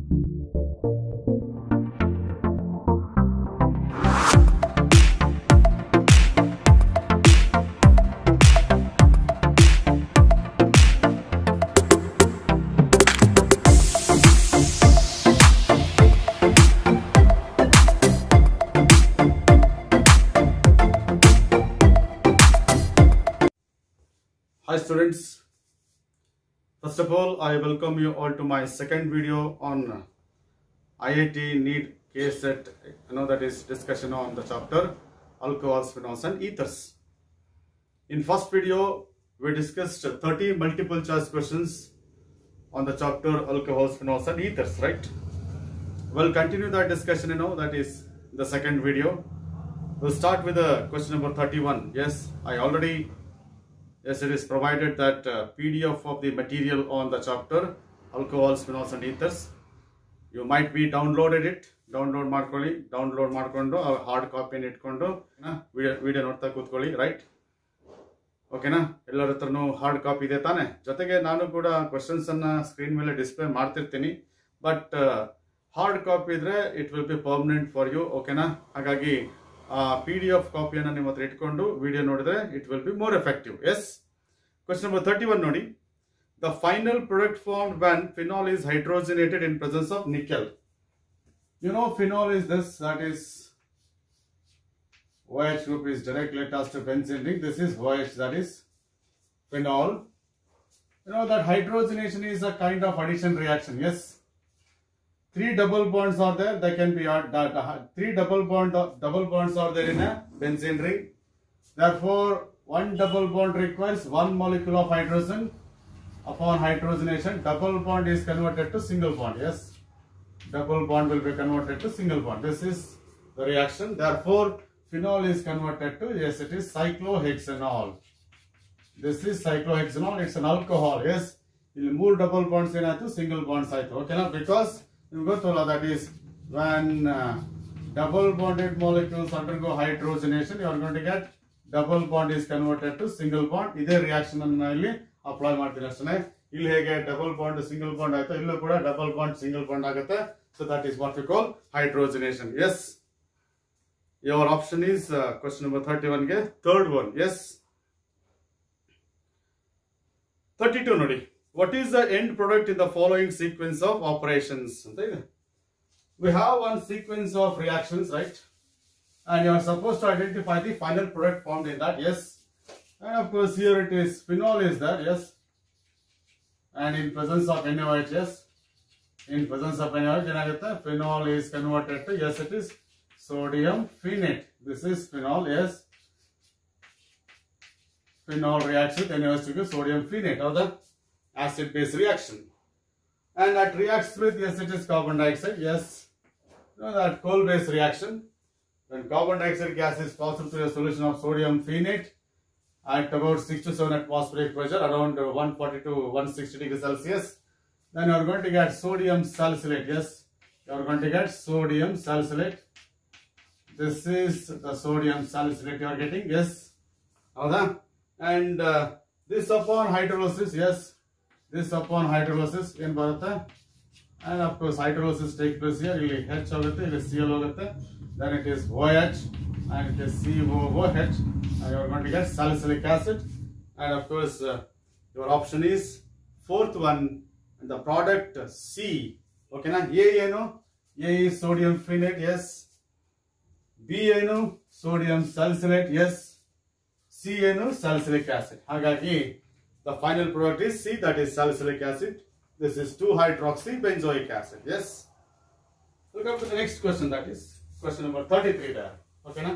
Hi students. First of all, I welcome you all to my second video on IIT NEET case set, you know that is discussion on the chapter alcohols, phenols and ethers. In first video, we discussed 30 multiple choice questions on the chapter alcohols, phenols and ethers, right? We'll continue that discussion, you know, that is the second video. We'll start with the question number 31. Yes, I already Yes, it is provided that uh, PDF of the material on the chapter alcohols, phenols and ethers. You might be downloaded it. Download ಮಾಡ್ಕೊಳ್ಳಿ download ಮಾಡ್ಕೊಂಡು hard ಕಾಪಿನ ಇಟ್ಕೊಂಡು video video ನೋಡ್ತಾ ಕೂತ್ಕೊಳ್ಳಿ right ಓಕೆನಾ ಎಲ್ಲರ ಹತ್ರನೂ hard copy ಇದೆ ತಾನೆ ಜೊತೆಗೆ ನಾನು ಕೂಡ ಕ್ವಶನ್ಸ್ ಅನ್ನ ಸ್ಕ್ರೀನ್ ಮೇಲೆ ಡಿಸ್ಪ್ಲೇ ಮಾಡ್ತಿರ್ತೀನಿ ಬಟ್ ಹಾರ್ಡ್ ಕಾಪಿ ಇದ್ರೆ it will be permanent for you ಓಕೆನಾ ಹಾಗಾಗಿ ಪಿ ಡಿ ಎಫ್ ಕಾಪಿಯನ್ನು ನಿಮ್ಮ ಹತ್ರ ಇಟ್ಕೊಂಡು ವಿಡಿಯೋ ನೋಡಿದ್ರೆ it will be more effective yes question number thirty one ನೋಡಿ the final product formed when phenol is hydrogenated in presence of nickel. You know phenol is this, that is OH group is directly attached to benzene ring. This is OH, that is phenol. You know that hydrogenation is a kind of addition reaction, yes. Three double bonds are there, they can be add- that, uh, three double bond double bonds are there in a benzene ring. Therefore, one double bond requires one molecule of hydrogen. Upon hydrogenation, double bond is converted to single bond. Yes, double bond will be converted to single bond. This is the reaction. Therefore, phenol is converted to yes, it is cyclohexanol. This is cyclohexanol. It's an alcohol. Yes, ಇಲ್ಲಿ ಮೂರು double bonds ಏನಾಯ್ತು single bonds ಆಯ್ತು ಓಕೆನಾ because ನಿಮ್ಗೆ ಗೊತ್ತಲ್ಲ that is when double bonded molecules undergo hydrogenation you are going to get double bond is converted to single bond ಇದೇ reaction ಅನ್ನ ಇಲ್ಲಿ ಅಪ್ಲೈ ಮಾಡ್ತೀನಿ ಅಷ್ಟೇ ಇಲ್ಲಿ ಹೇಗೆ ಡಬಲ್ ಬಾಂಡ್ ಸಿಂಗಲ್ ಬಾಂಡ್ ಆಯ್ತು ಇಲ್ಲೂ ಕೂಡ ಡಬಲ್ ಬಾಂಡ್ ಸಿಂಗಲ್ ಬಾಂಡ್ ಆಗುತ್ತೆ so that is what we call hydrogenation yes your option is question number thirty ಒನ್ಗೆ third one yes thirty two ನೋಡಿ what is the end product in the following sequence of operations ಅಂತ ಇದೆ we have one sequence of reactions, right? And you are supposed to identify the final product formed in that, yes. And of course, here it is phenol is there, yes. And in presence of NaOH, yes. In presence of NaOH, ಏನಾಗುತ್ತೆ? phenol is converted to, yes, it is sodium phenate. This is phenol, yes. Phenol reacts with NaOH to give sodium phenate, or the acid base reaction. And that reacts with, yes, it is carbon dioxide, yes. You know that coal based reaction. When carbon dioxide gas is passed through a solution of sodium phenate at about 6 to 7 atmospheric pressure, around uh, 140 to 160 degrees Celsius, then you are going to get sodium salicylate, yes. You are going to get sodium salicylate. This is the sodium salicylate you are getting, yes. ಹೌದಾ and uh, this upon hydrolysis yes this upon hydrolysis ಏನ್ ಬರುತ್ತೆ and of course hydrolysis take place here ಇಲ್ಲಿ H ಹೋಗುತ್ತೆ ಇಲ್ಲಿ Cl ಹೋಗುತ್ತೆ then it is OH and it is COOH and you are going to get salicylic acid and of course uh, your option is fourth one and the product C okay na A ಏನು A is sodium phenate yes B ಏನು sodium salicylate yes C ಏನು salicylic acid ಹಾಗಾಗಿ the final product is C that is salicylic acid this is two hydroxy benzoic acid yes welcome to the next question that is question number thirty three the ಓಕೆನಾ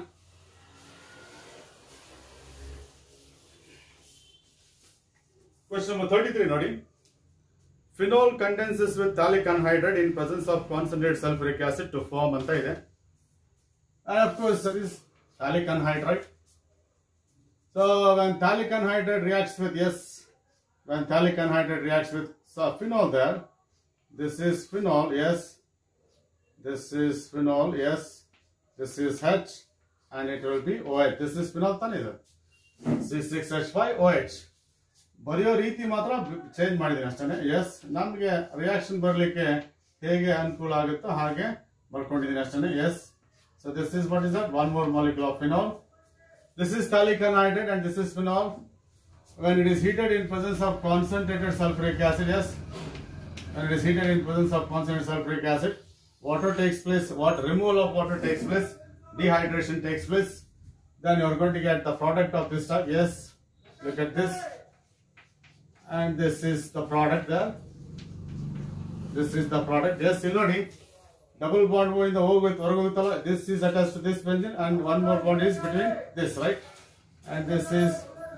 question number thirty three ನೋಡಿ phenol condenses with phthalic anhydride in presence of concentrate sulphuric acid to form ಅಂತ ಇದೆ and of course that is phthalic anhydride So when phthalic anhydride reacts with yes, when phthalic anhydride reacts with so phenol there, this is phenol, yes. This is phenol, yes. This is H, and it will be OH. This is phenol tanide. C6H5OH. ಬರೆಯೋ ರೀತಿ ಮಾತ್ರ change ಮಾಡಿದ್ದೀನಿ ಅಷ್ಟೇ S ನಮಗೆ reaction ಬರಲಿಕ್ಕೆ ಹೇಗೆ ಅನುಕೂಲ ಆಗುತ್ತೋ ಹಾಗೆ ಬರ್ಕೊಂಡಿದ್ದೀನಿ ಅಷ್ಟೇ yes so this is what is that one more molecule of phenol this is phthalic anhydrate and this is phenol when it is heated in presence of concentrated sulfuric acid yes when it is heated in presence of concentrated sulfuric acid water takes place what removal of water takes place dehydration takes place then you are going to get the product of this type yes look at this and this is the product there this is the product yes you know double bond in the O with orgovital this is attached to this benzene and one more bond is between this right and this is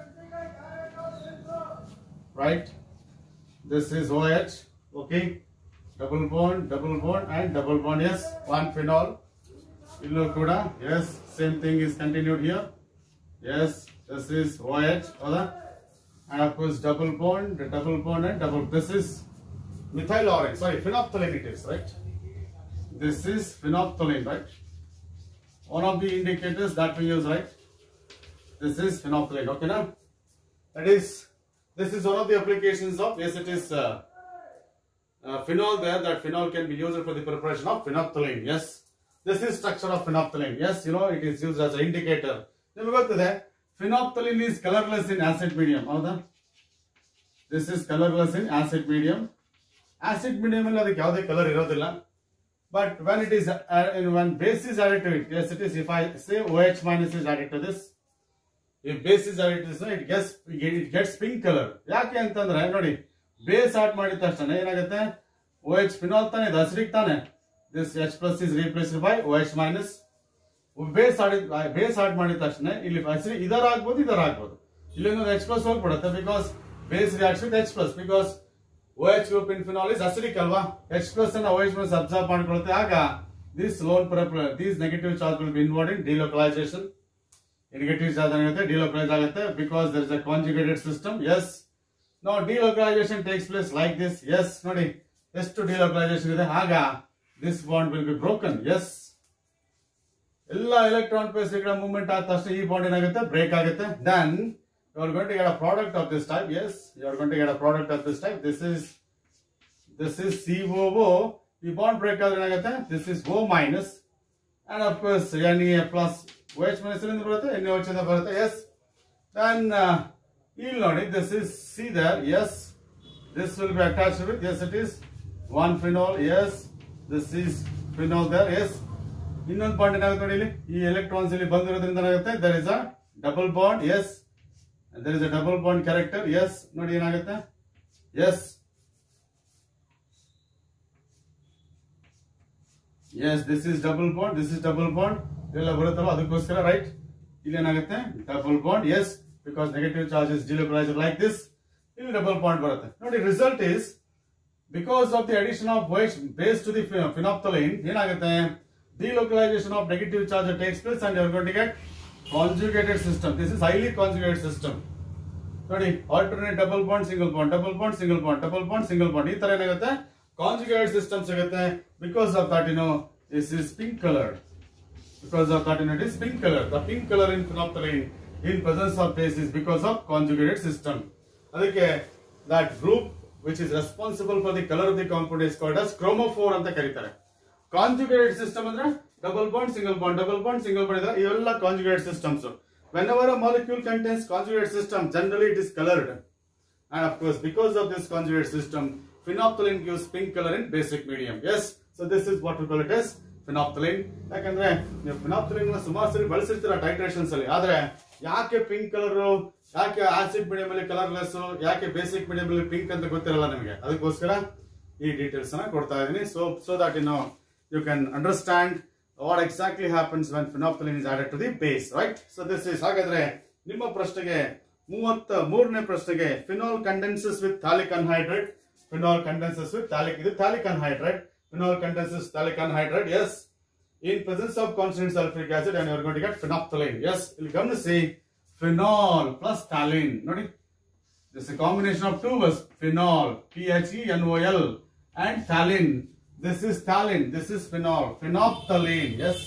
right this is OH okay double bond double bond and double bond yes one phenol illu kuda yes same thing is continued here yes this is OH houda and of course double bond double bond and double this is methyl orange sorry phenolphthalein it is right this is phenolphthalein right one of the indicators that we use right this is phenolphthalein okay now that is this is one of the applications of yes it is uh, uh, phenol there that phenol can be used for the preparation of phenolphthalein yes this is structure of phenolphthalein yes you know it is used as an indicator ನಿಮಗೆ ಗೊತ್ತಿದೆ phenolphthalein is colorless in acid medium ಹೌದಾ this is colorless in acid medium acid medium ಅಲ್ಲಿ ಅದಕ್ಕೆ ಯಾವುದೇ colour ಇರೋದಿಲ್ಲ but when it is uh, when base is added to it yes it is if i say oh minus is added to this if base is added to this it gets it gets pink color ಯಾಕೆ ಅಂತಂದ್ರೆ ನೋಡಿ base add ಮಾಡಿದ ತಕ್ಷಣ ಏನಾಗುತ್ತೆ O H phenol ತಾನೆ ಇದು ಹಸಿರಿಗೆ ತಾನೆ this H plus is replaced by O H minus base ಆಡಿದ ಬೇಸ್ ಆಡ್ ಮಾಡಿದ ತಕ್ಷಣ ಇಲ್ಲಿ ಹಸಿರು ಇದರ ಆಗ್ಬೋದು ಇದರ ಆಗ್ಬೋದು ಇಲ್ಲಿ ಒಂದು ಎಚ್ ಪ್ಲಸ್ ಹೋಗ್ಬಿಡುತ್ತೆ because base reaction with H plus because O H group in phenol is acidic ಅಲ್ವಾ ಎಚ್ ಪ್ಲಸ್ ಅನ್ನ ಓ ಎಚ್ ಪ್ಲಸ್ ಅಬ್ಸರ್ವ್ ಮಾಡ್ಕೊಳುತ್ತೆ ಆಗ this lone these negative charge will be involved in delocalization negative charge ಏನಾಗುತ್ತೆ delocalize ಆಗುತ್ತೆ because there is a conjugated system yes no delocalization takes place like this yes ನೋಡಿ ಎಷ್ಟು delocalization ಇದೆ ಆಗ this bond will be broken S ಎಲ್ಲ electron pairs movement ಆದ ತಕ್ಷಣ ಈ ಬಾಂಡ್ ಏನಾಗುತ್ತೆ ಬ್ರೇಕ್ ಆಗುತ್ತೆ then you are going to get a product of this type yes you are going to get a product of this type this is this is C O ಈ bond break ಆದ್ರೆ ಏನಾಗುತ್ತೆ this is O minus and of course N A plus O H minus ಬರುತ್ತೆ N H ಇಂದ ಬರುತ್ತೆ yes then ಇಲ್ಲಿ ನೋಡಿ this is C there yes this will be attach with yes it is one phenol yes this is phenol there yes ಇನ್ನೊಂದು point ಏನಾಗುತ್ತೆ ನೋಡಿ ಇಲ್ಲಿ ಈ ಎಲೆಕ್ಟ್ರಾನ್ಸ್ ಇಲ್ಲಿ ಬಂದಿರೋದ್ರಿಂದ ಏನಾಗುತ್ತೆ there is a double bond yes there is a double bond character yes ನೋಡಿ ಏನಾಗುತ್ತೆ yes yes this is double bond this is double bond ಇದೆಲ್ಲ ಬರುತ್ತಲ್ಲ ಅದಕ್ಕೋಸ್ಕರ ರೈಟ್ ಇಲ್ಲಿ ಏನಾಗುತ್ತೆ double bond yes because negative charges delocalizer like this ಇಲ್ಲಿ double bond ಬರುತ್ತೆ ನೋಡಿ result is because of the addition of white base to the phenolphthalein ಏನಾಗುತ್ತೆ delocalization of negative charge takes place and your going to get conjugated system this is highly conjugated system ನೋಡಿ alternate double bond single bond double bond single bond double bond single bond ಈ ತರ ಏನಾಗುತ್ತೆ conjugated system ಸಿಗುತ್ತೆ because of that you know this is pink colour because of that you know, it is pink color. The pink color in phenolphthalein in presence of base is because of conjugated system. ಅದಕ್ಕೆ that group which is responsible for the color of the compound is called as chromophore ಅಂತ ಕರೀತಾರೆ conjugated system ಅಂದ್ರೆ double bond single bond double bond single bond ಇದೆ ಇವೆಲ್ಲ conjugated systems whenever a molecule contains conjugated system generally it is colored and of course because of this conjugate system phenolphthalein gives pink color in basic medium yes so this is what we call it as phenolphthalein ಯಾಕಂದ್ರೆ ನೀವು ಫಿನಾಪ್ತಲೈನ್ ಸುಮಾರು ಸರಿ ಬಳಸಿರ್ತೀರ titrations ಅಲ್ಲಿ ಆದ್ರೆ ಯಾಕೆ pink colour ಯಾಕೆ acid medium ಅಲ್ಲಿ colourless ಯಾಕೆ ಬೇಸಿಕ್ ಮೀಡಿಯಂ ಅಲ್ಲಿ ಪಿಂಕ್ ಅಂತ ಗೊತ್ತಿರಲ್ಲ ನಿಮಗೆ ಅದಕ್ಕೋಸ್ಕರ ಈ ಡೀಟೇಲ್ಸ್ ನ ಕೊಡ್ತಾ ಇದೀನಿ so so that you know you can understand what exactly happens when phenolphthalein is added to the base right so this is ಹಾಗಾದ್ರೆ ನಿಮ್ಮ ಪ್ರಶ್ನೆಗೆ ಮೂವತ್ತ ಮೂರನೇ ಪ್ರಶ್ನೆಗೆ phenol condenses with phthalic anhydrate phenol condenses with phthalic ಇದು phthalic ಅನ್ಹೈಡ್ರೇಟ್ phenol condenses phthalic anhydride yes in presence of constant sulfuric acid and you are going to get phenolphthalein yes ಇಲ್ಲಿ ಗಮನಿಸಿ phenol plus phthalene ನೋಡಿ this is a combination of two words phenol p h e n o l and phthalene this is phthalene this is phenol phenolphthalein yes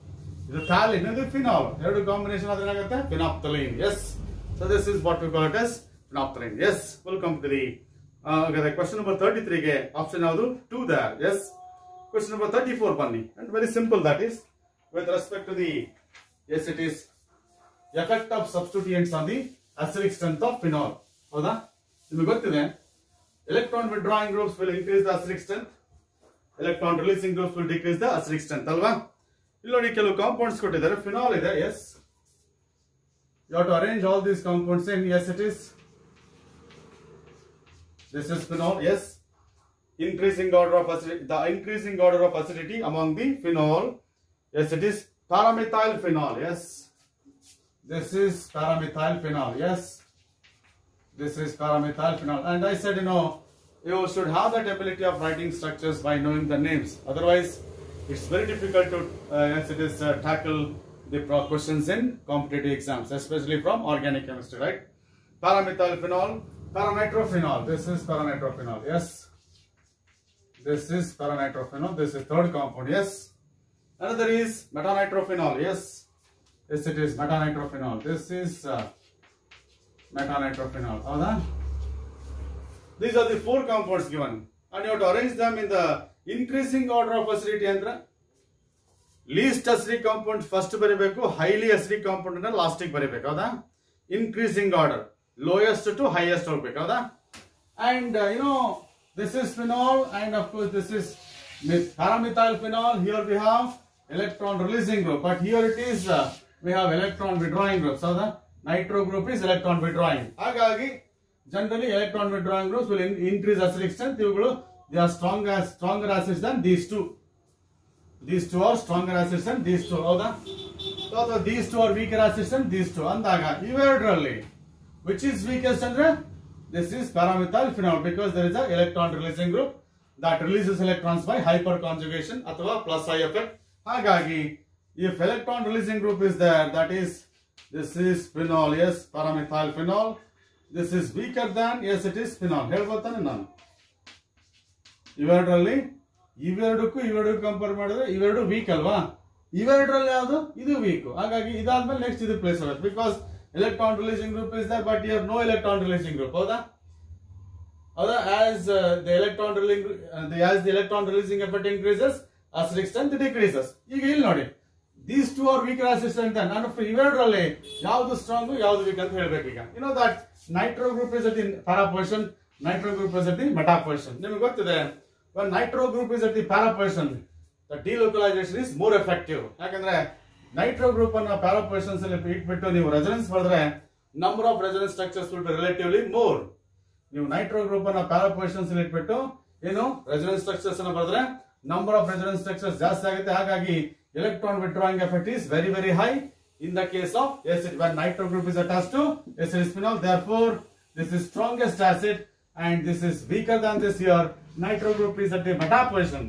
ಇದು ಥಾಲಿನ್ ಇದು phenol ಎರಡು combination ಆದ್ರೆ ಏನಾಗುತ್ತೆ phenolphthalein yes so this is what we call it as phenolphthalein yes welcome to the ಹಾಗಾದ್ರೆ question number thirty ತ್ರೀಗೆ option ಯಾವುದು two there yes Question number 34 ಬನ್ನಿ and very simple that is with respect to the yes it is effect of substituents on the acidic strength of phenol ಹೌದಾ ನಿಮಗೆ ಗೊತ್ತಿದೆ electron withdrawing groups will increase the acidic strength electron releasing groups will decrease the acidic strength ಅಲ್ವಾ ಇಲ್ಲಿ ನೋಡಿ ಕೆಲವು compounds ಕೊಟ್ಟಿದ್ದಾರೆ phenol ಇದೆ yes you have to arrange all these compounds in S it is this is phenol yes increasing order of acidity the increasing order of acidity among the phenol yes it is paramethyl phenol yes this is paramethyl phenol yes this is paramethyl phenol and i said you know you should have that ability of writing structures by knowing the names otherwise it's very difficult to uh, yes it is uh, tackle the pro- questions in competitive exams especially from organic chemistry right paramethyl phenol paranitrophenol this is paranitrophenol yes this is paranitrophenol this is third compound yes another is metanitrophenol yes yes it is metanitrophenol this is uh, metanitrophenol ಹೌದಾ these are the four compounds given and you have to arrange them in the increasing order of acidity ಅಂದ್ರೆ least acidic compound first ಬರೀಬೇಕು highly acidic compound ಅನ್ನ ಲಾಸ್ಟಿಗೆ ಬರೀಬೇಕು ಹೌದಾ increasing order lowest to highest ಹೋಗ್ಬೇಕು ಹೌದಾ and you know this is phenol and of course this is paramethyl phenol here we have electron releasing group but here it is uh, we have electron withdrawing group so the nitro group is electron withdrawing ಹಾಗಾಗಿ generally electron withdrawing groups will in- increase acidic strength ಇವುಗಳು they are stronger stronger acids than these two these two are stronger acids than these two ಹೌದಾ ಅಥವಾ these two are weaker acids than these two ಅಂದಾಗ ಇವೆರಡರಲ್ಲಿ which is weakest ಅಂದ್ರೆ this is paramethyl phenol because there is a electron releasing group that releases electrons by hyperconjugation ಅಥವಾ plus I effect ಹಾಗಾಗಿ if electron releasing group is there that is this is phenol yes paramethyl phenol this is weaker than yes it is phenol ಹೇಳ್ಬೋತಾನೆ ನಾನು ಇವೆರಡರಲ್ಲಿ ಇವೆರಡಕ್ಕೂ ಇವೆರಡಕ್ಕೂ compare ಮಾಡಿದ್ರೆ ಇವೆರಡು weak ಅಲ್ವಾ ಇವೆರಡರಲ್ಲಿ ಯಾವುದು ಇದು weak ಹಾಗಾಗಿ ಇದಾದ್ಮೇಲೆ ನೆಕ್ಸ್ಟ್ ಇದು ಪ್ಲೇಸ್ ಆಗುತ್ತೆ because electron releasing group is there but your no electron releasing group ಹೌದಾ ಹೌದಾ as the electron releasing as the electron releasing effect increases acidic strength decreases ಈಗ ಇಲ್ಲಿ ನೋಡಿ these two are weaker assistant ನಾನು ಇವೆರಡರಲ್ಲಿ ಯಾವ್ದು strong ಯಾವ್ದು weak ಅಂತ ಹೇಳ್ಬೇಕು ಈಗ you know that nitro group is at in para position nitro group is at the meta position ನಿಮ್ಗೆ ಗೊತ್ತಿದೆ nitro group is at the para position the delocalization is more effective ಯಾಕಂದ್ರೆ nitro group ಅನ್ನ para positions ಅಲ್ಲಿ ಇಟ್ಬಿಟ್ಟು ನೀವು resonance ಮಾಡಿದ್ರೆ number of resonance structures will be relatively more ನೀವು nitro group ಅನ್ನ ಪ್ಯಾರಾ ಪೊಸಿಷನ್ಸ್ ಅಲ್ಲಿ ಇಟ್ಬಿಟ್ಟು ಏನು ರೆಸನೆನ್ಸ್ ಸ್ಟ್ರಕ್ಚರ್ಸ್ ಅನ್ನ ಬರೆದ್ರೆ ನಂಬರ್ ಆಫ್ ರೆಸನೆನ್ಸ್ ಸ್ಟ್ರಕ್ಚರ್ಸ್ ಜಾಸ್ತಿ ಆಗುತ್ತೆ ಹಾಗಾಗಿ electron withdrawing effect is very very high in the case of yes it when nitro group is attached to acid phenol therefore this is strongest acid and this is weaker than this here nitro group is at the meta position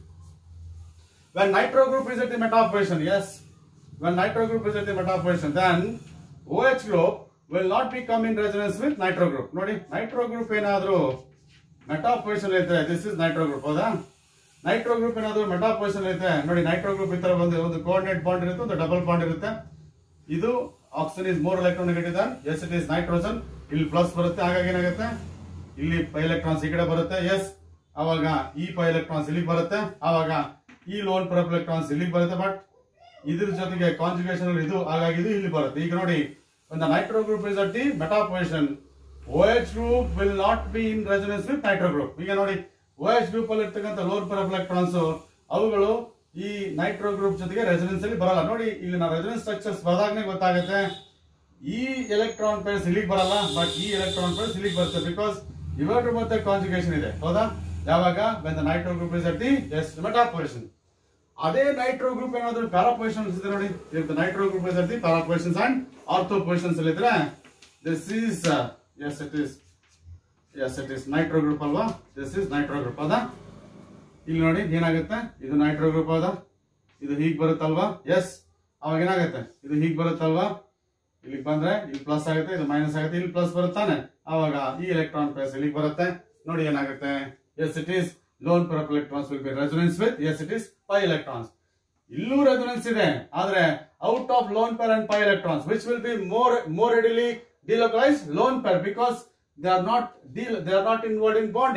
when nitro group is at the meta position yes when nitro group is at the meta position then OH group will not be come in resonance with nitro group ನೋಡಿ nitro group ಏನಾದ್ರೂ meta position ಐತೆ this is nitro group ಹೌದಾ nitro group ಏನಾದ್ರು meta position ಐತೆ ನೋಡಿ Nitro group ಈ ತರ ಒಂದು ಒಂದು ಕೋಆರ್ಡಿನೇಟ್ ಬಾಂಡ್ ಇರುತ್ತೆ ಒಂದು ಡಬಲ್ ಬಾಂಡ್ ಇರುತ್ತೆ ಇದು oxygen is more electron negative than yes it is nitrogen ಇಲ್ಲಿ ಪ್ಲಸ್ ಬರುತ್ತೆ ಹಾಗಾಗಿ ಏನಾಗುತ್ತೆ ಇಲ್ಲಿ ಪೈ ಎಲೆಕ್ಟ್ರಾನ್ಸ್ ಈ ಕಡೆ ಬರುತ್ತೆ ಎಸ್ ಅವಾಗ ಈ ಪೈ ಎಲೆಕ್ಟ್ರಾನ್ಸ್ ಇಲ್ಲಿಗೆ ಬರುತ್ತೆ ಅವಾಗ ಈ ಲೋನ್ ಪ್ರಪ್ ಎಲೆಕ್ಟ್ರಾನ್ಸ್ ಇಲ್ಲಿಗೆ ಬರುತ್ತೆ ಬಟ್ ಇದ್ರ ಜೊತೆಗೆ ಕಾಂಜುಗೇಷನ್ ಇದು ಹಾಗಾಗಿ ಇದು ಇಲ್ಲಿ ಬರುತ್ತೆ ಈಗ ನೋಡಿ when the nitro group is at the meta position OH group will not be in resonance with nitro group ಈಗ ನೋಡಿ OH group ಅಲ್ಲಿ ಇರ್ತಕ್ಕಂಥ ಲೋನ್ ಪರ್ ಎಲೆಕ್ಟ್ರಾನ್ಸ್ ಅವುಗಳು ಈ ನೈಟ್ರೋ ಗ್ರೂಪ್ ಜೊತೆಗೆ ರೆಸನೆನ್ಸ್ ಅಲ್ಲಿ ಬರಲ್ಲ ನೋಡಿ ಇಲ್ಲಿ ನಾವು ರೆಸನೆನ್ಸ್ ಸ್ಟ್ರಕ್ಚರ್ಸ್ ಬರದಾಗನೇ ಗೊತ್ತಾಗುತ್ತೆ ಈ ಎಲೆಕ್ಟ್ರಾನ್ ಪೇರ್ಸ್ ಇಲ್ಲಿಗೆ ಬರಲ್ಲ ಬಟ್ ಈ ಎಲೆಕ್ಟ್ರಾನ್ ಪೇರ್ಸ್ ಇಲ್ಲಿಗೆ ಬರುತ್ತೆ ಬಿಕಾಸ್ ಇವೆರಡು ಮತ್ತೆ ಕಾಂಜುಗೇಷನ್ ಇದೆ ಹೌದಾ ಯಾವಾಗ when the nitro group is at the yes meta position ಅದೇ ನೈಟ್ರೋ ಗ್ರೂಪ್ ಏನಾದ್ರು ಪ್ಯಾರಾ ಪೊಸಿಷನ್ಸ್ ಇದೆ ನೋಡಿ if the nitro group is the para positions and ortho positions ಅಲ್ಲಿ ಇದ್ರೆ this is S it is S it is nitro group ಅಲ್ವಾ this is nitro group ಅದ ಇಲ್ಲಿ ನೋಡಿ ಏನಾಗುತ್ತೆ ಇದು ನೈಟ್ರೋ ಗ್ರೂಪ್ ಅದ ಇದು ಹೀಗ್ ಬರುತ್ತಲ್ವಾ ಎಸ್ ಅವಾಗ ಏನಾಗುತ್ತೆ ಇದು ಹೀಗ್ ಬರುತ್ತಲ್ವಾ ಇಲ್ಲಿಗೆ ಬಂದ್ರೆ ಇಲ್ಲಿ ಪ್ಲಸ್ ಆಗುತ್ತೆ ಇದು ಮೈನಸ್ ಆಗುತ್ತೆ ಇಲ್ಲಿ ಪ್ಲಸ್ ಬರುತ್ತಾನೆ ಅವಾಗ ಈ ಎಲೆಕ್ಟ್ರಾನ್ ಪ್ಲಸ್ ಇಲ್ಲಿಗೆ ಬರುತ್ತೆ ನೋಡಿ ಏನಾಗುತ್ತೆ yes it is lone pair electrons will be resonance with yes it is pi electrons ಇಲ್ಲೂ ರೆಸೊನೆನ್ಸ್ ಇದೆ ಆದ್ರೆ out of lone pair and pi electrons which will be more more readily delocalize lone pair because they are not they are not involved in bonding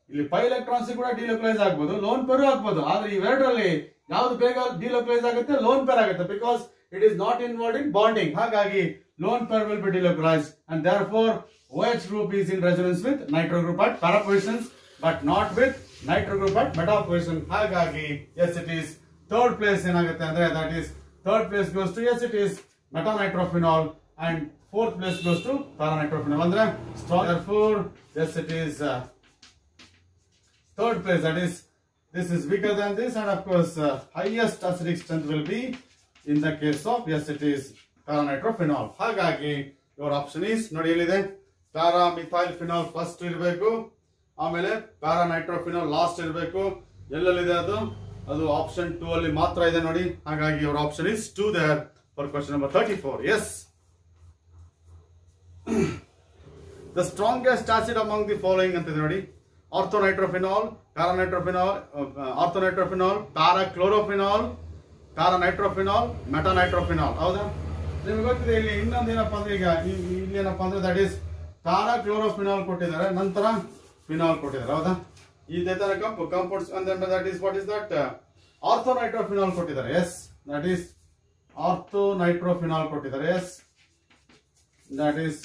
ಇಲ್ಲಿ pi electrons ಕೂಡ delocalize ಆಗ್ಬೋದು lone pair ಆಗ್ಬೋದು ಆದ್ರೆ ಇವೆರಡರಲ್ಲಿ ಯಾವ್ದು ಬೇಗ delocalize ಆಗುತ್ತೆ lone pair ಆಗುತ್ತೆ because it is not involved in bonding ಹಾಗಾಗಿ lone pair will be delocalize and therefore OH group is in resonance with nitro group at para positions but not with nitro group at meta position ಹಾಗಾಗಿ yes it is third place ಏನಾಗುತ್ತೆ ಅಂದ್ರೆ that is third place goes to yes it is metanitrophenol and fourth place goes to paranitrophenol ಅಂದ್ರೆ strong therefore yes it is uh, third place that is this is weaker than this and of course uh, highest acidic strength will be in the case of yes it is paranitrophenol ಹಾಗಾಗಿ your option is ನೋಡಿ ಎಲ್ಲಿದೆ ಪ್ಯಾರಾಮಿಥೈಲ್ phenol first ಇರಬೇಕು ಆಮೇಲೆ paranitrophenol last ಇರಬೇಕು ಎಲ್ಲೆಲ್ಲಿದೆ ಅದು ಅದು option two ಅಲ್ಲಿ ಮಾತ್ರ ಇದೆ ನೋಡಿ ಹಾಗಾಗಿ your option is two there for question number 34 yes the strongest acid among the following ಅಂತಿದೆ ನೋಡಿ ಆರ್ಥೋನೈಟ್ರೋಫಿನಾಲ್ ಪ್ಯಾರಾನೈಟ್ರೋಫಿನಾಲ್ ಆರ್ಥೋನೈಟ್ರೋಫಿನಾಲ್ ಪ್ಯಾರಾಕ್ಲೋರೋಫಿನಾಲ್ ಪ್ಯಾರಾನೈಟ್ರೋಫಿನಾಲ್ ಮೆಟಾನೈಟ್ರೋಫಿನಾಲ್ ಹೌದಾ ನಿಮ್ಗೆ ಗೊತ್ತಿದೆ ಇಲ್ಲಿ ಇನ್ನೊಂದು ಏನಪ್ಪಾ ಅಂದ್ರೆ ಈಗ ಈ- ಇಲ್ಲಿ ಏನಪ್ಪಾ ಅಂದ್ರೆ ದಟ್ ಈಸ್ ಪ್ಯಾರಾಕ್ಲೋರೋಫಿನಾಲ್ ಕೊಟ್ಟಿದ್ದಾರೆ ನಂತರ ಫಿನಾಲ್ ಕೊಟ್ಟಿದ್ದಾರೆ ಹೌದಾ ಇದೇ ತರ ಕಂಪ್ ಕಂಪೌಂಡ್ಸ್ ಅಂದ್ರೆ that is what is that orthonitrophenol ಕೊಟ್ಟಿದ್ದಾರೆ ಎಸ್ ದಟ್ ಈಸ್ ಆರ್ಥೋನೈಟ್ರೋಫಿನಾಲ್ ಕೊಟ್ಟಿದ್ದಾರೆ yes that is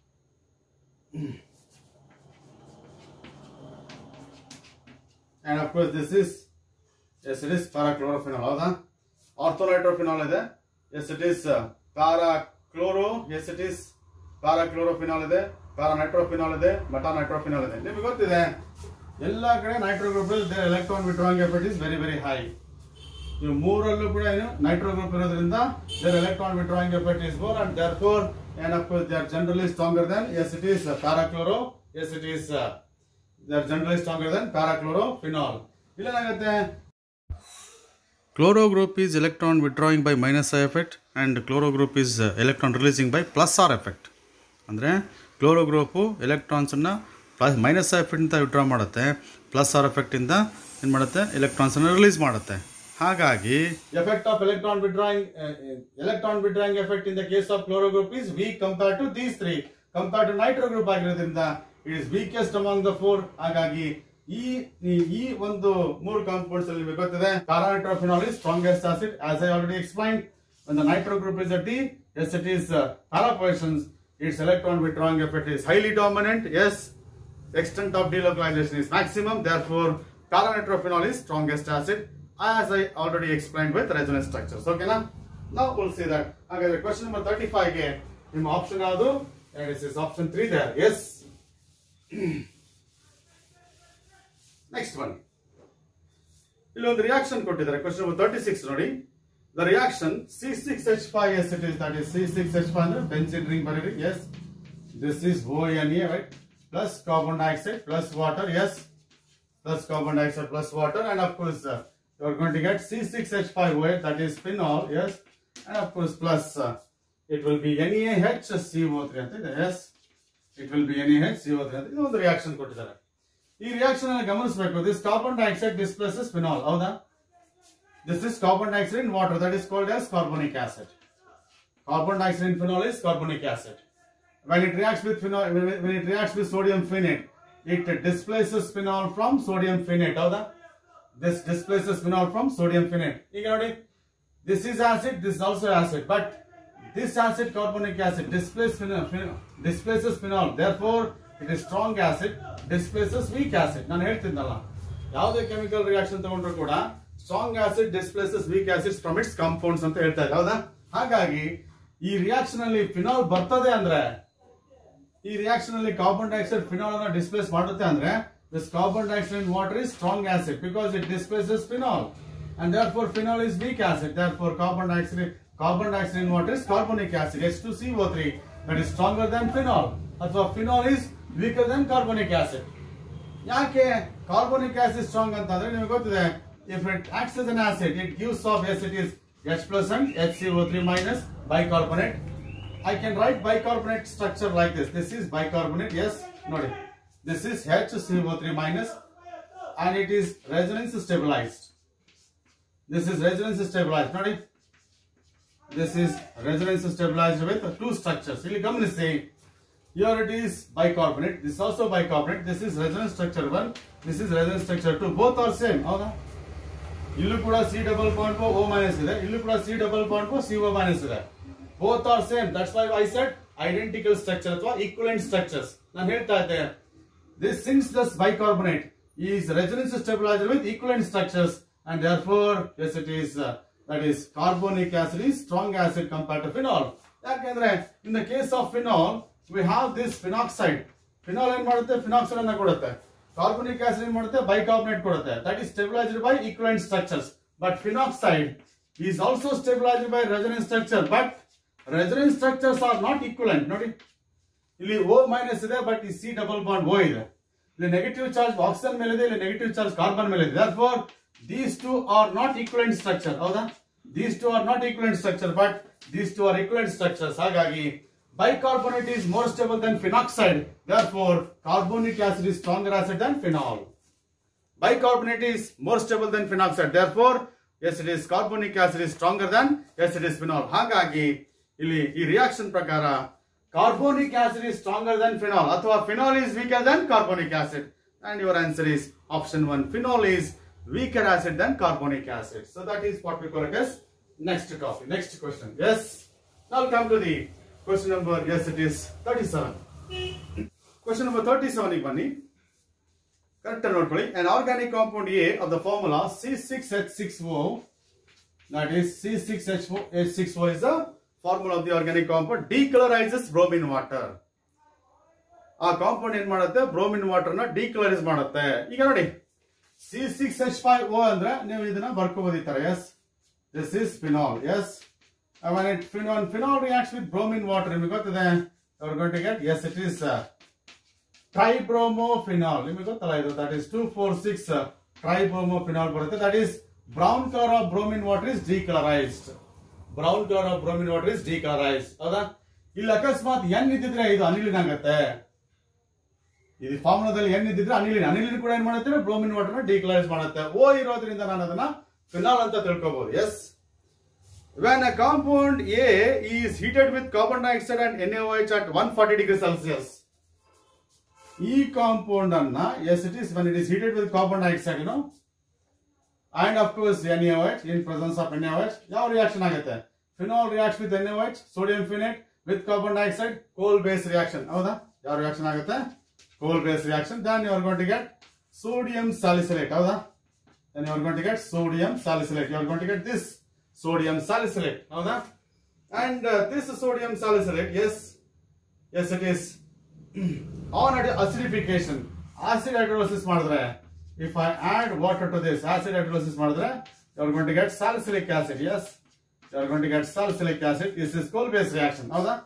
and of course this is yes it is parachlorophenol ಹೌದಾ ಆರ್ಥೋನೈಟ್ರೋಫಿನಾಲ್ ಇದೆ yes it is parachloro yes it is parachlorophenol ಇದೆ paranitrophenol ಇದೆ metanitrophenol ಇದೆ ನಿಮಗೆ ಗೊತ್ತಿದೆ ಎಲ್ಲ ಕಡೆ nitro group electron withdrawing effect is very very high ಇವು ಮೂರಲ್ಲೂ ಕೂಡ ಏನು ನೈಟ್ರೋ ಗ್ರೂಪ್ ಇರೋದ್ರಿಂದ there electron withdrawing effect is more and therefore and of course they are generally stronger than yes it is parachloro yes it is they are generally stronger than parachlorophenol ಇಲ್ಲೇನಾಗುತ್ತೆ Chloro group is electron withdrawing by minus I effect and chloro group is uh, electron releasing by plus R effect. ಅಂದರೆ chloro group ಎಲೆಕ್ಟ್ರಾನ್ಸನ್ನು plus minus ಎಫೆಕ್ಟಿಂದ withdraw ಮಾಡುತ್ತೆ plus R ಎಫೆಕ್ಟಿಂದ ಏನು ಮಾಡುತ್ತೆ ಎಲೆಕ್ಟ್ರಾನ್ಸನ್ನು release ಮಾಡುತ್ತೆ ಹಾಗಾಗಿ effect of electron withdrawing uh, uh, electron withdrawing effect in the case of chloro group is weak compared to these three compared to nitro group ಆಗಿರೋದ್ರಿಂದ it is weakest among the four ಹಾಗಾಗಿ ಈ ಈ- ಈ ಒಂದು ಮೂರು compounds ಅಲ್ಲಿ ನಿಮಗೆ ಗೊತ್ತಿದೆ paranitrophenol is strongest acid as I already explained when the nitro group is at D yes it is uh, para positions its electron withdrawing effect is highly dominant yes extent of delocalization is maximum therefore paranitrophenol is strongest acid as I already explained with resonance structures okay now now we'll see that ಹಾಗಾದ್ರೆ question number 35 ಗೆ ನಿಮ್ಮ option ಯಾವುದು and this is option 3 there yes next one ಇಲ್ಲಿ ಒಂದು reaction ಕೊಟ್ಟಿದ್ದಾರೆ question number thirty six ನೋಡಿ the reaction C six H five yes it is that is C six H five ಅಂದ್ರೆ benzene ring ಬರೀರಿ yes this is O N A right plus carbon dioxide plus water yes plus carbon dioxide plus water and of course you are going to get C six H five O that is phenol yes and of course plus it will be N A H C O three ಅಂತ ಇದೆ yes it will be N A H C O three ಅಂತ ಇದು ಒಂದು reaction ಕೊಟ್ಟಿದ್ದಾರೆ ಈ reaction ಅನ್ನು ಗಮನಿಸಬೇಕು this carbon dioxide displaces phenol ಹೌದಾ this is carbon dioxide in water that is called as carbonic acid carbon dioxide in phenol is carbonic acid when it reacts with phenol when it, when it reacts with sodium phenate it displaces phenol from sodium phenate ಹೌದಾ this displaces phenol from sodium phenate ಈಗ ನೋಡಿ this is acid this is also acid but this acid carbonic acid displaces phenol, phenol displaces phenol therefore it is strong acid displaces weak acid ನಾನು ಹೇಳ್ತಿದ್ನಲ್ಲ ಯಾವುದೇ chemical reaction ತಗೊಂಡ್ರು ಕೂಡ strong acid displaces weak acids from its compounds ಅಂತ ಹೇಳ್ತಾ ಇದ್ದಾರೆ ಹೌದಾ ಹಾಗಾಗಿ ಈ ರಿಯಾಕ್ಷನ್ ಅಲ್ಲಿ ಫಿನಾಲ್ ಬರ್ತದೆ ಅಂದ್ರೆ ಈ ರಿಯಾಕ್ಷನ್ ಅಲ್ಲಿ ಕಾರ್ಬನ್ ಡೈಆಕ್ಸೈಡ್ ಫಿನಾಲ್ ಅನ್ನ ಡಿಸ್ಪ್ಲೇಸ್ ಮಾಡುತ್ತೆ ಅಂದ್ರೆ this carbon dioxide in water is strong acid because it displaces phenol and therefore phenol is weak acid therefore carbon dioxide carbon dioxide in water is carbonic acid H two C O three that is stronger than phenol ಅಥವಾ phenol is weaker than carbonic acid ಯಾಕೆ carbonic acid strong ಅಂತ ಅಂದ್ರೆ ನಿಮಗೆ ಗೊತ್ತಿದೆ if it acts as an acid it gives off yes it is H plus and HCO3 minus bicarbonate I can write bicarbonate structure like this this is bicarbonate yes ನೋಡಿ this is HCO3 minus and it is resonance stabilized this is resonance stabilized ನೋಡಿ this is resonance stabilized with two structures ಇಲ್ಲಿ ಗಮನಿಸಿ Here it is bicarbonate. This is also bicarbonate. This is resonance structure 1. This is resonance structure 2. Both are same. ಹೌದಾ ಇಲ್ಲೂ ಕೂಡ C double point O minus ಇದೆ ಇಲ್ಲೂ ಕೂಡ C double point C O minus ಇದೆ both are same that's why I said identical structure ಅಥವಾ equivalent structures ನಾನು ಹೇಳ್ತಾ ಇದ್ದೆ this since this bicarbonate is resonance stabilizer with equivalent structures and therefore yes it is uh, that is carbonic acid is strong acid compared to phenol ಯಾಕೆಂದ್ರೆ in the case of phenol we have this phenoxide phenol ಏನ್ ಮಾಡುತ್ತೆ phenoxide ಅನ್ನ ಕೊಡುತ್ತೆ carbonic acid ಏನ್ ಮಾಡುತ್ತೆ bicarbonate ಕೊಡುತ್ತೆ that is stabilized by equivalent structures but phenoxide is also stabilized by resonance structure but resonance structures are not equivalent ನೋಡಿ ಇಲ್ಲಿ O minus ಇದೆ ಬಟ್ ಈ ಸಿ ಡಬಲ್ ಬಾಂಡ್ ಓ ಇದೆ ಇಲ್ಲಿ ನೆಗೆಟಿವ್ ಚಾರ್ಜ್ ಆಕ್ಸಿಜನ್ ಮೇಲೆ ಇದೆ ಇಲ್ಲಿ ನೆಗೆಟಿವ್ ಚಾರ್ಜ್ ಕಾರ್ಬನ್ ಮೇಲೆ ಇದೆ for these two are not equivalent structure ಹೌದಾ these two are not equivalent structure but these two are equivalent structures ಹಾಗಾಗಿ bicarbonate is more stable than phenoxide for carbonic acid is stronger acid than phenol bicarbonate is more stable than phenoxide therefore yes it is carbonic acid is stronger than yes it is phenol ಹಾಗಾಗಿ ಇಲ್ಲಿ ಈ reaction ಪ್ರಕಾರ carbonic acid is stronger than phenol ಅಥವಾ phenol is weaker than carbonic acid and your answer is option 1 phenol is weaker acid than carbonic acid so that is what we call it as next topic next question yes now come to the question number yes it is 37 question number 37 ಗೆ ಬನ್ನಿ correct ನೋಡ್ಕೊಳ್ಳಿ an organic compound A of the formula C6H6O that is C6H6O is the formula of the organic compound decolorizes bromine water ಆ compound ಏನ್ ಮಾಡುತ್ತೆ bromine water ನ decolorize ಮಾಡುತ್ತೆ ಈಗ ನೋಡಿ C six H five O ಅಂದ್ರೆ ನೀವು ಇದನ್ನ ಬರ್ಕೋಬಹುದು ಈ ತರ yes this is phenol yes phenol phenol reacts with bromine water ನಿಮಗೆ ಗೊತ್ತಿದೆ ಅವ್ರ going to get yes it is uh, ಟ್ರೈಬ್ರೋಮೋಫಿನಾಲ್ ನಿಮಗೆ ಗೊತ್ತಲ್ಲ ಇದು that is two four six tribromophenol ಬರುತ್ತೆ that is brown colour of bromine water is decolorized brown colour of bromine water is decolorized ಹೌದಾ ಇಲ್ಲಿ ಅಕಸ್ಮಾತ್ ಎನ್ ಇದ್ದಿದ್ರೆ ಇದು ಅನಿಲಿನ್ ಆಗತ್ತೆ ಇದು ಫಾರ್ಮುಲಾದಲ್ಲಿ ಎನ್ ಇದ್ದಿದ್ರೆ ಅನಿಲಿನ್ ಅನಿಲಿನ್ ಕೂಡ ಏನ್ ಮಾಡುತ್ತೆ ಬ್ರೋಮಿನ್ ವಾಟರ್ ನ ಡಿಕ್ಲರೈಸ್ ಮಾಡುತ್ತೆ ಓ ಇರೋದ್ರಿಂದ ನಾನು ಅದನ್ನ ಫಿನಾಲ್ ಅಂತ ತಿಳ್ಕೊಬಹುದು yes When a compound A is heated with carbon dioxide and NaOH at 140 degrees Celsius, ಈ ಕಾಂಪೌಂಡ್ ಅನ್ನ yes it is when it is heated with carbon dioxide no and of course NaOH in presence of NaOH ಯಾವ reaction ಆಗುತ್ತೆ phenol react with NaOH sodium phenate with carbon dioxide Kolbe's reaction ಹೌದಾ ಯಾವ reaction ಆಗುತ್ತೆ Kolbe's reaction then you are going to get sodium salicylate ಹೌದಾ then you are going to get sodium salicylate. You are going to get this sodium salicylate. ಹೌದಾ and uh, this sodium salicylate, yes, yes it is on ad- acidification. Acid hydrolysis ಮಾಡಿದ್ರೆ if I add water to this acid hydrolysis ಮಾಡಿದ್ರೆ you are going to get salicylic acid. Yes, you are going to get salicylic acid. This is coal based reaction. ಹೌದಾ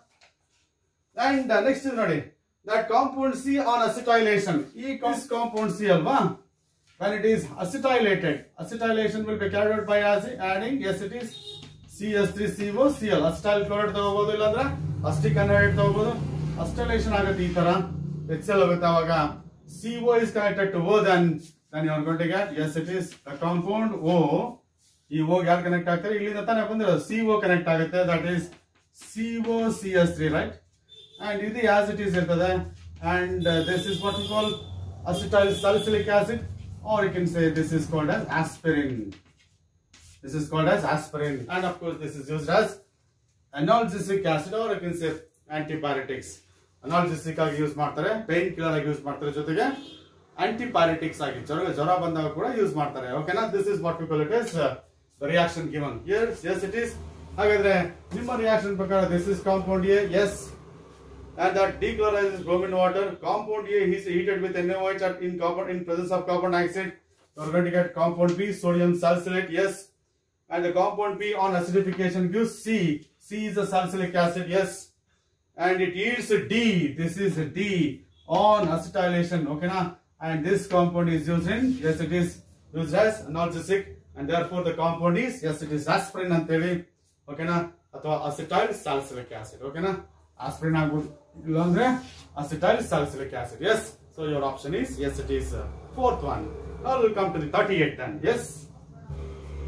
and uh, next is ನೋಡಿ that compound C on acetylation. ಈ compound C ಅಲ್ವಾ when it is acetylated acetylation will be carried out by acid adding yes it is CS3CO Cl acetyl chloride ತಗೋಬಹುದು ಇಲ್ಲಾಂದ್ರೆ ಅಸ್ಟಿಕ್ ಅನೈಡ್ ತಗೋಬಹುದು ಅಸ್ಟೈಲೇಷನ್ ಆಗುತ್ತೆ ಈ ತರ ಎಕ್ಸೆಲ್ ಹೋಗುತ್ತೆ ಅವಾಗ CO is connected to O then then you are going to get yes it is a compound O ಈ O ಯಾರು ಕನೆಕ್ಟ್ ಆಗ್ತಾರೆ ಇಲ್ಲಿಂದ ತಾನೇ ಬಂದಿರೋದು CO ಕನೆಕ್ಟ್ ಆಗುತ್ತೆ that is CO CS3 right and ಇದು as it is ಇರ್ತದೆ and uh, this is what we call acetyl salicylic acid or you can say this is called as aspirin this is called as aspirin and of course this is used as analgesic acid or you can say antipyretics analgesic ಆಗಿ use ಮಾಡ್ತಾರೆ painkiller ಆಗಿ use ಮಾಡ್ತಾರೆ ಜೊತೆಗೆ ಆಂಟಿಪೈರೆಟಿಕ್ಸ್ ಆಗಿ ಜ್ವರ ಜ್ವರ ಬಂದಾಗ ಕೂಡ ಯೂಸ್ ಮಾಡ್ತಾರೆ ಓಕೆನಾ this is what we call it is reaction given yes yes it is ಹಾಗಾದ್ರೆ ನಿಮ್ಮ ರಿಯಾಕ್ಷನ್ ಪ್ರಕಾರ this is compound A yes and that decolorizes bromine water. Compound A is heated with NaOH at in carbon in presence of carbon dioxide. You are going to get compound B, sodium salicylate, yes. And the compound B on acidification gives C. C is a salicylic acid, yes. And it yields D. This is D on acetylation, okay na? And this compound is used in, yes it is used as analgesic and therefore the compound is, yes it is aspirin ಅಂತೇಳಿ ಓಕೆನಾ ಅಥವಾ acetyl salicylic acid ಓಕೆನಾ aspirin ಆಗ್ಬೋದು ಇಲ್ಲಾಂದ್ರೆ acetyl salicylic acid yes so your option is S it is fourth one now we'll come to the 38 then yes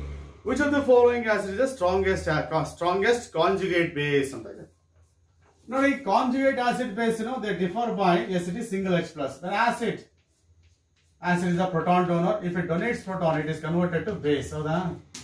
which of the following acid is the strongest uh, strongest conjugate base ಅಂತ ಇದೆ ನೋಡಿ conjugate acid base no they differ by yes it is single H plus then acid acid is a proton donor if it donates proton it is converted to base ಹೌದಾ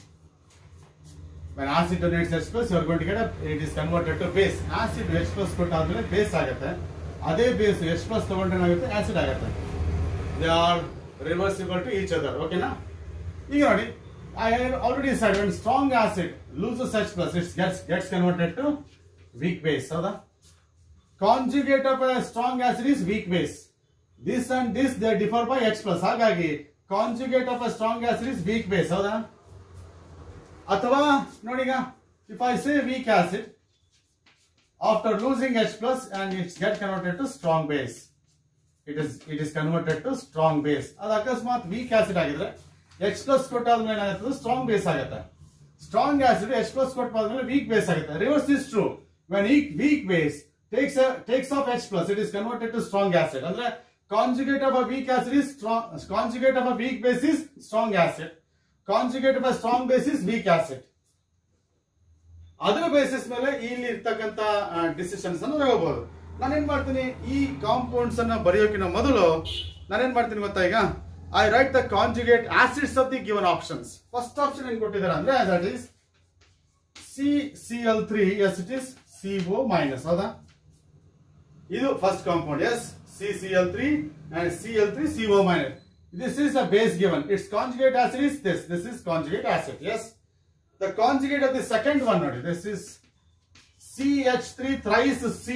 when acid donates H plus you are going to get a it is converted to base acid H plus ಕೊಟ್ಟಾದ್ಮೇಲೆ base ಆಗುತ್ತೆ ಅದೇ base H plus ತಗೊಂಡ್ರೆ ಏನಾಗುತ್ತೆ acid ಆಗುತ್ತೆ they are reversible to each other ಓಕೆನಾ ಈಗ ನೋಡಿ I already said when strong acid loses H plus it gets gets converted to weak base ಹೌದಾ conjugate of a strong acid is weak base this and this they differ by H plus ಹಾಗಾಗಿ conjugate of a strong acid is weak base ಹೌದಾ ಅಥವಾ ನೋಡೀಗ if I say weak acid after losing H plus and its get converted to strong base it is it is converted to strong base ಅದು ಅಕಸ್ಮಾತ್ weak acid ಆಗಿದ್ರೆ H plus ಕೊಟ್ಟಾದ್ಮೇಲೆ ಏನಾಗುತ್ತೆ strong base ಆಗುತ್ತೆ strong acid H plus ಕೊಟ್ಟಾದ್ಮೇಲೆ weak base ಆಗುತ್ತೆ reverse is true when ಈ weak base takes takes of H plus it is converted to strong acid ಅಂದ್ರೆ conjugate of a weak acid is conjugate of a weak base is strong acid conjugate of a strong base is weak acid ಅದರ basis ಮೇಲೆ ಇಲ್ಲಿ ಇರ್ತಕ್ಕಂತ decisions ಅನ್ನು ತಗೋಬಹುದು ನಾನೇನ್ ಮಾಡ್ತೀನಿ ಈ ಕಾಂಪೌಂಡ್ಸ್ ಅನ್ನ ಬರೆಯೋಕಿನ ಮೊದಲು ನಾನೇನ್ ಮಾಡ್ತೀನಿ ಗೊತ್ತಾ ಈಗ I write the conjugate acids of the given options first option ಏನ್ ಕೊಟ್ಟಿದ್ದಾರೆ ಅಂದ್ರೆ that is C C L three yes it is C O minus ಹೌದಾ ಇದು first compound yes C C L three and C L three C O minus this is a base given its conjugate acid is this this is conjugate acid yes the conjugate of the second one ನೋಡಿ this is CH3 thrice C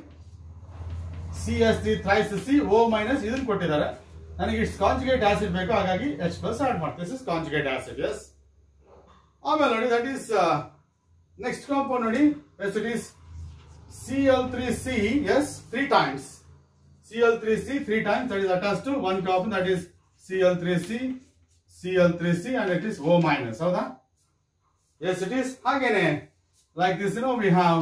CH3 thrice C O minus ಇದನ್ನ ಕೊಟ್ಟಿದ್ದಾರೆ ನನಗೆ it's conjugate acid ಬೇಕು ಹಾಗಾಗಿ H plus add ಮಾಡ್ತೀನಿ this is conjugate acid yes ಆಮೇಲೆ ನೋಡಿ that is next compound ನೋಡಿ yes it is CL3C yes three times CL3C three times that is attached to one compound that is CL3C, CL3C and it is O minus. ಹೌದಾ Yes, it is. ಹಾಗೇನೆ like this, you know, we have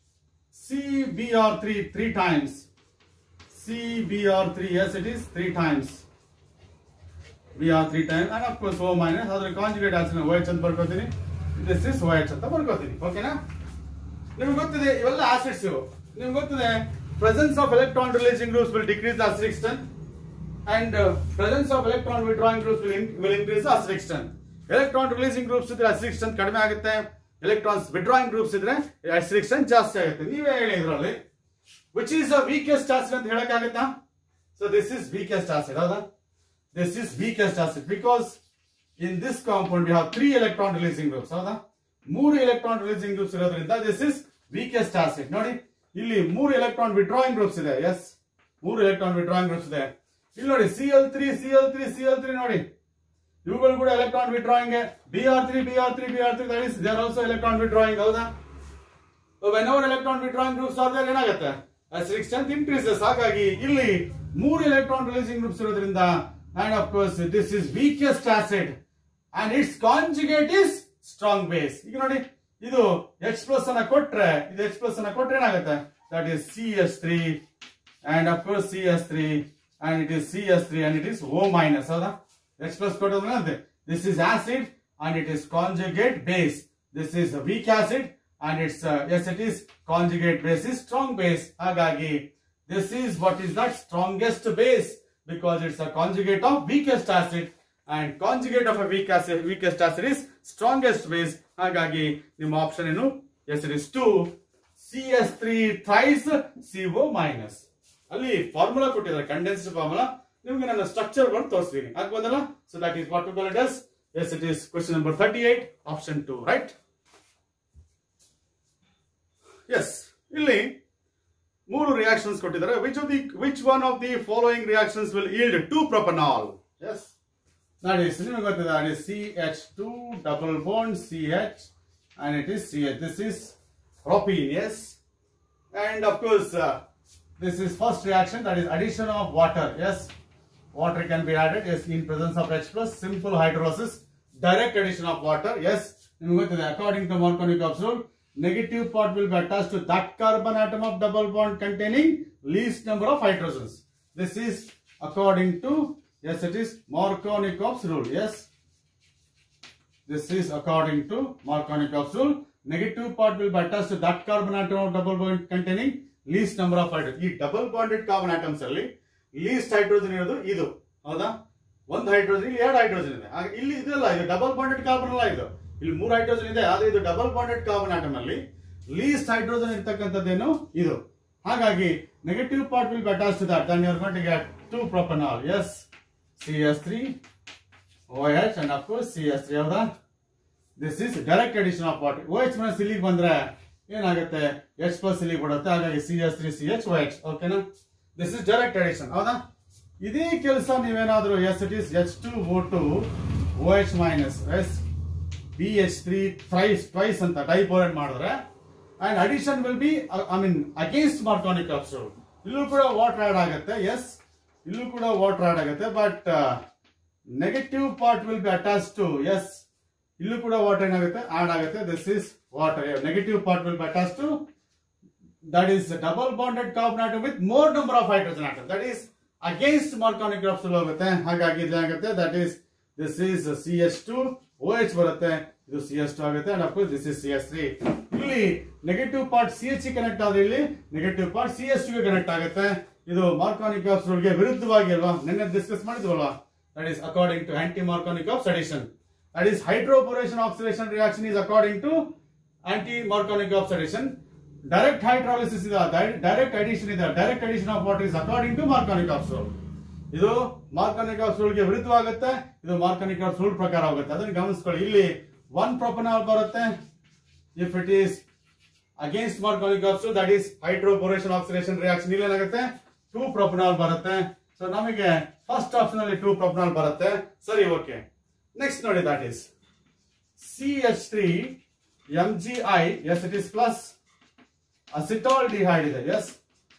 CBr3 three times. CBr3, yes, it is three times. Br three times and of course O minus. ಅದ್ರ conjugate acid OH ಅಂತ ಬರ್ಕೋತೀನಿ this is OH ಅಂತ ಬರ್ಕೋತೀನಿ ಓಕೆನಾ ನಿಮ್ಗೆ ಗೊತ್ತಿದೆ ಇವೆಲ್ಲ acids ಇವು ನಿಮ್ಗೆ ಗೊತ್ತಿದೆ presence of electron releasing groups will decrease the acidic strength and uh, presence of electron withdrawing groups will, in, will increase the acidic strength. Electron releasing groups ಇದ್ರೆ acidic strength ಕಡಿಮೆ ಆಗುತ್ತೆ electrons withdrawing groups ಇದ್ರೆ acidic strength ಜಾಸ್ತಿ ಆಗುತ್ತೆ ನೀವೇ ಹೇಳಿ ಇದರಲ್ಲಿ which is the weakest acid ಅಂತ ಹೇಳಕ್ಕಾಗತ್ತಾ so this is weakest acid ಹೌದಾ this is weakest acid because in this compound we have three electron releasing groups ಹೌದಾ ಮೂರು electron releasing groups ಇರೋದ್ರಿಂದ this is weakest acid ನೋಡಿ ಇಲ್ಲಿ ಮೂರು electron withdrawing groups ಇದೆ yes ಮೂರು electron withdrawing groups ಇದೆ ಇಲ್ಲಿ ನೋಡಿ C L three C L three C L three ನೋಡಿ ಇವುಗಳು ಕೂಡ electron withdrawing B R three B R three B R three that is there also electron withdrawing ಹೌದಾ when our electron withdrawing groups ಆದ್ರೆ ಏನಾಗುತ್ತೆ acidic strength increases ಹಾಗಾಗಿ ಇಲ್ಲಿ ಮೂರು electron releasing groups ಇರೋದ್ರಿಂದ and of course this is weakest acid and its conjugate is strong base ಈಗ ನೋಡಿ ಇದು ಎಚ್ ಪ್ಲಸ್ ಅನ್ನ ಕೊಟ್ರೆ ಇದು ಎಚ್ ಪ್ಲಸ್ ಅನ್ನ ಕೊಟ್ರೆ ಏನಾಗುತ್ತೆ that is C S three and of course C S three and it is CS3 and it is O minus. ಹೌದಾ X plus ಕೊಟ್ಟೋದ್ರೆ this is acid and it is conjugate base. This is a weak acid and it's uh, yes it is conjugate base is strong base. ಹಾಗಾಗಿ this is what is that strongest base because it's a conjugate of weakest acid and conjugate of a weak acid weakest acid is strongest base. ಹಾಗಾಗಿ ನಿಮ್ಮ option ಏನು yes it is 2 CS3 thrice CO minus. ಅಲ್ಲಿ formula ಕೊಟ್ಟಿದ್ದಾರೆ condensed formula ನಿಮ್ಗೆ ನನ್ನ structure ಬಂದು ತೋರಿಸ್ತೀನಿ ಆಗ್ಬೋದಲ್ಲ so that is what call it yes S it is question number thirty eight option two right yes ಇಲ್ಲಿ ಮೂರು ರಿಯಾಕ್ಷನ್ಸ್ ಕೊಟ್ಟಿದ್ದಾರೆ which of the which one of the following reactions will yield to propanol yes ನೋಡಿ ನಿಮಗೆ ಗೊತ್ತಿದೆ that is CH2 double bond CH and it is CH this is propene yes and of course uh, this is first reaction that is addition of water yes water can be added yes in presence of H plus simple hydrolysis direct addition of water yes ನಿಮ್ಗೆ ಗೊತ್ತಿದೆ according to Markovnikov's rule negative part will be attached to that carbon atom of double bond containing least number of hydrogens this is according to yes it is Markovnikov's rule yes this is according to Markovnikov's rule negative part will be attached to that carbon atom of double bond containing least number of hydrogen ಈ double bonded carbon atoms ಅಲ್ಲಿ least hydrogen ಇರೋದು ಇದು ಹೌದಾ ಒಂದು hydrogen ಇಲ್ಲಿ ಎರಡು hydrogen ಇದೆ ಹಾಗೆ ಇಲ್ಲಿ ಇದಲ್ಲ ಇದು ಡಬಲ್ ಬಾಂಡೆಡ್ ಕಾರ್ಬನ್ ಅಲ್ಲ ಇದು ಇಲ್ಲಿ ಮೂರು ಹೈಡ್ರೋಜನ್ ಇದೆ ಆದ್ರೆ ಇದು ಡಬಲ್ ಬಾಂಡೆಡ್ ಕಾರ್ಬನ್ ಆಟಮ್ ಅಲ್ಲಿ ಲೀಸ್ಟ್ ಹೈಡ್ರೋಜನ್ ಇರ್ತಕ್ಕಂಥದ್ದೇನು ಇದು ಹಾಗಾಗಿ negative part will be attach to that then you are going to get to propanol yes C S three O H and of course C S three ಹೌದಾ this is direct addition of water O H minus ಇಲ್ಲಿಗೆ ಬಂದ್ರೆ ಏನಾಗುತ್ತೆ H plus ಇಲ್ಲಿಗೆ ಬರುತ್ತೆ ಹಾಗಾಗಿ C S three C H O H ಓಕೆನಾ this is direct addition ಹೌದಾ ಇದೇ ಕೆಲಸ ನೀವೇನಾದ್ರೂ yes it is H two O two O H minus yes B H three thrice twice ಅಂತ ಡೈಪೋರೇಟ್ ಮಾಡಿದ್ರೆ and addition will be I mean against Markovnikov observe ಇಲ್ಲೂ ಕೂಡ ವಾಟರ್ ಆಡ್ ಆಗುತ್ತೆ ಎಸ್ ಇಲ್ಲೂ ಕೂಡ ವಾಟರ್ ಆಡ್ ಆಗುತ್ತೆ but negative part will be attach to yes ಇಲ್ಲೂ ಕೂಡ ವಾಟರ್ ಏನಾಗುತ್ತೆ ಆಡ್ ಆಗುತ್ತೆ this is water negative part will be attach to that is a double bonded carbon atom with more number of hydrogen atoms. That is against Marconi crop ಹೋಗುತ್ತೆ ಹಾಗಾಗಿ ಇದಾಗುತ್ತೆ that is this is C S two O H ಬರುತ್ತೆ ಇದು C S two ಆಗುತ್ತೆ and of course this is C S three ಇಲ್ಲಿ negative part C H connect ಆದ್ರೆ ಇಲ್ಲಿ negative part C S two connect ಆಗುತ್ತೆ ಇದು ಮಾರ್ಕಾನಿಕ್ ಆಫ್ ಗೆ ವಿರುದ್ಧವಾಗಿ ಅಲ್ವಾ ನಿನ್ನೆ ಡಿಸ್ಕಸ್ ಮಾಡಿದ್ವಲ್ವಾ that is according to anti Markovnikov of addition that is hydroboration oxidation reaction is according to anti Markovnikov oxidation direct hydrolysis ಇದೆ ಡೈರೆಕ್ಟ್ ಅಡಿಷನ್ ಇದೆ direct addition of water is according to Markovnikov rule ಇದು ಮಾರ್ಕಾನಿಕ್ of ಗೆ ವಿರುದ್ಧವಾಗುತ್ತೆ ಇದು ಮಾರ್ಕಾನಿಕ್ Markovnikov ಸೋಲ್ ಪ್ರಕಾರ ಆಗುತ್ತೆ ಅದನ್ನ ಗಮನಿಸ್ಕೊಳ್ಳಿ ಇಲ್ಲಿ ಒನ್ ಪ್ರೊಪನಾಲ್ ಬರುತ್ತೆ if it is against Markovnikov rule that is hydroboration oxidation reaction ಇಲ್ಲಿ ಏನಾಗುತ್ತೆ ಟೂ ಪ್ರೊಪನಾಲ್ ಬರುತ್ತೆ ಸೊ ನಮಗೆ ಫಸ್ಟ್ ಆಪ್ಷನ್ ಅಲ್ಲಿ ಟೂ ಪ್ರೊಪನಾಲ್ ಬರುತ್ತೆ ಸರಿ ಓಕೆ ನೆಕ್ಸ್ಟ್ ನೋಡಿ that is C H three M G I yes it is plus acetaldehyde ಇದೆ yes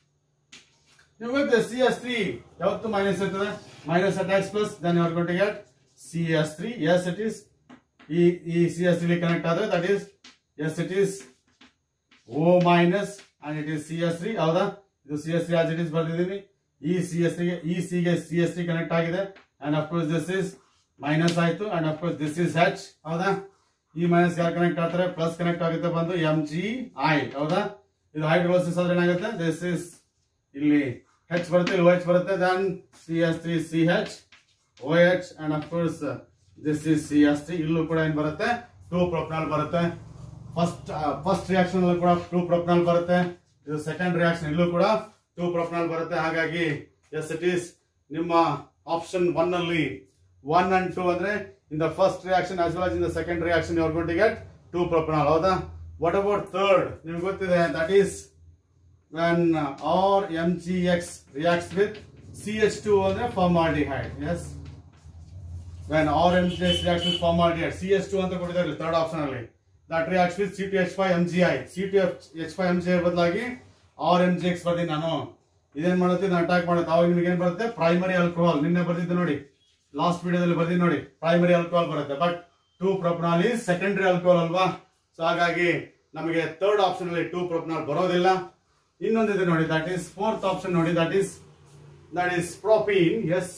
ನೀವು ಗೊತ್ತೆ ಸಿ ಎಸ್ ತ್ರೀ ಯಾವತ್ತು ಮೈನಸ್ ಇರ್ತದೆ minus attach plus then you're got get C S three yes it is ಈ ಈ C S three connect ಆದ್ರೆ that is S it is O minus and it is C S three ಹೌದಾ ಇದು C S three as it is ಬರ್ದಿದ್ದೀನಿ ಈ C S ತ್ರೀಗೆ ಈ C ಗೆ ಸಿ ಎಸ್ ತ್ರೀ ಕನೆಕ್ಟ್ ಆಗಿದೆ and of course this is minus ಆಯ್ತು and of course this is H ಹೌದಾ ಈ ಮೈನಸ್ ಯಾರು ಕನೆಕ್ಟ್ ಆಗ್ತಾರೆ ಪ್ಲಸ್ ಕನೆಕ್ಟ್ ಆಗುತ್ತೆ ಬಂದು ಎಂ ಜಿ ಐ ಹೌದಾ ಇದು ಹೈಡ್ರೋಲಿಸಿಸ್ ಆದ್ರೆ ಏನಾಗುತ್ತೆ ದಿಸ್ ಇಸ್ ಇಲ್ಲಿ ಹೆಚ್ ಬರುತ್ತೆ ಇಲ್ಲಿ ಎಚ್ ಬರುತ್ತೆ then C S three C H O H and of course this is C S three ಇಲ್ಲೂ ಕೂಡ ಏನ್ ಬರುತ್ತೆ ಟೂ ಪ್ರೊಪ್ನಾಲ್ ಬರುತ್ತೆ ಫಸ್ಟ್ ಫಸ್ಟ್ ರಿಯಾಕ್ಷನ್ ಕೂಡ ಟೂ ಪ್ರೊಪ್ನಾಲ್ ಬರುತ್ತೆ ಇದು ಸೆಕೆಂಡ್ ರಿಯಾಕ್ಷನ್ ಇಲ್ಲೂ ಕೂಡ ಟೂ ಪ್ರೊಪ್ನಾಲ್ ಬರುತ್ತೆ ಹಾಗಾಗಿ ಎಸ್ ಇಟ್ ಈಸ್ ನಿಮ್ಮ ಆಪ್ಷನ್ ಒನ್ ಅಲ್ಲಿ ಒನ್ ಅಂಡ್ ಟೂ ಅಂದ್ರೆ in the first reaction as well as in the second reaction you're got get two propanol ಹೌದಾ ವಾಟ್ ಅಬೌಟ್ ಥರ್ಡ್ ನಿಮ್ಗೆ ಗೊತ್ತಿದೆ that is when uh, or MgX reacts with CH2 ಅಂದ್ರೆ formaldehyde yes when or MgX reacts with formaldehyde CH2 ಅಂತ ಕೊಟ್ಟಿದ್ದಾರೆ third option ಅಲ್ಲಿ that reacts with C2H5MgI C2H5MgI ಬದಲಾಗಿ or MgX ಬರ್ತೀನಿ ನಾನು ಇದೇನ್ ಮಾಡುತ್ತೆ ನಾನು ಅಟ್ಯಾಕ್ ಮಾಡುತ್ತೆ ಅವಾಗ ನಿಮ್ಗೆ ಏನ್ ಬರುತ್ತೆ ಪ್ರೈಮರಿ ಆಲ್ಕೋಹಾಲ್ ನಿನ್ನೆ ಬರ್ದಿದ್ದೆ ನೋಡಿ ಲಾಸ್ಟ್ ವಿಡಿಯೋದಲ್ಲಿ ಬರ್ದಿದ್ದು ನೋಡಿ ಪ್ರೈಮರಿ ಆಲ್ಕೋಹಾಲ್ ಬರುತ್ತೆ but two propanol is secondary alcohol ಅಲ್ವಾ ಸೊ ಹಾಗಾಗಿ ನಮಗೆ ಥರ್ಡ್ ಆಪ್ಷನ್ ಅಲ್ಲಿ ಟೂ ಪ್ರೊಪನಾಲ್ ಬರೋದಿಲ್ಲ ಇನ್ನೊಂದಿದೆ ನೋಡಿ ದಟ್ ಈಸ್ ಫೋರ್ತ್ ಆಪ್ಷನ್ ನೋಡಿ that is that is propene yes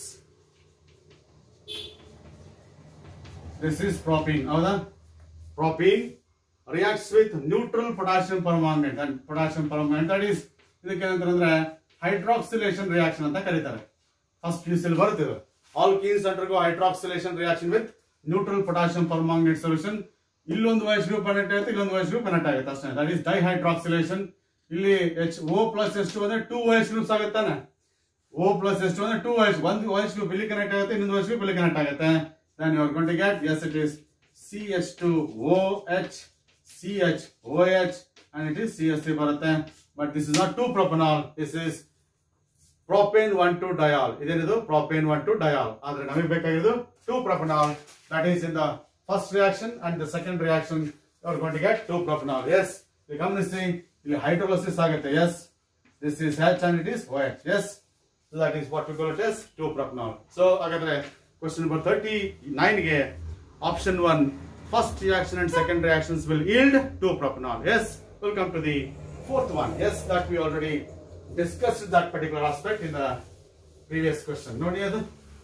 this is propene ಹೌದಾ propene reacts with neutral potassium permanganate and potassium permanganate that is ಇದಕ್ಕೆ ಏನಂತಾರೆ ಅಂದ್ರೆ ಹೈಡ್ರಾಕ್ಸಿಲೇಷನ್ ರಿಯಾಕ್ಷನ್ ಅಂತ ಕರೀತಾರೆ ಫಸ್ಟ್ ಪಿ ಸಿ ಬರುತ್ತೆ alkenes undergo hydroxylation reaction with neutral potassium permanganate solution ಇಲ್ಲೊಂದು ವಯಸ್ group connect ಆಗುತ್ತೆ ಇಲ್ಲೊಂದು ವಯಸ್ ಗ್ರೂಪ್ ಕನೆಕ್ಟ್ ಆಗುತ್ತೆ ಅಷ್ಟೇ ದಟ್ ಈಸ್ ಡೈಹೈಡ್ರಾಕ್ಸಿಲೇಷನ್ ಇಲ್ಲಿ ಎಚ್ ಓ ಪ್ಲಸ್ ಎಷ್ಟು ಅಂದ್ರೆ ಟೂ ವಯಸ್ ಗ್ರೂಪ್ಸ್ ಆಗುತ್ತಾನೆ ಓ ಪ್ಲಸ್ ಎಷ್ಟು ಅಂದ್ರೆ ಟೂ ವಯಸ್ ಒಂದು ವಯಸ್ ಗ್ರೂಪ್ ಇಲ್ಲಿ ಕನೆಕ್ಟ್ ಆಗುತ್ತೆ ಇನ್ನೊಂದು ವಯಸ್ ಗ್ರೂಪ್ ಇಲ್ಲಿ ಕನೆಕ್ಟ್ ಆಗುತ್ತೆ then you are going to get S it is C H two O H C H O H and it is C S three ಬರುತ್ತೆ but this is not two propanol this is propane one two diol ಇದೇನಿದು propane one two diol ಆದ್ರೆ ನಮಗೆ ಬೇಕಾಗಿರೋದು two propanol that is in the first reaction and the second reaction ಅವ್ರ going to get two propanol yes ಗಮನಿಸಿ ಇಲ್ಲಿ ಹೈಡ್ರೋಲಸಿಸ್ ಆಗುತ್ತೆ yes this is H and it is O H yes that is what we call it yes two propanol so ಹಾಗಾದ್ರೆ question number thirty nine ಗೆ option one first reaction and second reactions will yield two propanol yes welcome to the fourth one yes that we already discussed that particular aspect in the previous question ನೋಡಿ ಅದು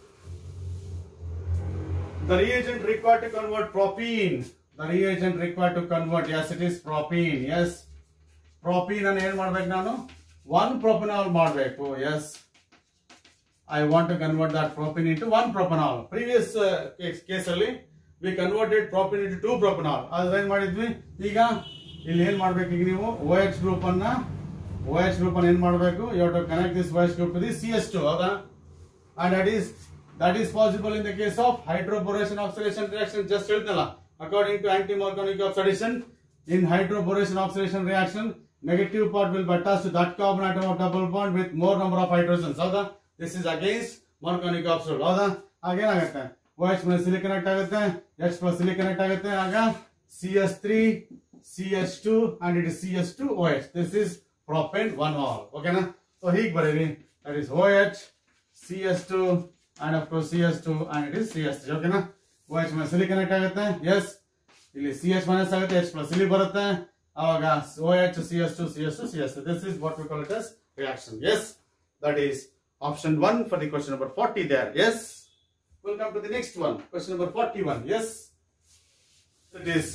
the reagent required to convert propene the reagent required to convert yes it is propene yes propene ಅನ್ನು ಏನ್ ಮಾಡ್ಬೇಕು ನಾನು one propanol ಮಾಡಬೇಕು yes I want to convert that propene into one propanol previous case ಅಲ್ಲಿ we converted propene into two propanol ಅದ್ರ ಏನ್ ಮಾಡಿದ್ವಿ ಈಗ ಇಲ್ಲಿ ಏನ್ ಮಾಡ್ಬೇಕು ಈಗ ನೀವು ಓ ಎಚ್ ಗ್ರೂಪ್ ಅನ್ನ ಓ ಎಚ್ ಗ್ರೂಪ್ ಅನ್ನ ಏನ್ ಮಾಡಬೇಕು you to connect this O H group this C S two ಹೌದಾ and that is that is possible in the case of hydroboration oxidation reaction just ಹೇಳಿದ್ನಲ್ಲ according to anti-Morganic oxidation in hydroboration oxidation reaction negative part will be attached to that carbon atom of double bond with more number of hydrogens ಹೌದಾ this is against Morganic oxide ಹೌದಾ ಆಗೇನಾಗುತ್ತೆ OH plus ಇಲ್ಲಿ connect ಆಗುತ್ತೆ H plus ಇಲ್ಲಿ connect ಆಗುತ್ತೆ ಆಗ CS3 CH2 and it is CS2OH this is propane one mole ಓಕೆನಾ so ಹೀಗೆ ಬರೀರಿ that is OH CS2 and of course CS2 and it is CS3 ಓಕೆನಾ OH minus ಇಲ್ಲಿ ಕನೆಕ್ಟ್ ಆಗುತ್ತೆ ಎಸ್ ಇಲ್ಲಿ CH minus ಆಗುತ್ತೆ H plus ಇಲ್ಲಿ ಬರುತ್ತೆ ಅವಾಗ OH CS2 CS2 CS2 this is what we call it as reaction yes that is option 1 for the question number 40 there yes we'll come to the next one question number 41 yes it is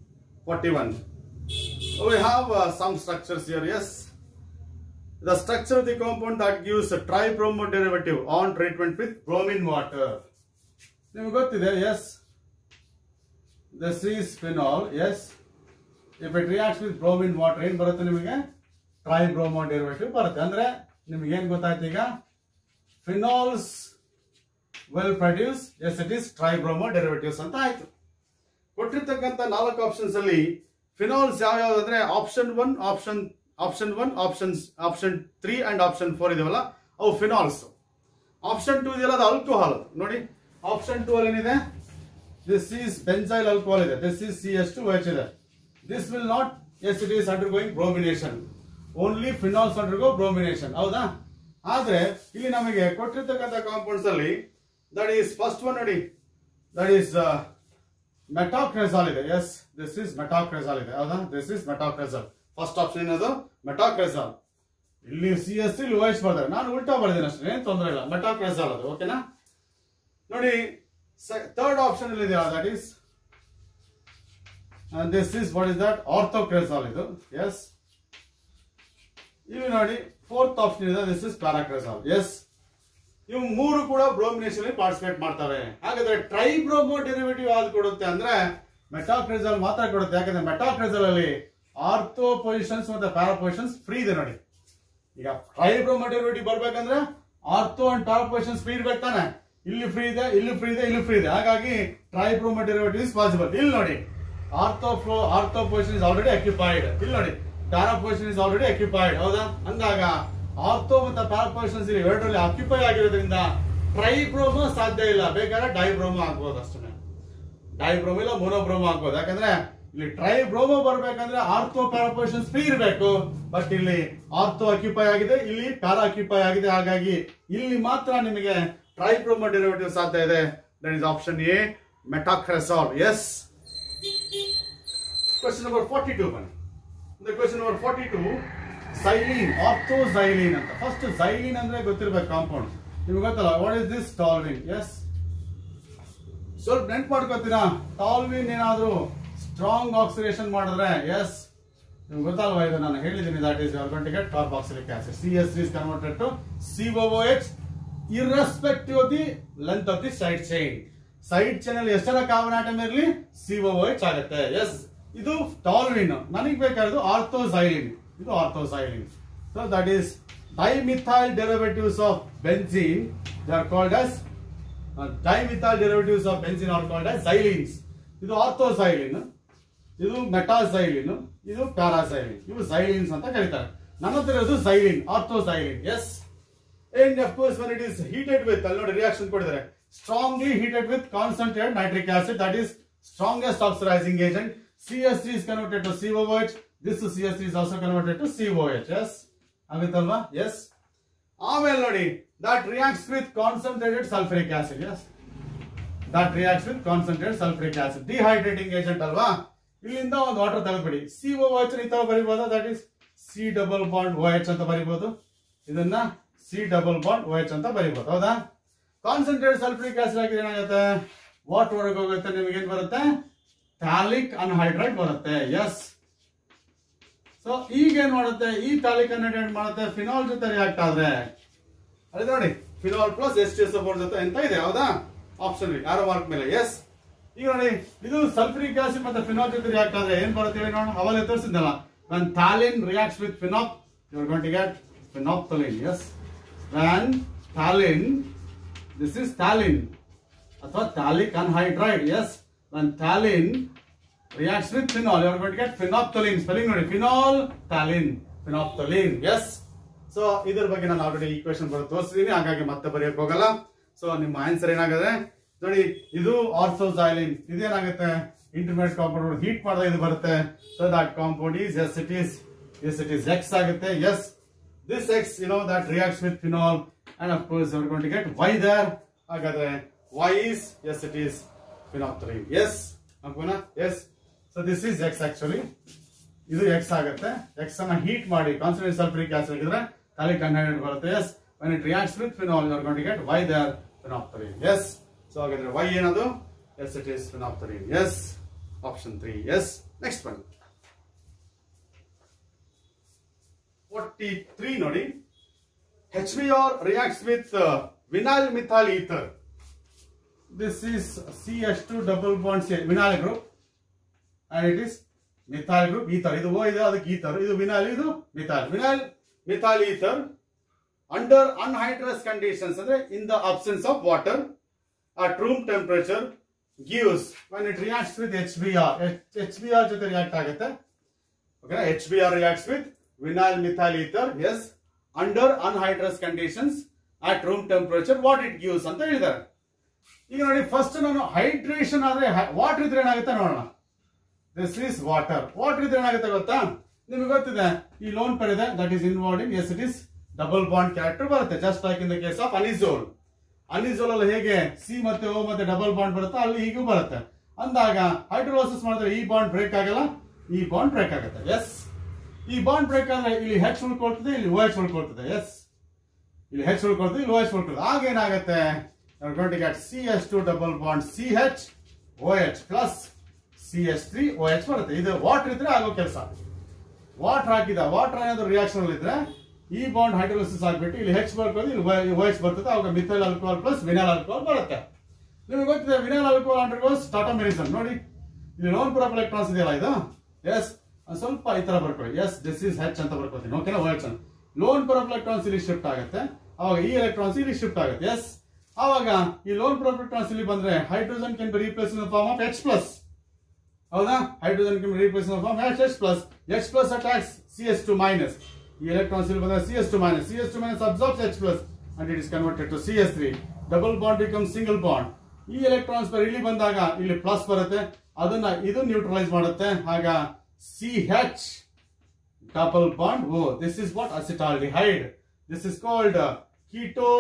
41 we have uh, some structures here yes the structure of the compound that gives a tribromo derivative on treatment with bromine water. ನಿಮ್ಗೆ ಗೊತ್ತಿದೆ yes this is phenol yes if it reacts with bromine water ಏನ್ ಬರುತ್ತೆ ನಿಮಗೆ ಟ್ರೈಬ್ರೋಮೋ derivative ಬರುತ್ತೆ ಅಂದ್ರೆ ನಿಮ್ಗೆ ಏನ್ ಗೊತ್ತಾಯ್ತು ಈಗ phenols will produce yes it is tribromo derivatives ಅಂತ ಆಯ್ತು ಕೊಟ್ಟಿರ್ತಕ್ಕಂಥ ನಾಲ್ಕು ಆಪ್ಷನ್ಸ್ ಅಲ್ಲಿ ಫಿನಾಲ್ಸ್ ಯಾವ ಯಾವ್ದು ಅಂದ್ರೆ option one option option one options option three and option four ಇದೆವಲ್ಲ ಅವು ಫಿನಾಲ್ಸ್ ಆಪ್ಷನ್ ಟೂ ಇದೆಯಲ್ಲ ಅದು ಆಲ್ಕೋಹಾಲ್ ನೋಡಿ ಆಪ್ಷನ್ ಟೂ ಅಲ್ಲಿ ಏನಿದೆ ದಿಸ್ ಈಸ್ ಬೆಂಜೈಲ್ ಆಲ್ಕೋಹಾಲ್ ಇದೆ this is C S two H ಇದೆ this will not S it is undergoing bromination only phenols undergo bromination ಹೌದಾ ಆದ್ರೆ ಇಲ್ಲಿ ನಮಗೆ ಕೊಟ್ಟಿರ್ತಕ್ಕಂಥ ಕಾಂಪೌಂಡ್ಸ್ ಅಲ್ಲಿ ದಟ್ ಈಸ್ ಫಸ್ಟ್ ಒನ್ ನೋಡಿ ದಟ್ ಈಸ್ ಮೆಟಾಕ್ರೆಸಾಲ್ ಇದೆ ಎಸ್ ದಿಸ್ ಇಸ್ ಮೆಟಾಕ್ರೆಸಾಲ್ ಇದೆ ಹೌದಾ this is metacresol first option ಏನದು ಮೆಟಾಕ್ರೆಸಾಲ್ ಇಲ್ಲಿ ಸಿ ಎಸ್ ಇಲ್ಲಿ ಓಎಚ್ ಬರ್ತಾರೆ ನಾನು ಉಲ್ಟಾ ಬರ್ದೇನೆ ಅಷ್ಟೇ ಏನ್ ತೊಂದರೆ ಇಲ್ಲ ಮೆಟಾಕ್ರೆಸಾಲ್ ಅದು ಓಕೆನಾ ನೋಡಿ ಥರ್ಡ್ ಆಪ್ಷನ್ ಇಲ್ಲಿ ಇದೆ that is this is what is that orthocresol ಇದು ಎಸ್ ಇಲ್ಲಿ ನೋಡಿ ಫೋರ್ತ್ ಆಪ್ಷನ್ ಇದೆ ದಿಸ್ ಇಸ್ ಪ್ಯಾರಾಕ್ರೆಸಾಲ್ ಎಸ್ ಇವು ಮೂರು ಕೂಡ ಬ್ರೋಮಿನೇಷನ್ ಪಾರ್ಟಿಸಿಪೇಟ್ ಮಾಡ್ತವೆ ಹಾಗಾದ್ರೆ ಟ್ರೈಬ್ರೋಮೋ ಡೆರಿವೇಟಿವ್ ಯಾವ್ದು ಕೊಡುತ್ತೆ ಅಂದ್ರೆ ಮೆಟಾಕ್ರೆಜಲ್ ಮಾತ್ರ ಕೊಡುತ್ತೆ ಯಾಕಂದ್ರೆ ಮೆಟಾಕ್ರೆಜಲ್ ಅಲ್ಲಿ ಆರ್ಥೋ ಪೊಸಿಷನ್ಸ್ ಮತ್ತೆ ಪ್ಯಾರಾ ಪೊಸಿಷನ್ಸ್ ಫ್ರೀ ಇದೆ ನೋಡಿ ಈಗ ಟ್ರೈಬ್ರೋಮೋ ಡೆರಿವೇಟಿವ್ ಬರ್ಬೇಕಂದ್ರೆ ortho and para positions free ಇರ್ಬೇಕು ತಾನೆ ಇಲ್ಲಿ ಫ್ರೀ ಇದೆ ಇಲ್ಲಿ ಫ್ರೀ ಇದೆ ಇಲ್ಲಿ ಫ್ರೀ ಇದೆ ಹಾಗಾಗಿ ಟ್ರೈಬ್ರೋಮೋ ಡೆರಿವೇಟಿವ್ ಇಸ್ ಪಾಸಿಬಲ್ ಇಲ್ಲಿ ನೋಡಿ ಆರ್ಥೋ ಫ್ಲೋ ortho position is already occupied ಇಲ್ಲಿ ನೋಡಿ para position is already occupied ಹೌದಾ ಅಂದಾಗ ಆರ್ಥೋ ಮತ್ತು ಪ್ಯಾರಾ ಪೊಸಿಷನ್ಸ್ ಇಲ್ಲಿ ಎರಡರಲ್ಲಿ ಅಕ್ಯುಪೈ ಆಗಿರೋದ್ರಿಂದ ಟ್ರೈಬ್ರೋಮೋ ಸಾಧ್ಯ ಇಲ್ಲ ಬೇಕಾದ್ರೆ ಡೈಬ್ರೋಮೋ ಆಗ್ಬೋದು ಅಷ್ಟೇ ಡೈಬ್ರೋಮೋ ಇಲ್ಲ ಮೊನೋಬ್ರೋಮೋ ಆಗ್ಬೋದು ಯಾಕಂದ್ರೆ ಇಲ್ಲಿ ಟ್ರೈಬ್ರೋಮೋ ಬರ್ಬೇಕಂದ್ರೆ ಆರ್ಥೋ ಪ್ಯಾರಾಪೊಸಿಷನ್ಸ್ ಫ್ರೀ ಇರಬೇಕು ಬಟ್ ಇಲ್ಲಿ ಆರ್ಥೋ ಅಕ್ಯುಪೈ ಆಗಿದೆ ಇಲ್ಲಿ ಪ್ಯಾರಾ ಅಕ್ಯುಪೈ ಆಗಿದೆ ಹಾಗಾಗಿ ಇಲ್ಲಿ ಮಾತ್ರ ನಿಮಗೆ ಟ್ರೈಬ್ರೋಮೋ ಡೆರಿವೇಟಿವ್ ಸಾಧ್ಯ ಇದೆ that is option A metacresol yes question number forty two ಬನ್ನಿ question number forty two xylene orthoxylene ಅಂತ ಫಸ್ಟ್ ಸೈಲೀನ್ ಅಂದ್ರೆ ಗೊತ್ತಿರ್ಬೇಕು ಕಾಂಪೌಂಡ್ ನಿಮ್ಗೆ ಗೊತ್ತಲ್ಲ what is this toluene yes ಸ್ವಲ್ಪ ನೆನ್ಪು ಮಾಡ್ಕೋತೀರಾ ಟಾಲ್ವಿನ್ ಏನಾದ್ರು ಸ್ಟ್ರಾಂಗ್ ಆಕ್ಸಿಡೇಷನ್ ಮಾಡಿದ್ರೆ ಎಸ್ ನಿಮ್ಗೆ ಗೊತ್ತಲ್ವಾ ಇದು ನಾನು ಹೇಳಿದ್ದೀನಿ that is your going to get carboxylic acid C S is converted to C O H irrespective of the length of the side chain side chain ಅಲ್ಲಿ ಎಷ್ಟರ ಕಾರ್ಬನ್ ಆಟಮ್ ಇರಲಿ C O H ಆಗುತ್ತೆ yes ಇದು toluene ನನಗೆ ಬೇಕಾಗಿರೋದು orthoxylene ಇದು orthoxylene so that is dimethyl derivatives of benzene they are called as dimethyl derivatives of benzene are called as xylenes ಇದು ಆರ್ಥೋಸೈಲಿನ್ ಇದು ಮೆಟಾಸೈಲಿನ್ ಇದು ಪ್ಯಾರಾಸೈಲಿನ್ ಇವು ಸೈಲಿನ್ಸ್ ಅಂತ ಕರೀತಾರೆ ನನ್ನ ಹತ್ರ ಇರೋದು xylene orthoxylene yes and of course when it is heated with ಅಲ್ಲಿ ನೋಡಿ ರಿಯಾಕ್ಷನ್ ಕೊಡಿದ್ದಾರೆ strongly heated with concentrated nitric acid that is strongest oxidizing agent CS3 is converted to COOH this CS3 is also converted to COH yes ಆಗುತ್ತಲ್ವಾ yes ಆಮೇಲೆ ನೋಡಿ that reacts with concentrated sulfuric acid yes that reacts with concentrated sulfuric acid dehydrating agent ಅಲ್ವಾ ಇಲ್ಲಿಂದ ಒಂದು water ತೆಗೆದ್ಬಿಡಿ C O H ಈ ತರ ಬರಿಬೋದಾ that is C double bond O H ಅಂತ ಬರಿಬಹುದು ಇದನ್ನ C double bond O H ಅಂತ ಬರಿಬಹುದು ಹೌದಾ ಕಾನ್ಸಂಟ್ರೇಟ್ ಸಲ್ಫ್ರಿಕ್ ಆಸಿಡ್ ಹಾಕಿದ್ರೆ ಏನಾಗುತ್ತೆ ವಾಟ್ ಹೊರಗೆ ಹೋಗುತ್ತೆ ನಿಮಗೆ ಏನ್ ಬರುತ್ತೆ ಥ್ಯಾಲಿಕ್ ಅನ್ಹೈಡ್ರೈಡ್ ಬರುತ್ತೆ ಎಸ್ ಸೊ ಈಗ ಏನ್ ಮಾಡುತ್ತೆ ಈ ತಾಲಿಕನ್ನ ಏನ್ ಮಾಡುತ್ತೆ ಫಿನಾಲ್ ಜೊತೆ ರಿಯಾಕ್ಟ್ ಆದ್ರೆ ಅದೇ ನೋಡಿ ಫಿನಾಲ್ ಪ್ಲಸ್ ಎಸ್ ಟಿ ಎಸ್ ಜೊತೆ ಎಂತ ಇದೆ ಹೌದಾ ಆಪ್ಷನ್ ಯಾರೋ ಮಾರ್ಕ್ ಮೇಲೆ ಎಸ್ ಈಗ ನೋಡಿ ಇದು ಸಲ್ಫ್ರಿಕ್ ಆಸಿಡ್ ಮತ್ತೆ ಫಿನಾಲ್ ಜೊತೆ ರಿಯಾಕ್ಟ್ ಆದ್ರೆ ಏನ್ ಬರುತ್ತೆ ಹೇಳಿ ನೋಡೋಣ ಅವಾಗ ತೋರಿಸಿದ್ನಲ್ಲ when thalin reacts with phenol you are going to get phenolphthalein yes when thalin this is thalin ಅಥವಾ phthalic anhydride yes when thalin reacts with phenol you are going to get phenolphthalein spelling ನೋಡಿ phenol thalin phenolphthalein yes so ಇದ್ರ ಬಗ್ಗೆ ನಾನು already equation ಬರೆದು ತೋರಿಸಿದೀನಿ ಹಾಗಾಗಿ ಮತ್ತೆ ಬರೆಯಕ್ ಹೋಗಲ್ಲ so ನಿಮ್ಮ ಆನ್ಸರ್ ಏನಾಗಿದೆ ನೋಡಿ ಇದು ಆರ್ಥೋಸೈಲಿನ್ ಇದೇನಾಗುತ್ತೆ ಇಂಟರ್ಮೀಡಿಯೇಟ್ ಕಾಂಪೌಂಡ್ ಹೀಟ್ ಮಾಡಿದ್ರೆ ಇದು ಬರುತ್ತೆ so that compound is S it is S it is X ಆಗುತ್ತೆ yes this X you know that reacts with phenol and of course you going to get Y there ಹಾಗಾದ್ರೆ Y is S it is phenolphthalein yes ಅಪ್ಪನ yes so this is X actually ಇದು X ಆಗುತ್ತೆ X ಅನ್ನ heat ಮಾಡಿ concentrate sulphuric acid ಹಾಕಿದ್ರೆ ಖಾಲಿ ಕಂಡೈನೆಂಟ್ ಬರುತ್ತೆ yes when it reacts with phenol you are going to get y there phenolphthalein yes so ಹಾಗಾದ್ರೆ y ಏನದು yes it is phenolphthalein yes option 3 yes next one 43 ನೋಡಿ HBr reacts with uh, vinyl methyl ether this is CH2 double bond C vinyl group and it is methyl group ether ಇದು O ಇದೆ ಅದಕ್ಕೆ ether ಇದು vinyl ಇದು methyl vinyl methyl ether under anhydrous conditions ಅಂದ್ರೆ in the absence of water at room temperature gives when it reacts with HBr H- HBr ಜೊತೆ react ಆಗುತ್ತೆ okay HBr reacts with vinyl methyl ether yes under anhydrous conditions at room temperature what it gives ಅಂತ ಹೇಳಿದ್ದಾರೆ ಈಗ ನೋಡಿ first ನಾನು hydration ಆದ್ರೆ water ಇದ್ರೆ ಏನಾಗುತ್ತೆ ನೋಡೋಣ ದಿಸ್ ಈಸ್ ವಾಟರ್ ವಾಟರ್ ಇದ್ರೆ ಏನಾಗುತ್ತೆ ಗೊತ್ತಾ ನಿಮಗೆ ಗೊತ್ತಿದೆ ಈ ಲೋನ್ ಪರ್ ಇದೆ that is involved in S it is double bond character ಬರುತ್ತೆ just like in the case of anisole anisole ಅಲ್ಲಿ ಹೇಗೆ ಸಿ ಮತ್ತೆ ಓ ಮತ್ತೆ ಡಬಲ್ ಬಾಂಡ್ ಬರುತ್ತೆ ಅಲ್ಲಿ ಹೀಗೂ ಬರುತ್ತೆ ಅಂದಾಗ ಹೈಡ್ರೋಲೋಸಿಸ್ ಮಾಡಿದ್ರೆ ಈ ಬಾಂಡ್ ಬ್ರೇಕ್ ಆಗಲ್ಲ ಈ ಬಾಂಡ್ ಬ್ರೇಕ್ ಆಗುತ್ತೆ ಎಸ್ ಈ ಬಾಂಡ್ ಬ್ರೇಕ್ ಆದ್ರೆ ಇಲ್ಲಿ ಹೆಚ್ ಉಳ್ಕೊಳ್ತದೆ ಇಲ್ಲಿ ಓ ಎಚ್ ಉಳ್ಕೊಳ್ತದೆ ಎಸ್ ಇಲ್ಲಿ ಹೆಚ್ ಉಳ್ಕೊಳ್ತದೆ ಇಲ್ಲಿ ಓ ಎಚ್ ಉಳ್ಕೊಳ್ತದೆ ಆಗ ಏನಾಗುತ್ತೆ going to get CH2 double bond CH OH plus CH3 OH ಬರುತ್ತೆ ಇದು ವಾಟರ್ ಇದ್ರೆ ಆಗೋ ಕೆಲಸ ವಾಟರ್ ಹಾಕಿದ ವಾಟರ್ ಏನಾದ್ರು ರಿಯಾಕ್ಷನ್ ಇದ್ರೆ ಈ ಬಾಂಡ್ ಹೈಡ್ರೋಲಿಸಿಸ್ ಆಗ್ಬಿಟ್ಟು ಇಲ್ಲಿ ಹೆಚ್ ಬರ್ಬೋದು ಇಲ್ಲಿ OH ಬರ್ತದೆ ಅವಾಗ methyl alcohol plus vinyl alcohol ಬರುತ್ತೆ ನಿಮಗೆ ಗೊತ್ತಿದೆ ವಿನಲ್ ಆಲ್ಕೋಹಾಲ್ ಅಂಡರ್ಗೋಸ್ ಟಾಟೋಮೆರಿಸಮ್ ನೋಡಿ ಇಲ್ಲಿ ಲೋನ್ ಪುರಪ್ ಎಲೆಕ್ಟ್ರಾನ್ಸ್ ಇದೆಯಲ್ಲ ಇದು ಎಸ್ ಸ್ವಲ್ಪ ಈ ತರ ಬರ್ಕೊಳ್ಳಿ ಎಸ್ ದಿಸ್ ಇಸ್ ಹೆಚ್ ಅಂತ ಬರ್ಕೋತೀನಿ ಓಕೆನಾ OH ಅಂತ ಲೋನ್ ಪುರಪ್ ಎಲೆಕ್ಟ್ರಾನ್ಸ್ ಇಲ್ಲಿ ಶಿಫ್ಟ್ ಆಗುತ್ತೆ ಅವಾಗ ಈ ಎಲೆಕ್ಟ್ರಾನ್ಸ್ ಇಲ್ಲಿ ಶಿಫ್ಟ್ ಆಗುತ್ತೆ ಎಸ್ ಆವಾಗ ಈ ಲೋನ್ ಪುರಪ್ ಎಲೆಕ್ಟ್ರಾನ್ಸ್ ಇಲ್ಲಿ ಬಂದ್ರೆ hydrogen can be replace in form of H plus ಹೌದಾ hydrogen can replace in form H H plus H plus attacks C S two minus ಈ ಎಲೆಕ್ಟ್ರಾನ್ಸ್ ಇಲ್ಲಿ ಬಂದ್ರೆ C S two minus C S two minus absorbs H plus and it is converted to C S three double bond become single bond ಈ electrons ಇಲ್ಲಿ ಬಂದಾಗ ಇಲ್ಲಿ plus ಬರುತ್ತೆ ಅದನ್ನ ಇದು ನ್ಯೂಟ್ರಲೈಸ್ ಮಾಡುತ್ತೆ ಆಗ C H double bond O this is what acetaldehyde this is called keto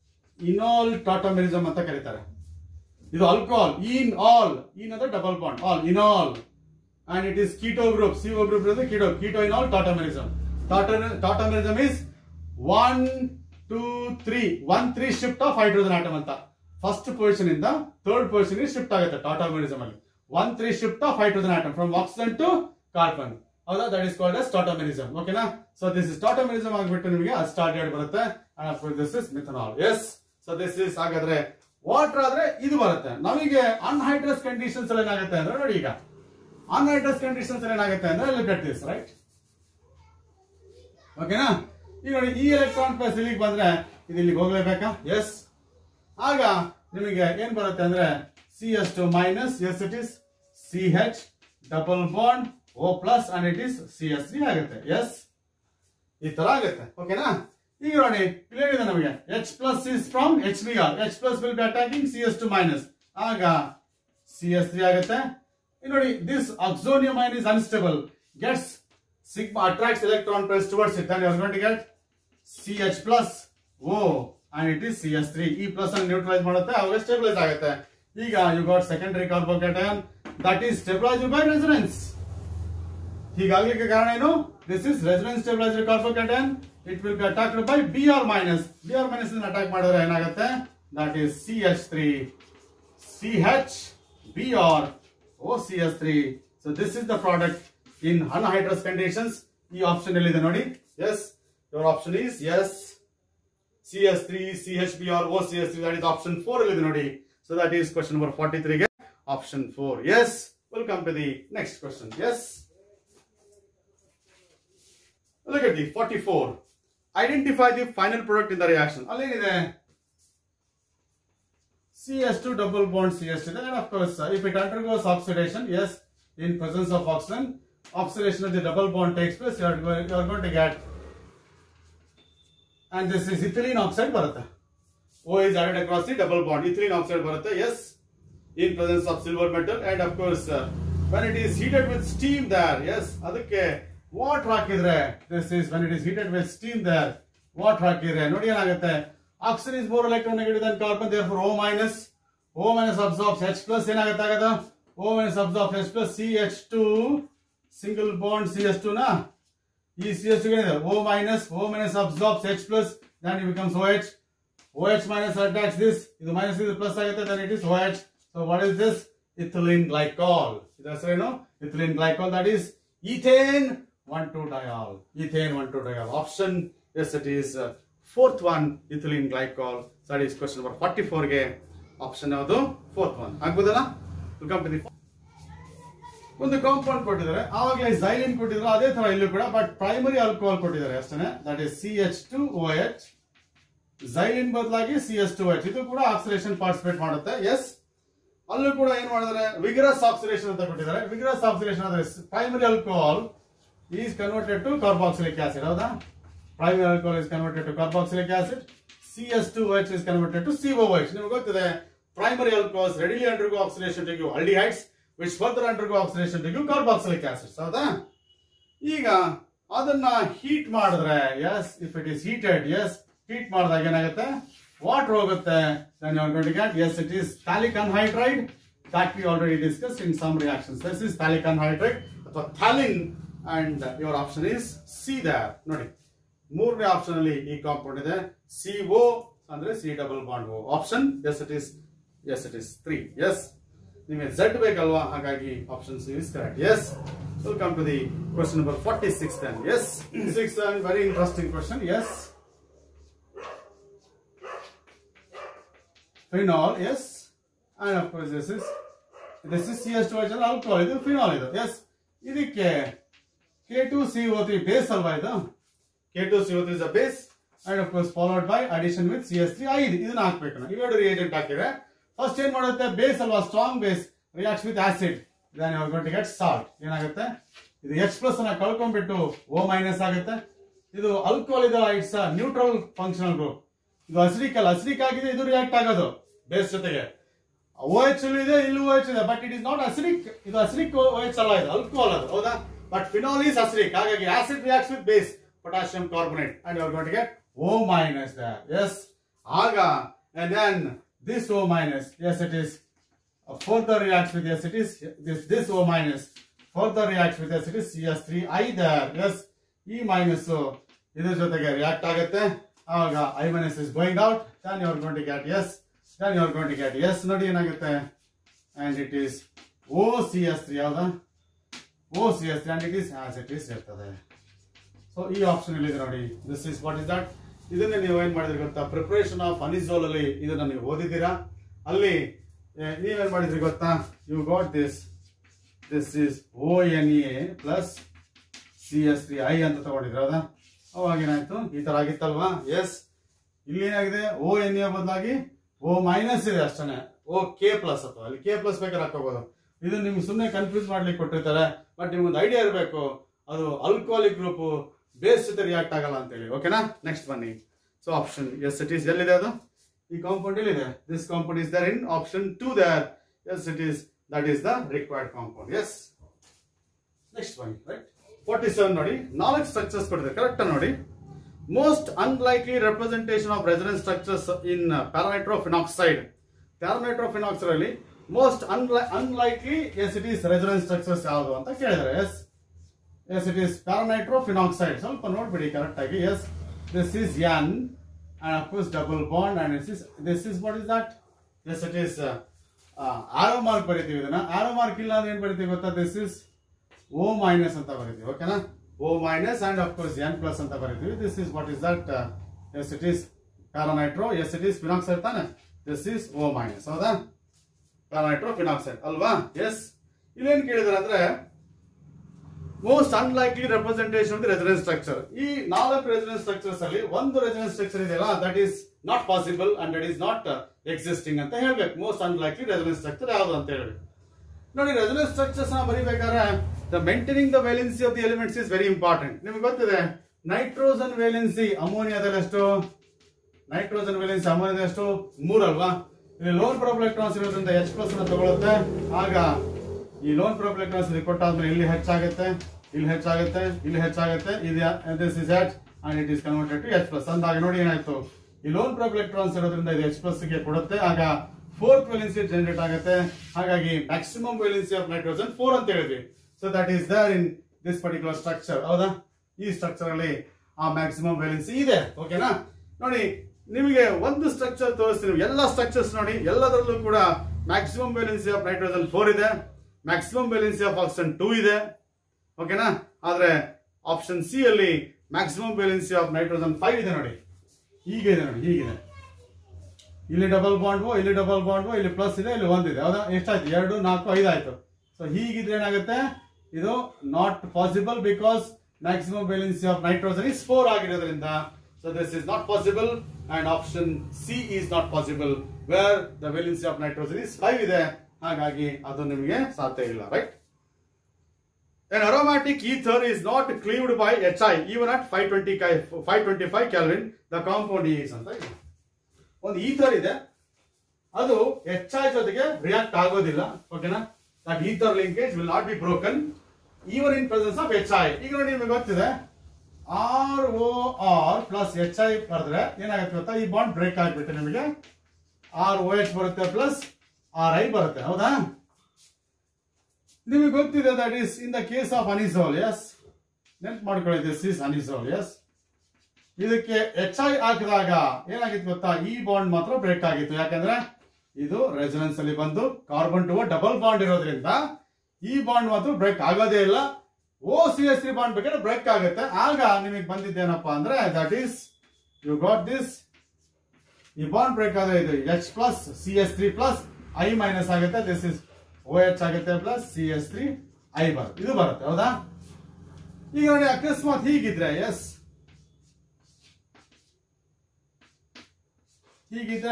enol tautomerism ಅಂತ ಕರೀತಾರೆ ಇದು ಆಲ್ಕೋಹಾಲ್ ಇನ್ ಆಲ್ ಇನ್ ಅಂದ್ರೆ double bond ol enol and it is keto group CO group ಇರೋದು keto keto enol tautomerism tautomerism is one two three one three shift of hydrogen atom ಅಂತ first position ಇಂದ third position shift ಆಗುತ್ತೆ tautomerism ಅಲ್ಲಿ one three shift of hydrogen atom from oxygen to carbon ಹೌದಾ that is called as tautomerism ಓಕೆನಾ so this is tautomerism ಆಗಿಬಿಟ್ಟು ನಿಮಗೆ ಅಸ್ಟಾರ್ಟೆಡ್ ಬರುತ್ತೆ this is methanol yes so this is ಹಾಗಾದ್ರೆ ವಾಟರ್ ಆದ್ರೆ ಇದು ಬರುತ್ತೆ ನಮಗೆ ಅನ್ಹೈಡ್ರಸ್ ಕಂಡೀಷನ್ಸ್ ಅಲ್ಲಿ ಏನಾಗುತ್ತೆ ಅಂದ್ರೆ ನೋಡಿ ಈಗ ಅನ್ಹೈಡ್ರಸ್ ಕಂಡೀಷನ್ಸ್ ಅಲ್ಲಿ ಏನಾಗುತ್ತೆ ಅಂದ್ರೆ ಲುಕ್ ಅಟ್ ದಿಸ್ ರೈಟ್ ಓಕೆನಾ ಈಗ ನೋಡಿ ಈ ಎಲೆಕ್ಟ್ರಾನ್ ಪ್ಲಸ್ ಇಲ್ಲಿಗೆ ಬಂದ್ರೆ ಇದು ಇಲ್ಲಿಗೆ ಹೋಗ್ಲೇಬೇಕಾ ಎಸ್ ಆಗ ನಿಮಗೆ ಏನ್ ಬರುತ್ತೆ ಅಂದ್ರೆ C S two minus yes it is C H double bond O plus and it is C S three ಆಗುತ್ತೆ ಎಸ್ ಈ ತರ ಆಗುತ್ತೆ ಓಕೆನಾ ಈಗ ನೋಡಿ ಕ್ಲಿಯರ್ ಇದೆ ನಮಗೆ H plus is from H B R H plus will be attacking C S two minus ಆಗ ಸಿ ಎಸ್ ತ್ರೀ ಆಗುತ್ತೆ ಈಗ ನೋಡಿ this oxonium ion is unstable gets sigma attracts electron plus towards it and going to get C H plus O and it is C S three ಈ plus ಅನ್ನು neutralise ಮಾಡುತ್ತೆ ಅವಾಗ stabilise ಆಗುತ್ತೆ ಈಗ you got secondary carbocation that is stabilise by resonance ಹೀಗಾಗ್ಲಿಕ್ಕೆ ಕಾರಣ ಏನು this is residence stabiliser carbocation it will be attacked by B R minus B R minus attack ಮಾಡಿದ್ರೆ ಏನಾಗುತ್ತೆ that is C H three C H BR OCS3. So this is the product in anhydrous conditions ಈ option ಎಲ್ಲಿದೆ ನೋಡಿ yes your option is as C S three C H B R O C S three that is option four ಇದೆ ನೋಡಿ so that is question number forty ತ್ರೀಗೆ option four yes welcome to the next question yes Look at the 44. Identify the final product in the reaction. ಅಲ್ಲೇನಿದೆ CS2 double bond CS2. Then of course, uh, if it undergoes oxidation, yes, in presence of oxygen, oxidation of the double bond takes place. You are going, you are going to get, and this is ethylene oxide ಬರುತ್ತೆ. O is added across the double bond. Ethylene oxide ಬರುತ್ತೆ. Yes, in presence of silver metal, and of course, uh, when it is heated with steam there, yes, ಅದಕ್ಕೆ water ಹಾಕಿದ್ರೆ this is when it is heated with steam there water ಹಾಕಿದ್ರೆ ನೋಡಿ ಏನಾಗುತ್ತೆ oxygen is more electronegative than carbon therefore O minus O minus absorbs H plus ಏನಾಗುತ್ತೆ ಆಗದ O minus absorbs H plus C H two single bond C H two ನಾ ಈ C H ಏನಿದೆ O minus O minus absorbs H plus then it becomes O H O H minus attach this ಇದು minus ಇದು plus ಆಗುತ್ತೆ then it is O H so what is this ethylene glycol ಇದು ಹೆಸರೇನು ethylene glycol that is ethane one two diol ethane one two diol option yes it is uh, fourth one ethylene glycol so that is question number 44 ಗೆ option ಯಾವುದು fourth one ಆಗ್ಬೋದಲ್ಲ welcome to the ಒಂದು compound ಕೊಟ್ಟಿದ್ದಾರೆ ಆವಾಗಲೇ ಜೈಲಿನ್ ಕೊಟ್ಟಿದ್ರು ಅದೇ ತರ ಇಲ್ಲೂ ಕೂಡ ಬಟ್ ಪ್ರೈಮರಿ ಆಲ್ಕೋಹಾಲ್ ಕೊಟ್ಟಿದ್ದಾರೆ ಅಷ್ಟೇ that is C H two O H ಜೈಲಿನ್ ಬದಲಾಗಿ ಸಿ ಎಸ್ ಟು ಎಚ್ ಇದು ಕೂಡ ಆಕ್ಸಿಡೇಷನ್ ಪಾರ್ಟಿಸಿಪೇಟ್ ಮಾಡುತ್ತೆ ಎಸ್ ಅಲ್ಲೂ ಕೂಡ ಏನ್ ಮಾಡಿದ್ದಾರೆ ವಿಗ್ರಸ್ ಆಕ್ಸಿಡೇಷನ್ ಅಂತ ಕೊಟ್ಟಿದ್ದಾರೆ ವಿಗ್ರಸ್ ಆಕ್ಸಿಡೇಷನ್ ಅಂದ್ರೆ primary alcohol is converted to carboxylic acid. ಹೌದಾ primary alcohol is converted to carboxylic acid. CS2H is converted to COOH. ನಿಮಗೆ ಗೊತ್ತಿದೆ primary alcohols readily undergo oxidation to give aldehydes which further undergo oxidation to give carboxylic acids. ಹೌದಾ ಈಗ ಅದನ್ನ heat ಮಾಡಿದ್ರೆ yes if it is heated yes heat ಮಾಡಿದಾಗ ಏನಾಗುತ್ತೆ water ಹೋಗುತ್ತೆ then you are going to get yes it is phthalic anhydride that we already discussed in some reactions this is phthalic anhydride ಅಥವಾ thalin and your option is C there ನೋಡಿ ಮೂರನೇ option ಅಲ್ಲಿ ಈ compound ಇದೆ C O ಅಂದ್ರೆ C double bond O option S it is S it is three yes ನಿಮಗೆ Z ಬೇಕಲ್ವಾ ಹಾಗಾಗಿ option C is correct yes welcome to the question number forty six then yes six very interesting question yes phenol yes and of course this is this is CS2H ಅಂದ್ರೆ alcohol ಇದು phenol ಇದು yes ಇದಕ್ಕೆ K2CO3 base ಅಲ್ವಾ ಇದು K2CO3 is a base and of course followed by addition with CS3 ಐದು ಇದನ್ನ ಹಾಕ್ಬೇಕು ನಾವು ಇವೆರಡು ರಿಯೇಜೆಂಟ್ ಹಾಕಿದ್ರೆ ಫಸ್ಟ್ ಏನ್ ಮಾಡುತ್ತೆ ಬೇಸ್ ಅಲ್ವಾ strong base reacts with acid then you are going to get salt ಏನಾಗುತ್ತೆ ಇದು ಎಚ್ ಪ್ಲಸ್ ಅನ್ನ ಕಳ್ಕೊಂಡ್ಬಿಟ್ಟು ಓ ಮೈನಸ್ ಆಗುತ್ತೆ ಇದು ಅಲ್ಕೋಹಾಲ್ ಇದಲ್ಲ ಇಟ್ಸ್ ನ್ಯೂಟ್ರಲ್ ಫಂಕ್ಷನಲ್ ಗ್ರೂಪ್ ಇದು ಅಸಿಡಿಕ್ ಅಲ್ಲ ಅಸಿಡಿಕ್ ಆಗಿದೆ ಇದು ರಿಯಾಕ್ಟ್ ಆಗೋದು ಬೇಸ್ ಜೊತೆಗೆ ಓ ಎಚ್ ಇದೆ ಇಲ್ಲೂ ಓ ಎಚ್ ಇದೆ but it is not acidic ಇದು ಅಸಿಡಿಕ್ ಓ ಎಚ್ ಅಲ್ಲ ಇದು ಅಲ್ಕೋಹಾಲ್ ಅದು ಹೌದಾ ಬಟ್ ಫಿನಾಲ್ ಈಸ್ ಅಸಿಡಿಕ್ ಹಾಗಾಗಿ acid reacts with base potassium carbonate and you are got get O minus yes ಆಗ and then this O minus yes it is uh, further reacts with yes it is this this O minus further reacts with yes it is CS3I there yes E minus ಇದ್ರ ಜೊತೆಗೆ react ಆಗುತ್ತೆ ಆವಾಗ I minus is going out then you are going to get S then you are going to get S ನೋಡಿ ಏನಾಗುತ್ತೆ and it is O C S three ಯಾವ್ದಾ O C S three and it is as it is ಇರ್ತದೆ so ಈ option ಇಲ್ಲಿ ಇದೆ ನೋಡಿ this is what is that ಇದನ್ನ ನೀವು ಏನ್ ಮಾಡಿದ್ರಿ ಗೊತ್ತಾ ಪ್ರಿಪರೇಷನ್ ಆಫ್ ಅನಿಸೋಲ್ ಅಲ್ಲಿ ಇದನ್ನ ನೀವು ಓದಿದ್ದೀರಾ ಅಲ್ಲಿ ಏ, ನೀವೇನ್ ಮಾಡಿದ್ರಿ ಗೊತ್ತಾ you got this this is O N A plus C S three I ಅಂತ ತಗೊಂಡಿದ್ರೆ ಹೌದಾ ಅವಾಗ ಏನಾಯ್ತು ಈ ತರ ಆಗಿತ್ತಲ್ವಾ ಎಸ್ ಇಲ್ಲಿ ಏನಾಗಿದೆ ಓ ಎನ್ ಎ ಬದಲಾಗಿ ಓ ಮೈನಸ್ ಇದೆ ಅಷ್ಟೇ ಓ ಕೆ ಪ್ಲಸ್ ಅಥವಾ ಅಲ್ಲಿ ಕೆ ಪ್ಲಸ್ ಬೇಕಾದ್ರೆ ಹಾಕೋಬಹುದು ಇದು ನಿಮ್ಗೆ ಸುಮ್ಮನೆ ಕನ್ಫ್ಯೂಸ್ ಮಾಡ್ಲಿಕ್ಕೆ ಕೊಟ್ಟಿರ್ತಾರೆ ಬಟ್ ನಿಮ್ಗೊಂದು ಐಡಿಯಾ ಇರಬೇಕು ಅದು ಅಲ್ಕೋಹಾಲಿಕ್ ಗ್ರೂಪ್ ಬೇಸ್ ಜೊತೆ ರಿಯಾಕ್ಟ್ ಆಗಲ್ಲ ಅಂತೇಳಿ ಓಕೆನಾ ನೆಕ್ಸ್ಟ್ ಬನ್ನಿ so option S it is ಎಲ್ಲಿದೆ ಅದು ಈ ಕಾಂಪೌಂಡ್ ಎಲ್ಲಿದೆ this compound is there in option two there yes it is that is the required compound yes next ಬನ್ನಿ ರೈಟ್ ಫೋರ್ಟಿ ಸೆವೆನ್ ನೋಡಿ ನಾಲ್ಕು ಸ್ಟ್ರಕ್ಚರ್ಸ್ ಕೊಟ್ಟಿದೆ ಕರೆಕ್ಟ್ ನೋಡಿ most unlikely representation of resonance structures in para nitrophenoxide para nitrophenoxide ಅಲ್ಲಿ most unlikely yes it is resonance structures ಯಾವುದು ಅಂತ ಕೇಳಿದ್ದಾರೆ yes S it is para nitrophenoxide ಸ್ವಲ್ಪ ನೋಡ್ಬಿಡಿ ಕರೆಕ್ಟ್ ಆಗಿ yes this is N and of course double bond and this is this is what is that yes it is arrow mark ಬರಿತೀವಿ ಇದನ್ನ arrow mark ಇಲ್ಲ ಅಂದ್ರೆ ಏನ್ ಬರಿತೀವಿ ಗೊತ್ತಾ ದಿಸ್ ಇಸ್ ಓ ಮೈನಸ್ ಅಂತ ಬರಿತೀವಿ ಓಕೆನಾ O minus and of course N plus ಅಂತ ಬರೀತೀವಿ this is what is that yes it is para nitro yes it is phenoxide ತಾನೆ ದಿಸ್ ಇಸ್ ಓ ಮೈನಸ್ ಹೌದಾ ಪ್ಯಾರಾನೈಟ್ರೋ ಫಿನಾಕ್ಸೈಡ್ ಅಲ್ವಾ ಎಸ್ ಇಲ್ಲೇನ್ ಕೇಳಿದಾರೆ ಅಂದ್ರೆ most unlikely representation of the residence structure ಈ ನಾಲ್ಕು ರೆಸಿಡೆನ್ಸ್ ಸ್ಟ್ರಕ್ಚರ್ಸ್ ಅಲ್ಲಿ ಒಂದು ರೆಸಿಡೆನ್ಸ್ ಸ್ಟ್ರಕ್ಚರ್ ಇದೆಯಲ್ಲ that is not possible and that is not existing ಅಂತ ಹೇಳ್ಬೇಕು ಮೋಸ್ಟ್ ಅನ್ಲೈಕ್ಲಿ ರೆಸಿಡೆನ್ಸ್ ಸ್ಟ್ರಕ್ಚರ್ ಯಾವುದು ಅಂತ ಹೇಳ್ಬೇಕು ನೋಡಿ ರೆಸಿಡೆನ್ಸ್ ಸ್ಟ್ರಕ್ಚರ್ಸ್ ನ ಬರೀಬೇಕಾದ್ರೆ the maintaining the valency of the elements is very important ನಿಮ್ಗೆ ಗೊತ್ತಿದೆ ನೈಟ್ರೋಜನ್ ವೇಲೆನ್ಸಿ ಅಮೋನಿಯಾದಲ್ಲಿ ಎಷ್ಟು ನೈಟ್ರೋಜನ್ ವೇಲೆನ್ಸಿ ಅಮೋನಿಯಾದಲ್ಲಿ ಎಷ್ಟು ಮೂರಲ್ವಾ ಇಲ್ಲಿ ಲೋನ್ ಪ್ರೊಬ್ಲೆಕ್ಟ್ರಾನ್ಸ್ ಇರೋದ್ರಿಂದ ಎಚ್ ಪ್ಲಸ್ ಅನ್ನ ತಗೊಳುತ್ತೆ ಆಗ ಈ ಲೋನ್ ಪ್ರೊಬ್ಲೆಕ್ಟ್ರಾನ್ಸ್ ಇಲ್ಲಿ ಕೊಟ್ಟಾದ್ಮೇಲೆ ಇಲ್ಲಿ ಹೆಚ್ಚಾಗುತ್ತೆ ಇಲ್ಲಿ ಹೆಚ್ಚಾಗುತ್ತೆ ಇಲ್ಲಿ ಹೆಚ್ಚಾಗುತ್ತೆ ಇದು this is H and it is converted to H plus ಅಂದಾಗ ನೋಡಿ ಏನಾಯ್ತು ಈ ಲೋನ್ ಪ್ರೊಬ್ಲೆಕ್ಟ್ರಾನ್ಸ್ ಇರೋದ್ರಿಂದ ಇದು ಎಚ್ ಪ್ಲಸ್ ಗೆ ಕೊಡುತ್ತೆ ಆಗ ಫೋರ್ತ್ ವೇಲೆನ್ಸಿ ಜನರೇಟ್ ಆಗುತ್ತೆ ಹಾಗಾಗಿ maximum valency of nitrogen four ಅಂತ ಹೇಳಿದ್ವಿ so that is there in this particular structure ಹೌದಾ ಈ ಸ್ಟ್ರಕ್ಚರ್ ಅಲ್ಲಿ ಆ ಮ್ಯಾಕ್ಸಿಮಮ್ ವೇಲೆನ್ಸಿ ಇದೆ ಓಕೆನಾ ನೋಡಿ ನಿಮಗೆ ಒಂದು ಸ್ಟ್ರಕ್ಚರ್ ತೋರಿಸ್ತೀನಿ ಎಲ್ಲ ಸ್ಟ್ರಕ್ಚರ್ಸ್ ನೋಡಿ ಎಲ್ಲದರಲ್ಲೂ ಕೂಡ maximum valency of nitrogen four ಇದೆ maximum valency of oxygen two ಇದೆ ಓಕೆನಾ ಆದ್ರೆ ಆಪ್ಷನ್ ಸಿ ಅಲ್ಲಿ maximum valency of nitrogen five ಇದೆ ನೋಡಿ ಹೀಗೆ ಇದೆ ನೋಡಿ ಹೀಗಿದೆ ಇಲ್ಲಿ ಡಬಲ್ ಬಾಂಡ್ ಇಲ್ಲಿ ಡಬಲ್ ಬಾಂಡ್ ಇಲ್ಲಿ ಪ್ಲಸ್ ಇದೆ ಇಲ್ಲಿ ಒಂದಿದೆ ಹೌದಾ ಎಷ್ಟಾಯ್ತು ಎರಡು ನಾಲ್ಕು ಐದು ಆಯ್ತು ಸೊ ಹೀಗಿದ್ರೆ ಏನಾಗುತ್ತೆ ಇದು not possible because maximum valency of nitrogen is four ಆಗಿರೋದ್ರಿಂದ so this is not possible and option C is not possible where the valency of nitrogen is five ಇದೆ ಹಾಗಾಗಿ ಅದು ನಿಮಗೆ ಸಾಧ್ಯ ಇಲ್ಲ right An aromatic ether is not cleaved by HI even at 520 ki- 525 Kelvin. The compound is ಅಂತ ಇದೆ. ಒಂದು ether ಇದೆ ಅದು ಎಚ್ ಐ ಜೊತೆಗೆ ರಿಯಾಕ್ಟ್ ಆಗೋದಿಲ್ಲ ಓಕೆನಾ that ether linkage will not be broken even in presence of H I ಈಗ ನೋಡಿ ನಿಮಗೆ ಗೊತ್ತಿದೆ R O R plus H I ಬರೆದ್ರೆ ಏನಾಗುತ್ತೆ ಗೊತ್ತಾ ಈ ಬಾಂಡ್ ಬ್ರೇಕ್ ಆಗ್ಬಿಟ್ಟು ನಿಮಗೆ ಆರ್ ಓ ಎಚ್ ಬರುತ್ತೆ ಪ್ಲಸ್ ಆರ್ ಐ ಬರುತ್ತೆ ಹೌದಾ ನಿಮಗೆ ಗೊತ್ತಿದೆ that is in the case of anisole yes ನೆನ್ಪು ಮಾಡ್ಕೊಳ್ಳಿ ದಿಸ್ ಇಸ್ ಅನಿಸೋಲ್ ಎಸ್ ಇದಕ್ಕೆ ಎಚ್ ಐ ಹಾಕಿದಾಗ ಏನಾಗಿತ್ತು ಗೊತ್ತಾ ಈ ಬಾಂಡ್ ಮಾತ್ರ ಬ್ರೇಕ್ ಆಗಿತ್ತು ಯಾಕಂದ್ರೆ ಇದು ರೆಸನೆನ್ಸ್ ಅಲ್ಲಿ ಬಂದು ಕಾರ್ಬನ್ ಟು ಡಬಲ್ ಬಾಂಡ್ ಇರೋದ್ರಿಂದ ಈ ಬಾಂಡ್ ಮಾತ್ರ ಬ್ರೇಕ್ ಆಗೋದೇ ಇಲ್ಲ O C S three bond ಬೇಕಾದ್ರೆ ಬ್ರೇಕ್ ಆಗುತ್ತೆ ಆಗ ನಿಮಗೆ ಬಂದಿದ್ದೇನಪ್ಪ ಅಂದ್ರೆ that is you got this ಈ ಬಾಂಡ್ ಬ್ರೇಕ್ ಆದ್ರೆ ಇದು H plus C S three plus I minus ಆಗುತ್ತೆ ದಿಸ್ ಇಸ್ ಓ ಎಚ್ ಆಗುತ್ತೆ plus C S three I ಬರುತ್ತೆ ಇದು ಬರುತ್ತೆ ಹೌದಾ ಈಗ ನೋಡಿ ಅಕಸ್ಮಾತ್ ಹೀಗಿದ್ರೆ ಎಸ್ ಹೀಗಿದ್ರೆ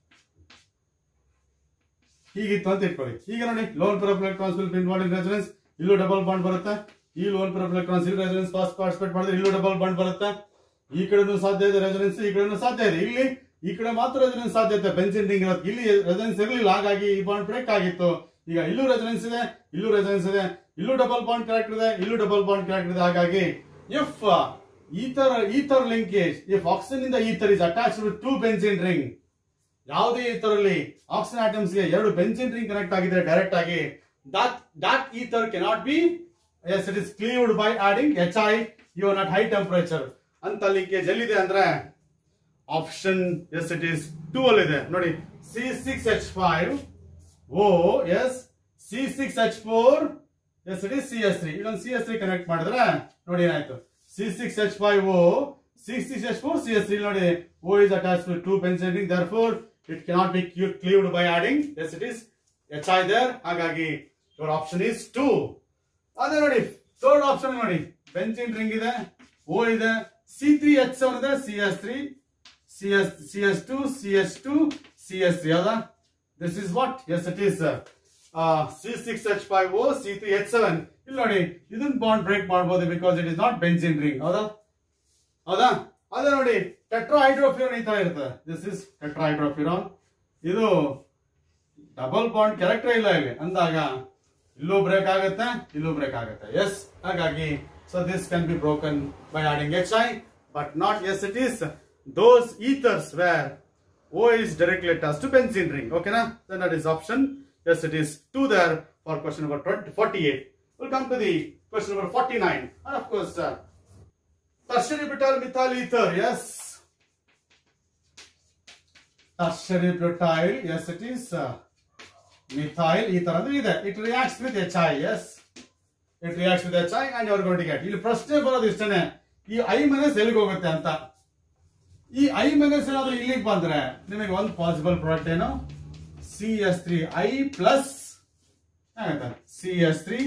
ಹೀಗಿತ್ತು ಅಂತ ಇಟ್ಕೊಳ್ಳಿ ಈಗ ನೋಡಿ lone pair electrons will print ಮಾಡಿ ರೆಸಿಡೆನ್ಸ್ ಇಲ್ಲೂ ಡಬಲ್ ಬಾಂಡ್ ಬರುತ್ತೆ ಈ ಲೋನ್ ಪರ್ ಎಲೆಕ್ಟ್ರಾನ್ಸ್ ಇಲ್ಲಿ ರೆಸಿಡೆನ್ಸ್ ಪಾಸ್ ಪಾರ್ಟಿಸಿಪೇಟ್ ಮಾಡಿದ್ರೆ ಇಲ್ಲೂ ಡಬಲ್ ಬಾಂಡ್ ಬರುತ್ತೆ ಈ ಕಡೆನೂ ಸಾಧ್ಯ ಇದೆ ರೆಸಿಡೆನ್ಸ್ ಈ ಕಡೆನೂ ಸಾಧ್ಯ ಇದೆ ಇಲ್ಲಿ ಈ ಕಡೆ ಮಾತ್ರ ರೆಸಿಡೆನ್ಸ್ ಸಾಧ್ಯ ಇದೆ ಬೆಂಚಿನ್ ರಿಂಗ್ ಇರೋದು ಇಲ್ಲಿ ರೆಸಿಡೆನ್ಸ್ ಇರಲಿಲ್ಲ ಹಾಗಾಗಿ ಈ ಬಾಂಡ್ ಬ್ರೇಕ್ ಆಗಿತ್ತು ಈಗ ಇಲ್ಲೂ ರೆಸಿಡೆನ್ಸ್ ಇದೆ ಇಲ್ಲೂ ರೆಸಿಡೆನ್ಸ್ ಇದೆ ಇಲ್ಲೂ ಡಬಲ್ ಬಾಂಡ್ ಕ್ಯಾರೆಕ್ಟರ್ ಇದೆ ಇಲ್ಲೂ ಡಬಲ್ ಬಾಂಡ್ ಕ್ಯಾರೆಕ್ಟರ್ ಇದೆ ಹಾಗಾಗಿ if ether ether linkage if oxygen ಇಂದ ether is attach with two benzene ring ಯಾವುದೇ ಈಥರಲ್ಲಿ ಆಕ್ಸಿಜನ್ ಆಟಮ್ಸ್ ಗೆ ಎರಡು ಬೆಂಜಿನ್ ರಿಂಗ್ ಕನೆಕ್ಟ್ ಆಗಿದ್ರೆ ಡೈರೆಕ್ಟ್ ಆಗಿ that that ether cannot be yes it is cleaved by adding H I even at high temperature ಅಂತ linkage ಎಲ್ಲಿದೆ ಅಂದ್ರೆ option S it is two ಅಲ್ಲಿ ಇದೆ ನೋಡಿ C six H five O yes C six H four S it is C S three ಇದೊಂದು C S three connect ಮಾಡಿದ್ರೆ ನೋಡಿ ಏನಾಯ್ತು C six H five O six six H four C S three ನೋಡಿ O is attach to two ಪೆನ್ಸೆಂಟಿಂಗ್ there four it cannot be cleaved by adding yes it is H I there ಹಾಗಾಗಿ your option is two ಅದೇ ನೋಡಿ third option ನೋಡಿ ಬೆಂಚಿನ್ ring ಇದೆ O ಇದೆ C three H seven ಇದೆ C S three C S C S two C S two C S three ಹೌದಾ this is what as it is C six H five O C three H seven ಇಲ್ಲಿ ನೋಡಿ ಇದನ್ನ bond break ಮಾಡಬಹುದು because it is not benzene ring ಹೌದಾ ಹೌದಾ ಅದೇ ನೋಡಿ tetra ಹೈಡ್ರೋಫಿರೋನ್ ಈ ತರ ಇರ್ತದೆ ದಿಸ್ ಇಸ್ ಟೆಟ್ರಾ ಹೈಡ್ರೋಫಿರೋನ್ ಇದು ಡಬಲ್ ಬಾಂಡ್ ಕ್ಯಾರೆಕ್ಟರ್ ಇಲ್ಲ ಇಲ್ಲಿ ಅಂದಾಗ ಇಲ್ಲೂ ಬ್ರೇಕ್ ಆಗುತ್ತೆ ಇಲ್ಲೂ ಬ್ರೇಕ್ ಆಗುತ್ತೆ ಎಸ್ ಹಾಗಾಗಿ so this can be broken by adding H I but not S it is those ethers where O is directly thus to benzene ring ಓಕೆನಾ then that is option S it is two there for question number twenty forty eight will come to the question number forty nine and of course tertiary butyl methyl ether yes tertiary butyl yes it is uh, methyl ether ಅಂದ್ರೆ ಇದೆ it reacts with HI yes it reacts with H I and your going to get ಇಲ್ಲಿ ಪ್ರಶ್ನೆ ಬರೋದು ಇಷ್ಟನೇ ಈ I minus ಎಲ್ಲಿಗೆ ಹೋಗುತ್ತೆ ಅಂತ ಈ ಐ ಮೈನಸ್ ಏನಾದ್ರೂ ಇಲ್ಲಿಗೆ ಬಂದ್ರೆ ನಿಮಗೆ ಒಂದು ಪಾಸಿಬಲ್ ಪ್ರಾಡಕ್ಟ್ ಏನು C S three I plus ಆಗುತ್ತೆ C S three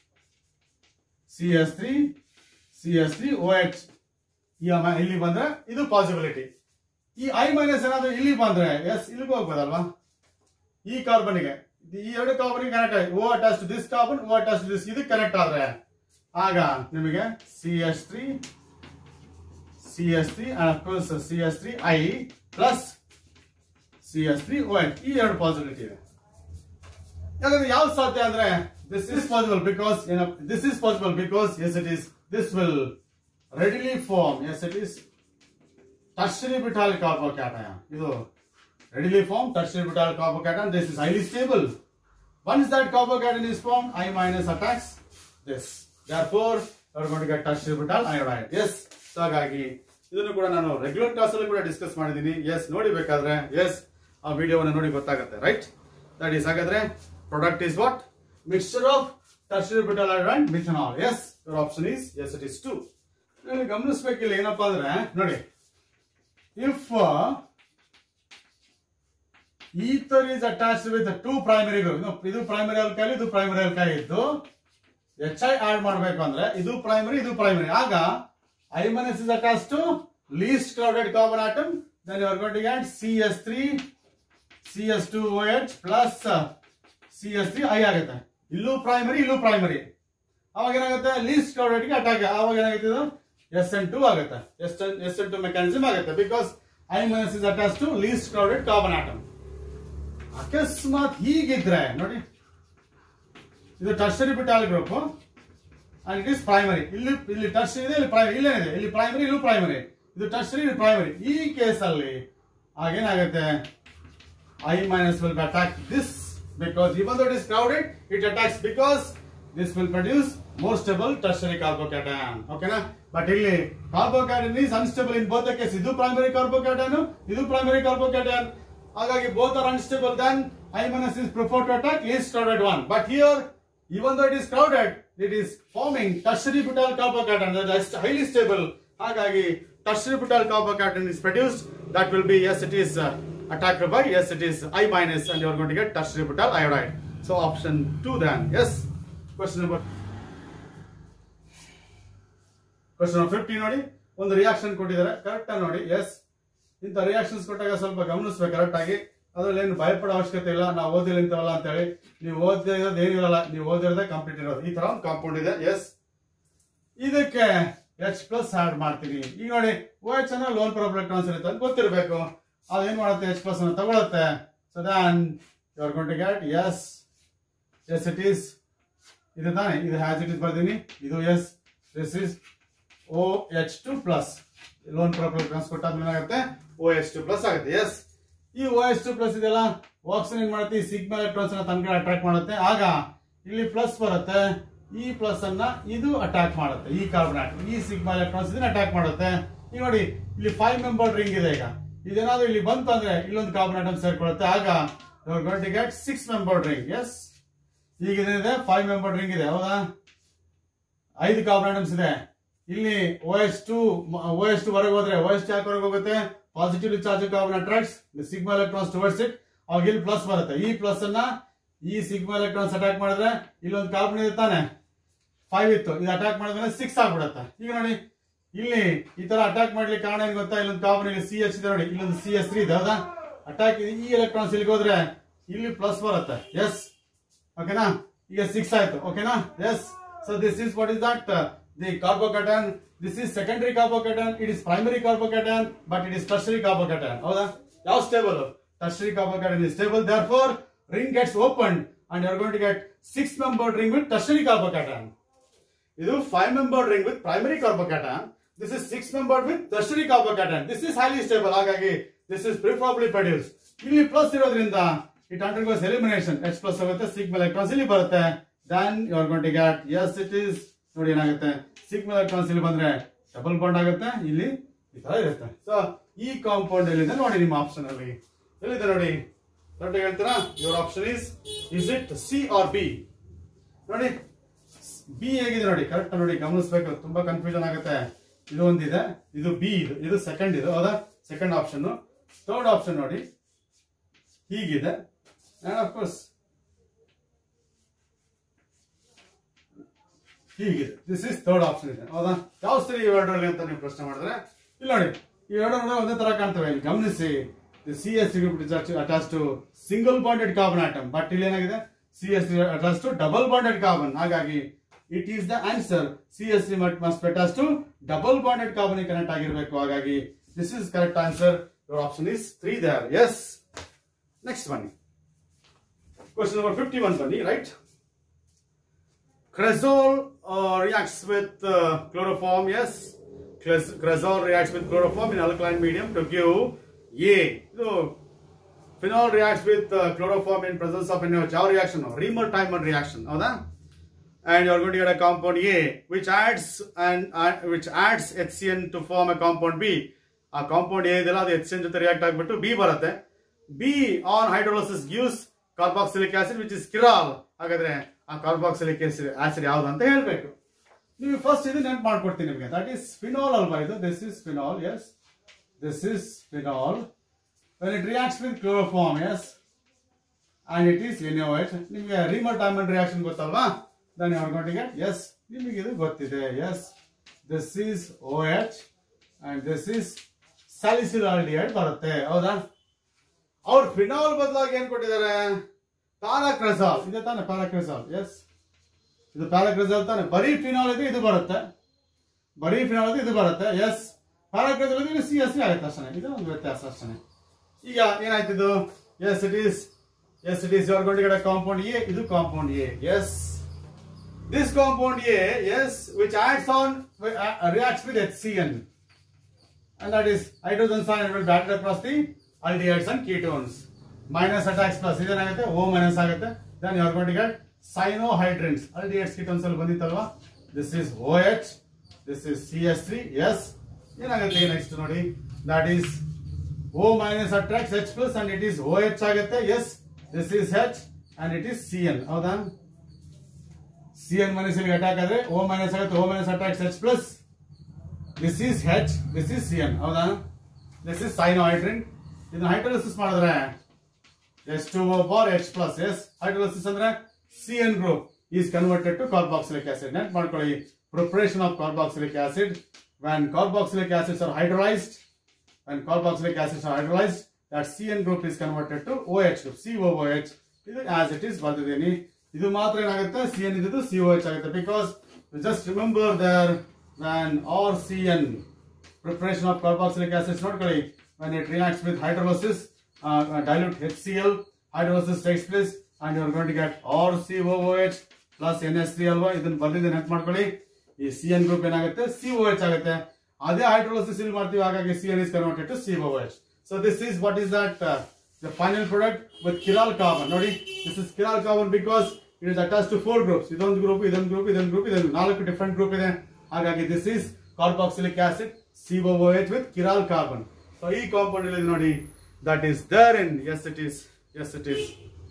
C S three C S three O H ಈ ಅಮ- ಇಲ್ಲಿ ಬಂದ್ರೆ ಇದು ಪಾಸಿಬಿಲಿಟಿ ಈ ಐ ಮೈನಸ್ ಏನಾದ್ರೂ ಇಲ್ಲಿ ಬಂದ್ರೆ ಎಸ್ ಇಲ್ಲಿಗೆ ಹೋಗ್ಬೋದಲ್ವಾ ಈ ಕಾರ್ಬನ್ಗೆ ಈ ಎರಡು ಕಾರ್ಬನ್ ಕನೆಕ್ಟ್ ಆಗಿ O attach this carbon O attach this ಇದು ಕನೆಕ್ಟ್ ಆದ್ರೆ ಆಗ ನಿಮಗೆ C S three C S three of course C S three I plus C S three O H ಈ ಎರಡು ಪಾಸಿಬಿಲಿಟಿ ಇದೆ ಯಾಕಂದ್ರೆ ಯಾವ್ದು ಸಾಧ್ಯ ಅಂದ್ರೆ this is possible because this is possible because as it is this will readily form as it is tertiary butyl carbocation. ಇದು readily formed tertiary butyl carbocation. This is highly stable. Once that carbocation is formed, I minus attacks this. Therefore, you are going to get tertiary butyl iodide. Yes. So ಹಾಗಾಗಿ ಇದನ್ನು ಕೂಡ ನಾನು regular class ಅಲ್ಲಿ ಕೂಡ discuss ಮಾಡಿದ್ದೀನಿ S ನೋಡಿ ಬೇಕಾದ್ರೆ S ಆ ವಿಡಿಯೋವನ್ನು ನೋಡಿ ಗೊತ್ತಾಗುತ್ತೆ ರೈಟ್ ದಟ್ ಈಸ್ ಹಾಗಾದ್ರೆ product is what mixture of tertiary butyl and methanol yes your option is S it is two ಗಮನಿಸ್ಬೇಕಿಲ್ಲ ಏನಪ್ಪಾ ಅಂದ್ರೆ ನೋಡಿ if uh, ether is attached with the two primary group no, ಇದು primary alkyl ಇದು primary alkyl ಇದ್ದು H I add ಮಾಡಬೇಕು ಅಂದ್ರೆ ಇದು ಪ್ರೈಮರಿ ಇದು ಪ್ರೈಮರಿ ಆಗ I minus is attach to least crowded carbon atom then you are going to get C S three C S two O H plus C S three I ಆಗುತ್ತೆ ಇಲ್ಲೂ primary ಇಲ್ಲೂ primary ಅವಾಗ ಏನಾಗುತ್ತೆ list ಕ್ರೌಡೆಡ್ಗೆ attack ಅವಾಗ ಏನಾಗುತ್ತೆ ಇದು S N two ಆಗುತ್ತೆ S N S N two mechanism ಆಗುತ್ತೆ because I minus is attach to least crowded carbon atom ಅಕಸ್ಮಾತ್ ಹೀಗಿದ್ರೆ ನೋಡಿ ಇದು tertiary butyl group and it is primary ಇಲ್ಲಿ ಇಲ್ಲಿ ಟರ್ಸರಿ ಇದೆ ಇಲ್ಲಿ ಪ್ರೈಮರಿ ಇಲ್ಲೇನಿದೆ ಇಲ್ಲಿ ಪ್ರೈಮರಿ ಇಲ್ಲೂ ಪ್ರೈಮರಿ ಇದು ಟರ್ಸರಿ ಇದು ಪ್ರೈಮರಿ ಈ ಕೇಸಲ್ಲಿ ಆಗೇನಾಗುತ್ತೆ I minus will attack this because even though it is crowded, it attacks because this will produce more stable tertiary carbocation. Okay, na? But ಇಲ್ಲಿ carbocation is unstable in both the cases. ಇದು primary carbocation, ಇದು primary carbocation. ಹಾಗಾಗಿ both are unstable. Then I minus is preferred to attack least crowded one. But here, even though it is crowded, it is forming tertiary butyl carbocation that is highly stable. ಹಾಗಾಗಿ tertiary butyl carbocation is produced. That will be yes, it is. Uh, attacked by yes it is I minus and you are going to get tertiary butyl iodide. So option 2 then. Yes. Question number question number fifty ನೋಡಿ ಒಂದು reaction ಕೊಟ್ಟಿದ್ದಾರೆ correct ನೋಡಿ S ಇಂಥ reactions ಕೊಟ್ಟಾಗ ಸ್ವಲ್ಪ ಗಮನಿಸ್ಬೇಕು correct ಆಗಿ ಅದ್ರಲ್ಲಿ ಏನು ಭಯಪಡೋ ಅವಶ್ಯಕತೆ ಇಲ್ಲ ನಾವು ಓದಿಲ್ಲ ಇಂಥವಲ್ಲ ಅಂತ ಹೇಳಿ ನೀವು ಓದಿರೋದು ಏನಿರಲ್ಲ ನೀವು ಓದಿರೋದೇ ಕಂಪ್ಲೀಟ್ ಇರೋದು ಈ ತರ ಒಂದು ಕಾಂಪೌಂಡ್ ಇದೆ ಎಸ್ ಇದಕ್ಕೆ ಎಚ್ ಪ್ಲಸ್ ಆಡ್ ಮಾಡ್ತೀನಿ ಈಗ ನೋಡಿ ಓ ಎಚ್ ಅನ್ನ ಲೋನ್ ಪ್ರೊಬ್ಲೆಕ್ಟ್ರಾನ್ಸ್ ಇರುತ್ತೆ ಅಂತ ಗೊತ್ತಿರಬೇಕು ಅದೇನ್ ಮಾಡುತ್ತೆ ಎಚ್ ಪ್ಲಸ್ ಅನ್ನು ತಗೊಳುತ್ತೆ so then you are going to get yes S it is ಇದು ತಾನೆ ಇದು ಹ್ಯಾಸ್ ಇಟ್ ಇಸ್ ಬರ್ದೀನಿ ಇದು yes this is O H two plus lone pair electrons ಕೊಟ್ಟಾದ್ಮೇಲೆ ಏನಾಗುತ್ತೆ ಓ ಎಚ್ ಟು ಪ್ಲಸ್ ಆಗುತ್ತೆ ಎಸ್ ಈ ಓ ಎಚ್ ಟು ಪ್ಲಸ್ ಇದೆಲ್ಲ ಆಕ್ಸಿಜನ್ ಏನ್ ಮಾಡುತ್ತೆ ಸಿಗ್ಮಾ ಎಲೆಕ್ಟ್ರಾನ್ಸ್ ಅನ್ನ ತನ್ನ ಕಡೆ ಅಟ್ರಾಕ್ಟ್ ಮಾಡುತ್ತೆ ಆಗ ಇಲ್ಲಿ ಪ್ಲಸ್ ಬರುತ್ತೆ ಈ ಪ್ಲಸ್ ಅನ್ನ ಇದು ಅಟ್ಯಾಕ್ ಮಾಡುತ್ತೆ ಈ ಕಾರ್ಬನ್ ಆಟಮ್ ಈ ಸಿಗ್ಮಾ ಎಲೆಕ್ಟ್ರಾನ್ಸ್ ಇದನ್ನ ಅಟ್ಯಾಕ್ ಮಾಡುತ್ತೆ ಈಗ ನೋಡಿ ಇಲ್ಲಿ ಫೈವ್ ಮೆಂಬರ್ ರಿಂಗ್ ಇದೆ ಈಗ ಇದೇನಾದ್ರೂ ಇಲ್ಲಿ ಬಂತು ಅಂದ್ರೆ ಇಲ್ಲೊಂದು ಕಾರ್ಬನ್ ಆಟಮ್ ಸೇರ್ಕೊಳ್ಳುತ್ತೆ ಆಗ going to get six member ring yes ಈಗ ಇದೇನಿದೆ ಫೈವ್ ಮೆಂಬರ್ ರಿಂಗ್ ಇದೆ ಹೌದಾ ಐದು ಕಾರ್ಬನ್ ಆಟಮ್ಸ್ ಇದೆ ಇಲ್ಲಿ O S two O S two ಹೊರಗೆ ಹೋದ್ರೆ ಓ ಎಸ್ ಟು ಯಾಕೆ ಹೊರಗೆ ಹೋಗುತ್ತೆ positive charge carbon attracts sigma electrons towards it ಅವಾಗ ಇಲ್ಲಿ ಪ್ಲಸ್ ಬರುತ್ತೆ ಈ ಪ್ಲಸ್ ಅನ್ನ ಈ ಸಿಗ್ಮಾ ಎಲೆಕ್ಟ್ರಾನ್ಸ್ ಅಟ್ಯಾಕ್ ಮಾಡಿದ್ರೆ ಇಲ್ಲೊಂದು ಕಾರ್ಬನ್ ಇದೆ ತಾನೆ ಫೈವ್ ಇತ್ತು ಇದು ಅಟ್ಯಾಕ್ ಮಾಡಿದ್ರೆ ಸಿಕ್ಸ್ ಆಗ್ಬಿಡುತ್ತೆ ಈಗ ನೋಡಿ ಇಲ್ಲಿ ಈ ತರ ಅಟ್ಯಾಕ್ ಮಾಡ್ಲಿಕ್ಕೆ ಕಾರಣ ಏನ್ ಗೊತ್ತಾ ಇಲ್ಲೊಂದು ಕಾರ್ಬನ್ ಇಲ್ಲಿ ಸಿ ಎಚ್ ಇದೆ ನೋಡಿ ಇಲ್ಲೊಂದು ಸಿ ಎಸ್ ತ್ರೀ ಇದೆ ಹೌದಾ ಅಟ್ಯಾಕ್ ಈ ಎಲೆಕ್ಟ್ರಾನ್ಸ್ ಇಲ್ಲಿಗೆ ಹೋದ್ರೆ ಇಲ್ಲಿ ಪ್ಲಸ್ ಬರುತ್ತೆ ಎಸ್ ಓಕೆನಾ ಈಗ ಸಿಕ್ಸ್ ಆಯ್ತು ಓಕೆನಾ yes so this is what is that the carbocation this is secondary carbocation it is primary carbocation but it is tertiary carbocation ಹೌದಾ ಯಾವ stable tertiary carbocation is stable therefore ring gets open and you are going to get six member ring with tertiary carbocation ಇದು five member ring with primary carbocation this is six member with tertiary carbocation this is highly stable ಹಾಗಾಗಿ this is preferably produce ಇಲ್ಲಿ plus ಇರೋದ್ರಿಂದ it undergoes elimination H plus ಆಗುತ್ತೆ sigma electrons ಇಲ್ಲಿ ಬರುತ್ತೆ then you are going to get S it is ನೋಡಿ ಏನಾಗುತ್ತೆ sigma electrons ಇಲ್ಲಿ ಬಂದ್ರೆ ಡಬಲ್ ಬಾಂಡ್ ಆಗುತ್ತೆ ಇಲ್ಲಿ ಈ ತರ ಇರುತ್ತೆ ಸೊ ಈ ಕಾಂಪೌಂಡ್ ಎಲ್ಲಿದೆ ನೋಡಿ ನಿಮ್ಮ ಆಪ್ಷನ್ ಅಲ್ಲಿ ಎಲ್ಲಿದೆ ನೋಡಿ ಕರೆಕ್ಟ್ ಹೇಳ್ತೀರಾ your option is is it C or B ನೋಡಿ ಬಿ ಹೇಗಿದೆ ನೋಡಿ ಕರೆಕ್ಟ್ ನೋಡಿ ಗಮನಿಸ್ಬೇಕು ತುಂಬಾ ಕನ್ಫ್ಯೂಷನ್ ಆಗುತ್ತೆ ಇದು ಒಂದಿದೆ ಇದು ಬಿ ಇದು ಇದು ಸೆಕೆಂಡ್ ಇದು ಹೌದಾ ಸೆಕೆಂಡ್ ಆಪ್ಷನ್ ಥರ್ಡ್ ಆಪ್ಷನ್ ನೋಡಿ ಹೀಗಿದೆ ಅಂಡ್ ಆಫ್ ಕೋರ್ಸ್ ಹೀಗಿದೆ ದಿಸ್ ಇಸ್ ಥರ್ಡ್ ಆಪ್ಷನ್ ಇದೆ ಹೌದಾ ಯಾವ ಸರಿ ಇವೆರಡರಲ್ಲಿ ಅಂತ ನೀವು ಪ್ರಶ್ನೆ ಮಾಡಿದ್ರೆ ಇಲ್ಲಿ ನೋಡಿ ಇವೆರಡರ ಒಂದೇ ತರ ಕಾಣ್ತವೆ ಇಲ್ಲಿ ಗಮನಿಸಿ C S attach to single bonded carbon atom but ಇಲ್ಲಿ ಏನಾಗಿದೆ C S attach to double bonded carbon ಹಾಗಾಗಿ it is the answer C S C must attach to double bonded carbon connect ಆಗಿರಬೇಕು ಹಾಗಾಗಿ this is correct answer your option is three there yes next ಬನ್ನಿ question number fifty one ಬನ್ನಿ right Cresol uh, reacts with uh, chloroform, yes. Cres- Cresol reacts with chloroform in alkaline medium to give A. So, phenol reacts with uh, chloroform in presence of NaOH. How reaction? Reamer Timon reaction. ಹೌದಾ? And you are going to get a compound A, which adds and uh, which adds HCN to form a compound B. ಆ compound A ಇದೆಯಲ್ಲ ಅದು H ಜೊತೆ react ಆಗಿಬಿಟ್ಟು B ಬರುತ್ತೆ B on hydrolysis gives carboxylic acid which is chiral ಹಾಗಾದ್ರೆ ಆ carboxylic acid ಯಾವ್ದು ಅಂತ ಹೇಳ್ಬೇಕು ನೀವು ಫಸ್ಟ್ ಇದು ನೆನ್ಪು ಮಾಡ್ಕೊಡ್ತೀನಿ ನಿಮಗೆ ದಟ್ ಈಸ್ ಫಿನಾಲ್ ಅಲ್ವಾ ಇದು this is phenol yes this is phenol when it reacts with chloroform yes and it is NaOH ನಿಮಗೆ ರಿಮೋಟ್ ಡೈಮಂಡ್ ರಿಯಾಕ್ಷನ್ ಗೊತ್ತಲ್ವಾ then you are going to get yes ನಿಮಗೆ ಇದು ಗೊತ್ತಿದೆ yes this is O H and this is salicylaldehyde ಬರುತ್ತೆ ಹೌದಾ ಅವ್ರು phenol ಬದಲಾಗಿ ಏನ್ ಕೊಟ್ಟಿದ್ದಾರೆ ಪ್ಯಾರಾಕ್ರೆಸಾಲ್ ಇದೆ ತಾನೆ ಪ್ಯಾರಾಕ್ರೆಸಾಲ್ ಎಸ್ ಇದು ಪ್ಯಾರಾಕ್ರೆಸಾಲ್ ತಾನೆ ಬರೀ ಫಿನಾಲ್ ಇದೆ ಇದು ಬರುತ್ತೆ ಬರೀ ಫಿನಾಲ್ ಇದೆ ಇದು ಬರುತ್ತೆ ಎಸ್ ಪ್ಯಾರಾಕ್ರೆಸಾಲ್ ಇದೆ ಸಿ ಎಸ್ ಆಗುತ್ತೆ ಅಷ್ಟೇ ಇದು ಒಂದು ವ್ಯತ್ಯಾಸ ಅಷ್ಟೇ ಈಗ ಏನಾಯ್ತು ಇದು as it is S it is your going to get compound A ಇದು compound A yes this compound A, yes, which adds on, uh, reacts with HCN. And that is hydrogen ion will batted across the aldehydes and ketones. Minus attacks plus, ಇದೇನಾಗುತ್ತೆ O minus ಆಗುತ್ತೆ. Then you are going to get cyanohydrins. Aldehydes ketones ಅಲ್ಲಿ ಬಂದಿತ್ತಲ್ವಾ? This is OH, this is CS3, yes. ಏನಾಗುತ್ತೆ next ನೋಡಿ? That is O minus attracts H plus and it is OH ಆಗುತ್ತೆ. Yes, this is H and it is CN. ಹೌದಾ? C N minus ಇಲ್ಲಿ attack ಆದ್ರೆ O minus ಆಗುತ್ತೆ O minus attacks H plus this is H this is C N ಹೌದಾ this is cyanohydrin ಇದನ್ನ hydrolysis ಮಾಡಿದ್ರೆ S two O bar H plus yes hydrolysis ಅಂದ್ರೆ C N group is converted to carboxylic acid note ಮಾಡ್ಕೊಳ್ಳಿ preparation of carboxylic acid when carboxylic acids are hydrolyzed when carboxylic acids are hydrolyzed that CN group is converted to OH group COOH ಇದು as it is ಬರ್ದಿದ್ದೀನಿ ಇದು ಮಾತ್ರ ಏನಾಗುತ್ತೆ C N ಇದ್ದು C O H ಆಗುತ್ತೆ because just remember there when R C N preparation of carboxylic acids ನೋಡ್ಕೊಳ್ಳಿ when it reacts with hydrolysis uh, uh, dilute HCl hydrolysis takes place and you are going to get RCOOH plus NH3 ಅಲ್ವಾ ಇದನ್ನ ಬರ್ದಿದೆ note ಮಾಡ್ಕೊಳ್ಳಿ ಈ C N group ಏನಾಗುತ್ತೆ C O H ಆಗುತ್ತೆ ಅದೇ hydrolysis ಇಲ್ಲಿ ಮಾಡ್ತೀವಿ ಹಾಗಾಗಿ C N is converted to C O H so this is what is that the final product with chiral carbon ನೋಡಿ this is chiral carbon because it is attach to four groups ಇದೊಂದು group ಇದೊಂದು group ಇದೊಂದು group ಇದೊಂದು ನಾಲ್ಕು different group ಇದೆ ಹಾಗಾಗಿ this is carboxylic acid C O H with chiral carbon so ಈ compound ಇಲ್ಲಿ ನೋಡಿ that is there in S it is S it is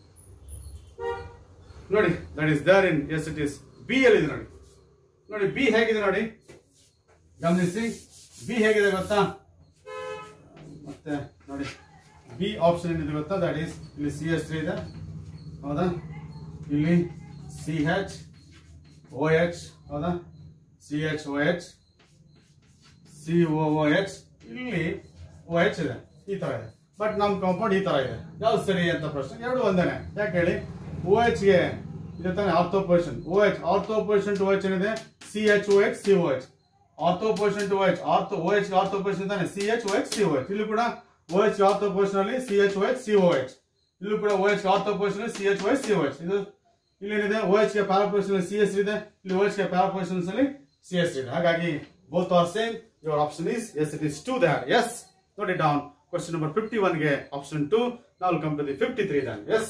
ನೋಡಿ that is there in S it is B ಅಲ್ಲಿ ಇದೆ ನೋಡಿ ನೋಡಿ ಬಿ ಹೇಗಿದೆ ನೋಡಿ ಗಮನಿಸಿ ಬಿ ಹೇಗಿದೆ ಗೊತ್ತಾ ಮತ್ತೆ ನೋಡಿ ಬಿ ಆಪ್ಷನ್ ಏನಿದೆ ಗೊತ್ತಾ ದಟ್ ಈಸ್ ಇಲ್ಲಿ ಸಿ ಎಸ್ ತ್ರೀ ಇದೆ ಹೌದಾ ಇಲ್ಲಿ ಸಿ ಎಚ್ ಓ ಎಚ್ ಹೌದಾ C H O H C O H ಇಲ್ಲಿ ಓ ಎಚ್ ಇದೆ ಈ ತರ ಇದೆ ಬಟ್ ನಮ್ ಕಾಂಪೌಂಡ್ ಈ ತರ ಇದೆ ಯಾವ್ದು ಸರಿ ಅಂತ ಪ್ರಶ್ನೆ ಎರಡು ಒಂದೇನೆ ಯಾಕೆ ಹೇಳಿ ಓ ಎಚ್ ಗೆ ಇದೆ ತಾನೆ ortho position O H ortho position to O H ಏನಿದೆ C H O H C O H ortho position to O H ortho O H ortho position ತಾನೆ C H O H C O H ಇಲ್ಲಿ ಕೂಡ O H ortho position ಅಲ್ಲಿ C H O H C O H ಇಲ್ಲೂ ಕೂಡ O H ortho position ಅಲ್ಲಿ C H O H C O H ಇದು ಇಲ್ಲೇನಿದೆ ಓ H ಗೆ ಪ್ಯಾರಾ ಪೊಸಿಷನ್ ಸಿ ಎಸ್ ಇದೆ ಇಲ್ಲಿ ಓ ಎಚ್ ಗೆ ಪ್ಯಾರಾ ಪೊಸಿಷನ್ ಅಲ್ಲಿ ಸಿ ಎಸ್ ಇದೆ ಹಾಗಾಗಿ both are same your option is S it is two there yes note it down question number fifty one ಗೆ ಆಪ್ಷನ್ ಟು ನಾವು come to the fifty three then yes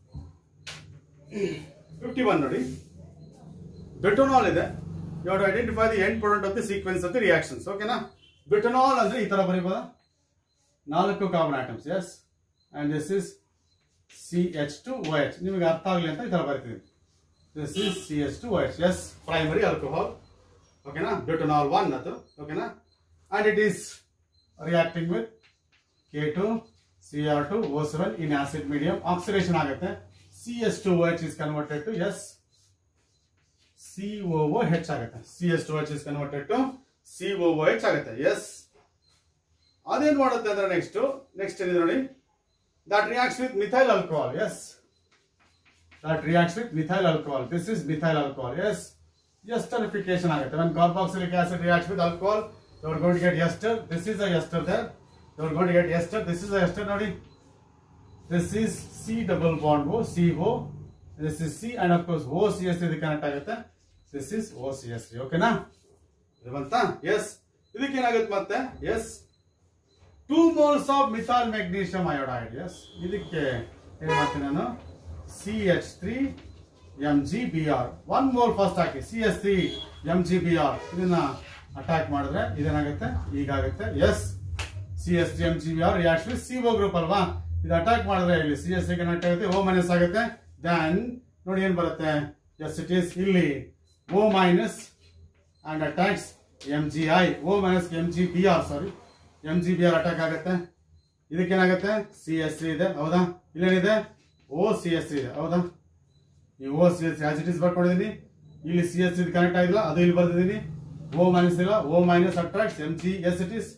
fifty one ನೋಡಿ butanol ಇದೆ you have to identify the end product of the sequence of the reactions ಓಕೆನಾ butanol ಅಂದ್ರೆ ಈ ತರ ಬರೀಬೋದಾ ನಾಲ್ಕು carbon atoms yes and this is C H two O H ನಿಮಗೆ ಅರ್ಥ ಆಗಲಿ ಅಂತ ಈ ತರ ಬರಿತೀವಿ this is C S two whites yes primary alcohol ಓಕೆನಾ ಬ್ಯೂಟನಾಲ್ ಒನ್ ಅದು ಓಕೆನಾ and it is reacting with K two C R two O seven in acid medium oxidation ಆಗುತ್ತೆ C S two H is converted to yes C O H ಆಗುತ್ತೆ C S two H is converted to C O H ಆಗುತ್ತೆ yes ಅದೇನ್ ಮಾಡುತ್ತೆ ಅಂದ್ರೆ next next ಏನಿದೆ ನೋಡಿ that reacts with methyl alcohol yes that reacts with methyl alcohol this is methyl alcohol yes esterification ಆಗುತ್ತೆ when carboxylic acid reacts with alcohol you are going to get ester this is a ester there you are going to get ester this is a ester ನೋಡಿ this is C double bond O CO this is C and of course OCS ಇದು connect ಆಗುತ್ತೆ this is OCS3 ಓಕೆನಾ ಇದು ಬಂತಾ S ಇದಕ್ಕೆ ಏನಾಗುತ್ತೆ ಮತ್ತೆ yes two moles of methyl magnesium iodide yes ಇದಕ್ಕೆ ಏನ್ ಮಾಡ್ತೀನಿ ನಾನು C H three M G B R one mole first ಹಾಕಿ C S three M G B R ಇದನ್ನ ಅಟ್ಯಾಕ್ ಮಾಡಿದ್ರೆ ಇದೇನಾಗುತ್ತೆ ಈಗಾಗುತ್ತೆ yes C S three M G B R react C O group ಅಲ್ವಾ ಇದು ಅಟ್ಯಾಕ್ ಮಾಡಿದ್ರೆ ಇಲ್ಲಿ C S three connect ಆಗುತ್ತೆ ಓ ಮೈನಸ್ ಆಗುತ್ತೆ ದೆನ್ ನೋಡಿ ಏನ್ ಬರುತ್ತೆ ಎಸ್ ಇಟ್ ಈಸ್ ಇಲ್ಲಿ O minus and attacks M G I O minus M G B R sorry M G B R attack ಆಗುತ್ತೆ ಇದಕ್ಕೇನಾಗುತ್ತೆ ಸಿ ಎಸ್ ಸಿ ಇದೆ ಹೌದಾ ಇಲ್ಲೇನಿದೆ ಓ ಸಿ ಎಸ್ ಇದೆ ಹೌದಾ ಈ O C S as it is ಬರ್ಕೊಂಡಿದ್ದೀನಿ ಇಲ್ಲಿ ಸಿ ಎಸ್ ಇದು ಕನೆಕ್ಟ್ ಆಗಿಲ್ಲ ಅದು ಇಲ್ಲಿ ಬರ್ತಿದ್ದೀನಿ ಓ ಮೈನಸ್ ಇಲ್ಲ O minus attracts M G yes it is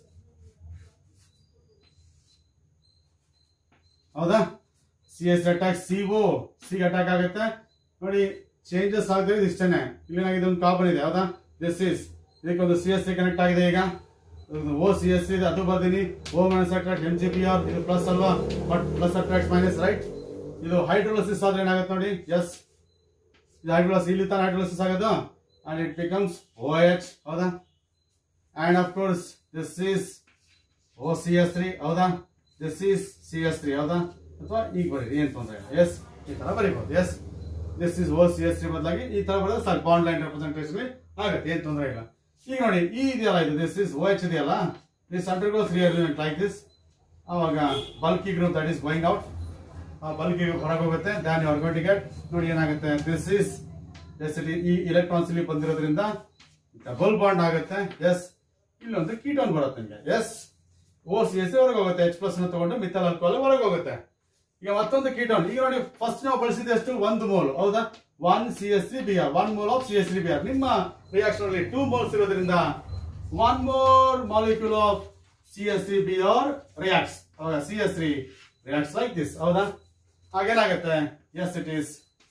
ಹೌದಾ C S attack C O C attack ಆಗುತ್ತೆ ನೋಡಿ ಚೇಂಜಸ್ ಆಗ್ತಿರೋದು ಇಷ್ಟೇನೆ ಇಲ್ಲೇನಾಗಿದೆ ಒಂದು ಕಾರ್ಬನ್ ಇದೆ ಹೌದಾ ದಿಸ್ ಇಸ್ ಇದಕ್ಕೆ ಒಂದು ಸಿ ಎಸ್ ಸಿ ಕನೆಕ್ಟ್ ಆಗಿದೆ ಈಗ ಓ ಸಿ ಎಸ್ ಇದೆ ಅದು ಬರ್ತೀನಿ O minus attract M G P R ಇದು ಪ್ಲಸ್ ಅಲ್ವಾ but plus attract minus right ಇದು ಹೈಡ್ರೋಲಸಿಸ್ ಆದ್ರೆ ಏನಾಗುತ್ತೆ ನೋಡಿ ಎಸ್ ಇದು ಹೈಡ್ರೋಲಸಿಸ್ ಇಲ್ಲಿ ತಾನೆ ಹೈಡ್ರೋಲಸಿಸ್ ಆಗೋದು and it becomes O H ಹೌದಾ and of course this is O C S three ಹೌದಾ this is C S three ಹೌದಾ ಅಥವಾ ಈಗ ಬರೀ ಏನ್ ತೊಂದರೆ ಇಲ್ಲ ಎಸ್ ಈ ತರ ಬರೀಬಹುದು yes this is O C S three ಬದಲಾಗಿ ಈ ತರ ಬರೋದು ಸಾಕು ಬಾಂಡ್ ಲೈನ್ ರೆಪ್ರೆಸೆಂಟೇಷನ್ ಆಗುತ್ತೆ ಏನ್ ತೊಂದರೆ ಇಲ್ಲ ಈಗ ನೋಡಿ ಈ ಇದೆಯಲ್ಲ ಇದು ದಿಸ್ ಇಸ್ ಓ ಎಚ್ ಇದೆಯಲ್ಲ this undergoes rearrangement like this ಅವಾಗ bulky group that is going out ಆ ಬಲ್ಕಿ ಗ್ರೂಪ್ ಹೊರಗೆ ಹೋಗುತ್ತೆ then you are going to get ನೋಡಿ ಏನಾಗುತ್ತೆ ದಿಸ್ ಇಸ್ ಎಸ್ ಈ ಎಲೆಕ್ಟ್ರಾನ್ಸ್ ಇಲ್ಲಿ ಬಂದಿರೋದ್ರಿಂದ ಡಬಲ್ ಬಾಂಡ್ ಆಗುತ್ತೆ ಎಸ್ ಇಲ್ಲೊಂದು ಕೀಟೋನ್ ಬರುತ್ತೆ ನಿಮಗೆ ಎಸ್ ಓ ಸಿ ಎಸ್ ಹೊರಗೆ ಹೋಗುತ್ತೆ ಎಚ್ ಪ್ಲಸ್ ತಗೊಂಡು ಮಿಥಲ್ ಆಲ್ಕೋಹಾಲ್ ಹೊರಗೆ ಹೋಗುತ್ತೆ ಈಗ ಮತ್ತೊಂದು ಕೀಟೋನ್ ಈಗ ನೋಡಿ ಫಸ್ಟ್ ನಾವು ಬಳಸಿದ ಎಷ್ಟು ಒಂದು ಮೋಲ್ ಹೌದಾ one C S C B R one mole of C S C B R ನಿಮ್ಮ ರಿಯಾಕ್ಷನ್ ಅಲ್ಲಿ ಟೂ ಮೋಲ್ಸ್ ಇರೋದ್ರಿಂದ one more molecule of C S C B R reacts ಹೌದಾ C S three reacts like this ಹೌದಾ ಹಾಗೇನಾಗುತ್ತೆ yes it is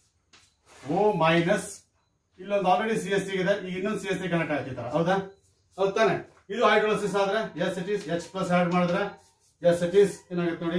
O minus ಇಲ್ಲೊಂದು already C S C ಇದೆ ಈಗ ಇನ್ನೊಂದು ಸಿ ಎಸ್ ಸಿ ಕನೆಕ್ಟ್ ಆಗ್ತಿದ್ದಾರೆ ಹೌದಾ ಹೌದ್ ತಾನೆ ಇದು ಹೈಡ್ರೋಲಿಸಿಸ್ ಆದ್ರೆ yes it is H plus add ಮಾಡಿದ್ರೆ ಎಸ್ ಇಟ್ ಈಸ್ ಏನಾಗುತ್ತೆ ನೋಡಿ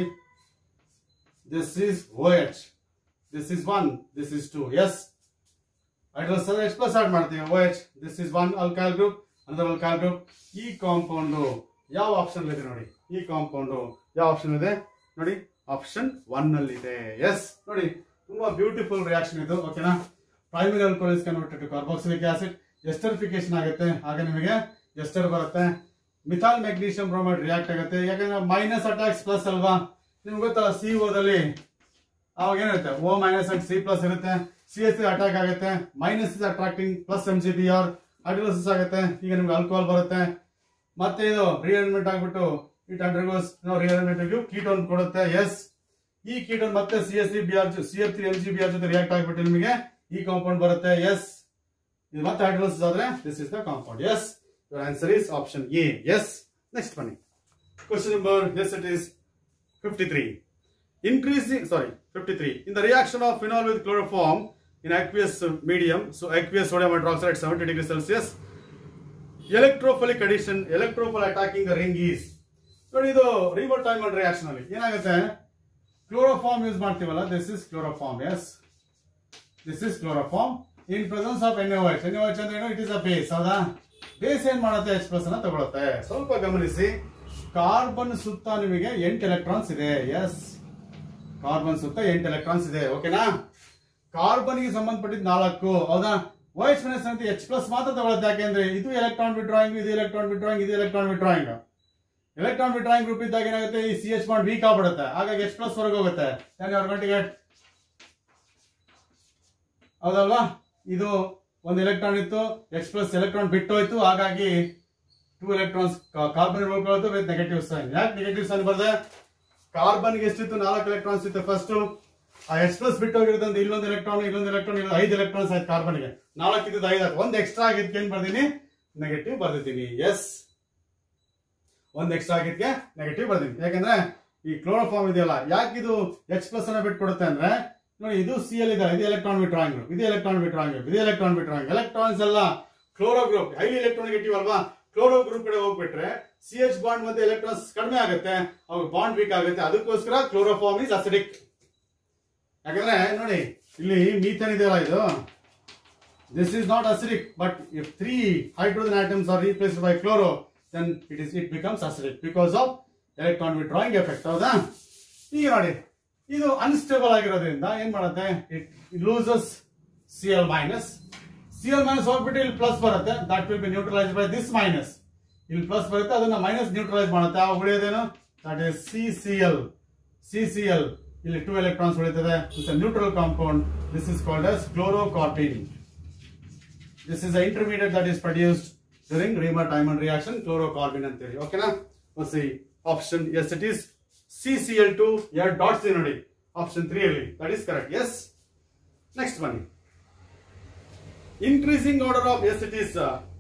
this is O H this is one this is two yes hydrolysis H plus add ಮಾಡ್ತೀವಿ O H this is one alcohol group ಅಂದರ್ alcohol group ಈ compound ಯಾವ option ಇದೆ ನೋಡಿ ಈ ಕಾಂಪೌಂಡ್ ಯಾವ ಆಪ್ಷನ್ ಇದೆ ನೋಡಿ ಆಪ್ಷನ್ ಒನ್ ಅಲ್ಲಿ ಇದೆ ಎಸ್ ನೋಡಿ ತುಂಬಾ ಬ್ಯೂಟಿಫುಲ್ ರಿಯಾಕ್ಷನ್ ಇದು ಓಕೆನಾ primary alcohol is converted to carboxylic acid esterification ಆಗುತ್ತೆ ಹಾಗೆ ನಿಮಗೆ ಎಸ್ಟರ್ ಬರುತ್ತೆ ಮಿಥಾಲ್ ಮೆಗ್ನೀಷಿಯಂ ಬ್ರೋಮೈಡ್ ರಿಯಾಕ್ಟ್ ಆಗುತ್ತೆ ಯಾಕಂದ್ರೆ ಮೈನಸ್ ಅಟ್ಯಾಕ್ಸ್ ಪ್ಲಸ್ ಅಲ್ವಾ ನಿಮ್ಗೆ ಗೊತ್ತಲ್ಲ ಸಿ ಓದಲ್ಲಿ ಅವಾಗ ಏನಿರುತ್ತೆ O minus and C plus ಇರುತ್ತೆ ಸಿ ಎಸ್ ಅಟ್ಯಾಕ್ ಆಗುತ್ತೆ minus is attracting plus M G B R hydrolysis ಆಗುತ್ತೆ ಈಗ ನಿಮ್ಗೆ ಆಲ್ಕೋಹಾಲ್ ಬರುತ್ತೆ ಮತ್ತೆ ಇದು ರಿಅರೇಂಜ್ಮೆಂಟ್ ಆಗ್ಬಿಟ್ಟು ಇಟ್ ಅಂಡರ್ಗೋಸ್ ರಿಅರೇಂಜ್ಮೆಂಟ್ ಕೀಟೋನ್ ಕೊಡುತ್ತೆ ಎಸ್ ಈ ಕೀಟೋನ್ ಮತ್ತೆ C S C B R C F three M G B R ಜೊತೆ ರಿಯಾಕ್ಟ್ ಆಗ್ಬಿಟ್ಟು ನಿಮಗೆ ಈ ಕಾಂಪೌಂಡ್ ಬರುತ್ತೆ ಎಸ್ ಇದು ಮತ್ತೆ ಹೈಡ್ರೋಲಿಸಿಸ್ ಆದ್ರೆ this is the compound yes your answer is option A yes next ಬನ್ನಿ question number yes it is 53. Increasing, sorry, 53. In the reaction of phenol with chloroform in aqueous medium, so aqueous sodium hydroxide at 70 degrees Celsius, electrophilic addition, electrophile attacking the ring is. ನೋಡಿ ಇದು river time reaction ಅಲ್ಲಿ ಏನಾಗುತ್ತೆ chloroform use ಮಾಡ್ತೀವಲ್ಲ this is chloroform yes this is chloroform in presence of N H N H ಅಂದ್ರೆ ಏನು it is a base ಹೌದಾ base ಏನ್ ಮಾಡುತ್ತೆ ಎಚ್ ಪ್ಲಸ್ ಅನ್ನ ತಗೊಳುತ್ತೆ ಸ್ವಲ್ಪ ಗಮನಿಸಿ ಕಾರ್ಬನ್ ಸುತ್ತ ನಿಮಗೆ ಎಂಟು ಎಲೆಕ್ಟ್ರಾನ್ಸ್ ಇದೆ ಎಸ್ ಕಾರ್ಬನ್ ಸುತ್ತ ಎಂಟು ಎಲೆಕ್ಟ್ರಾನ್ಸ್ ಇದೆ ಓಕೆನಾ ಕಾರ್ಬನ್ ಗೆ ಸಂಬಂಧಪಟ್ಟಿದ್ ನಾಲ್ಕು ಹೌದಾ ವೈಸ್ ಮೈನಸ್ ಅಂತ ಎಚ್ ಪ್ಲಸ್ ಮಾತ್ರ ತಗೊಳುತ್ತೆ ಯಾಕೆಂದ್ರೆ ಇದು ಎಲೆಕ್ಟ್ರಾನ್ ವಿಡ್ರಾಯಿಂಗ್ ಇದು ಎಲೆಕ್ಟ್ರಾನ್ ವಿಡ್ರಾಯಿಂಗ್ ಇದು electron withdrawing electron withdrawing group ಇದ್ದಾಗ ಏನಾಗುತ್ತೆ ಈ ಸಿ ಎಚ್ ಬಾಂಡ್ ವೀಕ್ ಆಗ್ಬಿಡುತ್ತೆ ಹಾಗಾಗಿ ಎಚ್ ಪ್ಲಸ್ ಹೊರಗೆ ಹೋಗುತ್ತೆ ಹೊರಗಂಟಿಗೆ ಹೌದಲ್ವಾ ಇದು ಒಂದು ಎಲೆಕ್ಟ್ರಾನ್ ಇತ್ತು ಎಕ್ಸ್ ಪ್ಲಸ್ ಎಲೆಕ್ಟ್ರಾನ್ ಬಿಟ್ಟೋಯ್ತು ಹಾಗಾಗಿ ಟೂ ಎಲೆಕ್ಟ್ರಾನ್ಸ್ ಕಾರ್ಬನ್ ಉಳ್ಕೊಳ್ತು ವಿತ್ ನೆಗೆಟಿವ್ ಸೈನ್ ಯಾಕೆ ನೆಗೆಟಿವ್ ಸೈನ್ ಬರ್ದೆ ಕಾರ್ಬನ್ಗೆ ಎಷ್ಟಿತ್ತು ನಾಲ್ಕು ಎಲೆಕ್ಟ್ರಾನ್ಸ್ ಇತ್ತು ಫಸ್ಟ್ ಆ ಎಕ್ಸ್ ಪ್ಲಸ್ ಬಿಟ್ಟು ಹೋಗಿರೋದಂದ್ರೆ ಇಲ್ಲೊಂದು ಎಲೆಕ್ಟ್ರಾನ್ ಇಲ್ಲೊಂದು ಎಲೆಕ್ಟ್ರಾನ್ ಇಲ್ಲ ಐದು ಎಲೆಕ್ಟ್ರಾನ್ಸ್ ಆಯ್ತು ಕಾರ್ಬನ್ಗೆ ನಾಲ್ಕು ಇದ್ದಿದ್ದು ಐದು ಆಯ್ತು ಒಂದು ಎಕ್ಸ್ಟ್ರಾ ಆಗಿದ್ದಕ್ಕೆ ಏನ್ ಬರ್ದೀನಿ ನೆಗೆಟಿವ್ ಬರ್ದಿದ್ದೀನಿ ಎಸ್ ಒಂದು ಎಕ್ಸ್ಟ್ರಾ ಆಗಿದ್ದಕ್ಕೆ ನೆಗೆಟಿವ್ ಬರ್ದಿದ್ದೀನಿ ಯಾಕಂದ್ರೆ ಈ ಕ್ಲೋರೋಫಾರ್ಮ್ ಇದೆಯಲ್ಲ ಯಾಕೆ ಇದು ಎಕ್ಸ್ ಪ್ಲಸ್ ಅನ್ನ ಬಿಟ್ಕೊಡುತ್ತೆ ಅಂದ್ರೆ ನೋಡಿ ಇದು ಸಿ ಎಲ್ ಇದೆ ಇದು ಎಲೆಕ್ಟ್ರಾನ್ ವಿಟ್ರಾಯಿಂಗ್ ಗ್ರೂಪ್ ಇದು ಎಲೆಕ್ಟ್ರಾನ್ ವಿಟ್ರಾಯಿಂಗ್ ಗ್ರೂಪ್ ಇದು ಎಲೆಕ್ಟ್ರಾನ್ ವಿಟ್ರಾಯಿಂಗ್ ಎಲೆಕ್ಟ್ರಾನ್ಸ್ ಎಲ್ಲ ಕ್ಲೋರೋ ಗ್ರೂಪ್ ಹೈಲಿ ಎಲೆಕ್ಟ್ರಾನಿಗೇಟಿವ್ ಅಲ್ವಾ ಕ್ಲೋರೋ ಗ್ರೂಪ್ ಕಡೆ ಹೋಗ್ಬಿಟ್ರೆ ಸಿ ಎಚ್ ಬಾಂಡ್ ಮತ್ತೆ ಎಲೆಕ್ಟ್ರಾನ್ಸ್ ಕಡಿಮೆ ಆಗುತ್ತೆ ಅವಾಗ ಬಾಂಡ್ ವೀಕ್ ಆಗುತ್ತೆ ಅದಕ್ಕೋಸ್ಕರ ಕ್ಲೋರೋಫಾರ್ಮ್ ಇಸ್ ಅಸಿಡಿಕ್ ಯಾಕಂದ್ರೆ ನೋಡಿ ಇಲ್ಲಿ ಮೀಥೇನ್ ಇದೆಯಲ್ಲ ಇದು this is not acidic but if three hydrogen atoms are replaced by chloro then it is it becomes acidic because of electron withdrawing effect ಹೌದಾ ಈಗ ನೋಡಿ ಇದು ಅನ್ಸ್ಟೇಬಲ್ ಆಗಿರೋದ್ರಿಂದ ಏನ್ ಮಾಡುತ್ತೆ it loses C L minus C L minus ಹೋಗ್ಬಿಟ್ಟು ಇಲ್ಲಿ plus ಬರುತ್ತೆ that will be neutralize by this minus ಇಲ್ಲಿ ಪ್ಲಸ್ ಬರುತ್ತೆ ಅದನ್ನ ಮೈನಸ್ ನ್ಯೂಟ್ರಲೈಸ್ ಮಾಡುತ್ತೆ ಆ ಉಳಿಯೋದೇನು that is C C L C C L ಇಲ್ಲಿ ಟೂ ಎಲೆಕ್ಟ್ರಾನ್ಸ್ ಉಳಿತದೆ it's neutral compound this is called as chlorocarbene this is the intermediate that is produced during Riemann-Tiemann reaction chlorocarbon ಅಂತೇಳಿ ಓಕೆನಾ C option S it is C C L two ಎರಡು dots ಇದೆ ನೋಡಿ option three ಅಲ್ಲಿ that is correct yes next ಬನ್ನಿ increasing order of yes it is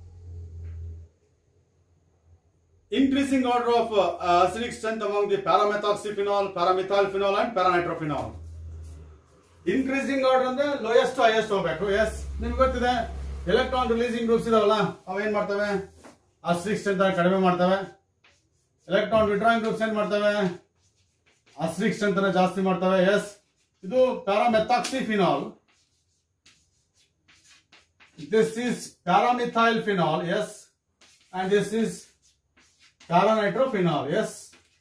increasing order of uh, uh, acidic strength among the paramethoxyphenol, paramethylphenol and paranitrophenol. Increasing order ಅಂದ್ರೆ lowest highest ಹೋಗ್ಬೇಕು yes ನಿಮ್ಗೆ ಗೊತ್ತಿದೆ electron releasing groups ಇದಾವಲ್ಲ ಅವೇನ್ ಮಾಡ್ತವೆ acidic strength ಕಡಿಮೆ ಮಾಡ್ತವೆ electron withdrawing groups ಏನ್ ಮಾಡ್ತವೆ ಅಸಿಡಿಕ್ ಸ್ಟ್ರೆಂತ್ ಅನ್ನ ಜಾಸ್ತಿ ಮಾಡ್ತವೆ ಎಸ್ ಇದು paramethoxyphenol this is paramethyl phenol yes and this is paranitrophenol yes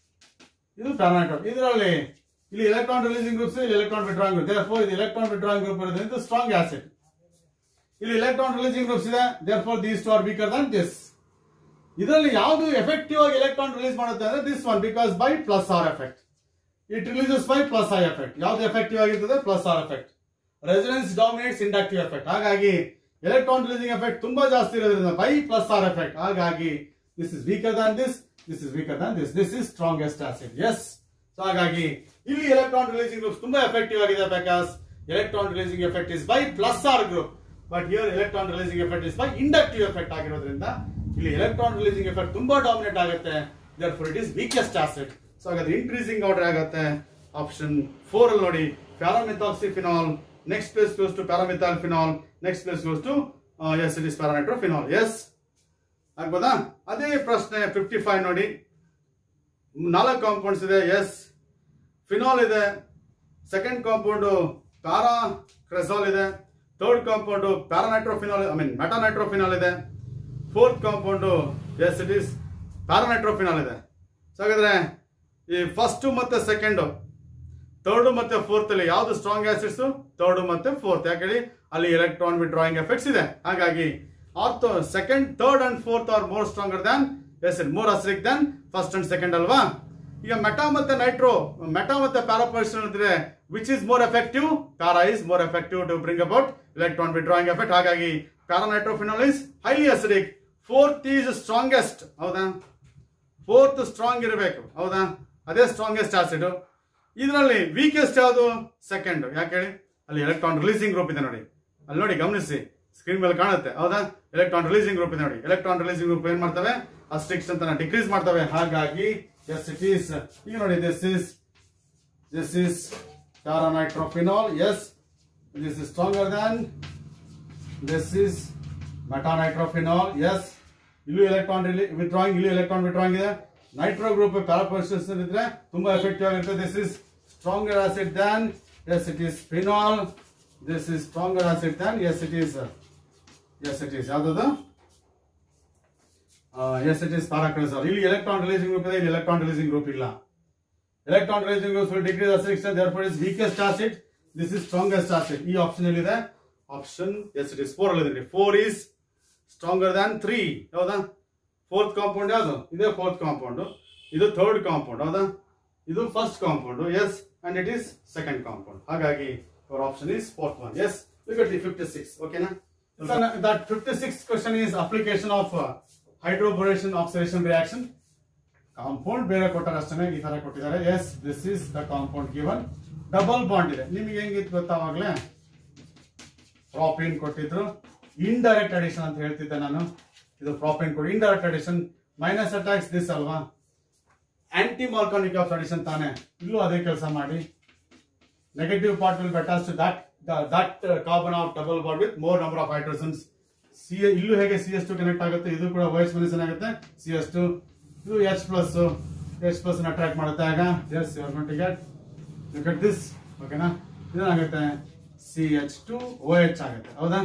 ಇದು ಪ್ಯಾರಾನೈಟ್ರೋ ಇದರಲ್ಲಿ ಇಲ್ಲಿ ಎಲೆಕ್ಟ್ರಾನ್ ರಿಲೀಸಿಂಗ್ ಗ್ರೂಪ್ಸ್ ಇಲ್ಲಿ ಎಲೆಕ್ಟ್ರಾನ್ ವಿಡ್ರಾಯಿಂಗ್ ಗ್ರೂಪ್ ದೇರ್ಫೋರ್ ಇದು ಎಲೆಕ್ಟ್ರಾನ್ ವಿಡ್ರಾಯಿಂಗ್ ಗ್ರೂಪ್ ಇರೋದ್ರಿಂದ ಸ್ಟ್ರಾಂಗ್ ಆಸಿಡ್ ಇಲ್ಲಿ ಎಲೆಕ್ಟ್ರಾನ್ ರಿಲೀಸಿಂಗ್ ಗ್ರೂಪ್ಸ್ ಇದೆ therefore these two are weaker than this ಇದರಲ್ಲಿ ಯಾವುದು ಎಫೆಕ್ಟಿವ್ ಆಗಿ ಎಲೆಕ್ಟ್ರಾನ್ ರಿಲೀಸ್ ಮಾಡುತ್ತೆ ಅಂದ್ರೆ this one because by plus R effect it releases by plus I effect ಯಾವ್ದು effective ಆಗಿರ್ತದೆ plus R effect resonance dominates inductive effect ಹಾಗಾಗಿ electron releasing effect ತುಂಬಾ ಜಾಸ್ತಿ ಇರೋದ್ರಿಂದ ಬೈ ಪ್ಲಸ್ ಆರ್ ಎಫೆಕ್ಟ್ ಹಾಗಾಗಿ this is weaker than this this is weaker than this this is strongest acid yes so ಹಾಗಾಗಿ ಇಲ್ಲಿ electron releasing group ತುಂಬಾ effective ಆಗಿದೆ because electron releasing effect is by plus R group but here electron releasing effect is by inductive effect ಆಗಿರೋದ್ರಿಂದ ಇಲ್ಲಿ electron releasing effect ತುಂಬಾ dominate ಆಗುತ್ತೆ therefore it is weakest acid so ಹಾಗಾದ್ರೆ increasing order ಆಗುತ್ತೆ option four ಅಲ್ಲಿ ನೋಡಿ paramethoxyphenol next place goes to paramethyl phenol next place goes to yes it is paranitrophenol yes ಆಗ್ಬೋದಾ ಅದೇ ಪ್ರಶ್ನೆ ಫಿಫ್ಟಿ ಫೈವ್ ನೋಡಿ ನಾಲ್ಕು ಕಾಂಪೌಂಡ್ಸ್ ಇದೆ ಎಸ್ ಫಿನಾಲ್ ಇದೆ ಸೆಕೆಂಡ್ ಕಾಂಪೌಂಡ್ ಪ್ಯಾರಾ ಕ್ರೆಸಾಲ್ ಇದೆ third compound paranitrophenol I mean metanitrophenol ಇದೆ fourth compound yes it is paranitrophenol ಇದೆ ಸೊ ಹಾಗಾದ್ರೆ ಈ ಫಸ್ಟ್ ಮತ್ತೆ ಸೆಕೆಂಡ್ ಥರ್ಡ್ ಮತ್ತೆ ಫೋರ್ತ್ ಅಲ್ಲಿ ಯಾವ್ದು ಸ್ಟ್ರಾಂಗ್ ಆಸಿಡ್ಸ್ ಥರ್ಡ್ ಮತ್ತೆ ಫೋರ್ತ್ ಯಾಕೇಳಿ ಅಲ್ಲಿ ಎಲೆಕ್ಟ್ರಾನ್ ವಿಡ್ರಾಯಿಂಗ್ ಎಫೆಕ್ಟ್ಸ್ ಇದೆ ಹಾಗಾಗಿ ortho second third and fourth are more stronger than yes more acidic than first and second ಅಲ್ವಾ ಈಗ ಮೆಟಾ ಮತ್ತೆ ನೈಟ್ರೋ ಮೆಟಾ ಮತ್ತೆ ಪ್ಯಾರಾಪರ್ಸನ್ ಇದ್ರೆ which is more effective para is more effective to bring about electron withdrawing effect ಹಾಗಾಗಿ paranitrophenol is highly acidic fourth is strongest ಹೌದಾ fourth strong ಇರಬೇಕು ಹೌದಾ ಅದೇ ಸ್ಟ್ರಾಂಗೆಸ್ಟ್ ಆಸಿಡ್ ಇದರಲ್ಲಿ ವೀಕೆಸ್ಟ್ ಯಾವುದು ಸೆಕೆಂಡ್ ಯಾಕೆ ಹೇಳಿ ಅಲ್ಲಿ ಎಲೆಕ್ಟ್ರಾನ್ ರಿಲೀಸಿಂಗ್ ಗ್ರೂಪ್ ಇದೆ ನೋಡಿ ಅಲ್ಲಿ ನೋಡಿ ಗಮನಿಸಿ ಸ್ಕ್ರೀನ್ ಮೇಲೆ ಕಾಣುತ್ತೆ ಹೌದಾ ಎಲೆಕ್ಟ್ರಾನ್ ರಿಲೀಸಿಂಗ್ ಗ್ರೂಪ್ ಇದೆ ನೋಡಿ ಎಲೆಕ್ಟ್ರಾನ್ ರಿಲೀಸಿಂಗ್ ಗ್ರೂಪ್ ಏನ್ ಮಾಡ್ತವೆ ಅಸ್ಟ್ರಿಕ್ಸ್ ಅಂತ ಡಿಕ್ರೀಸ್ ಮಾಡ್ತವೆ ಹಾಗಾಗಿ ಎಸ್ ಇಟ್ ಈಸ್ ಈಗ ನೋಡಿ this is this is paranitrophenol yes this is stronger than this is metanitrophenol yes ಇಲ್ಲೂ ಎಲೆಕ್ಟ್ರಾನ್ ವಿಡ್ರಾಯಿಂಗ್ ಇಲ್ಲೂ ಎಲೆಕ್ಟ್ರಾನ್ ವಿಡ್ರಾಯಿಂಗ್ ಇದೆ ನೈಟ್ರೋ ಗ್ರೂಪ್ ಪ್ಯಾರಾಪರ್ಸಸ್ ಇದ್ರೆ ತುಂಬಾ ಎಫೆಕ್ಟಿವ್ ಆಗಿರುತ್ತೆ this is stronger acid than yes it is phenol this is stronger acid than yes it is S it is ಯಾವ್ದದು yes it is para cresol ಇಲ್ಲಿ electron releasing group ಇದೆ ಇಲ್ಲಿ electron releasing group ಇಲ್ಲ electron releasing group will decrease acidic therefore is weakest acid this is strongest acid ಈ option ಎಲ್ಲಿದೆ option S it is four ಅಲ್ಲಿ ಇದೆ four is stronger than three ಹೌದಾ fourth compound ಯಾವುದು ಇದೇ ಫೋರ್ತ್ ಕಾಂಪೌಂಡ್ ಇದು third compound ಹೌದಾ ಇದು first compound yes and it is second compound ಹಾಗಾಗಿ our option is fourth one yes Look at the 56. Okay, na? So na- that 56 question is application of uh, hydroboration oxidation reaction. Compound ಬೇರೆ ಕೊಟ್ಟಾರೆ ಅಷ್ಟೇ ಈ ತರ ಕೊಟ್ಟಿದ್ದಾರೆ yes this is the compound given double bond ಇದೆ ನಿಮಗೆ ಹೆಂಗಿತ್ತು ಗೊತ್ತಾವಾಗ್ಲೇ ಪ್ರಾಪಿನ್ ಕೊಟ್ಟಿದ್ರು ಇಂಡೈರೆಕ್ಟ್ ಅಡಿಷನ್ ಅಂತ ಹೇಳ್ತಿದ್ದೆ ನಾನು ಇದು ಪ್ರಾಪಿನ್ ಕೊಡಿ indirect addition minus attacks this ಅಲ್ವಾ ಆಂಟಿ ಮಾರ್ಕಾನಿಕ್ ಆಫ್ ಅಡಿಷನ್ ತಾನೆ ಇಲ್ಲೂ ಅದೇ ಕೆಲಸ ಮಾಡಿ negative part will be attached to that the, that uh, carbon of double bond with more number of hydrogens C ಇಲ್ಲೂ ಹೇಗೆ ಸಿ ಎಸ್ ಟು ಕನೆಕ್ಟ್ ಆಗುತ್ತೆ ಇದು ಕೂಡ ವೈಸ್ ಮೈನಸ್ ಏನಾಗುತ್ತೆ ಸಿ ಎಸ್ ಟು ಇದು H plus H plus attract ಮಾಡುತ್ತೆ ಆಗ yes you're gone to get look at this ಓಕೆನಾ ಇದೇನಾಗುತ್ತೆ C H two O H ಆಗುತ್ತೆ ಹೌದಾ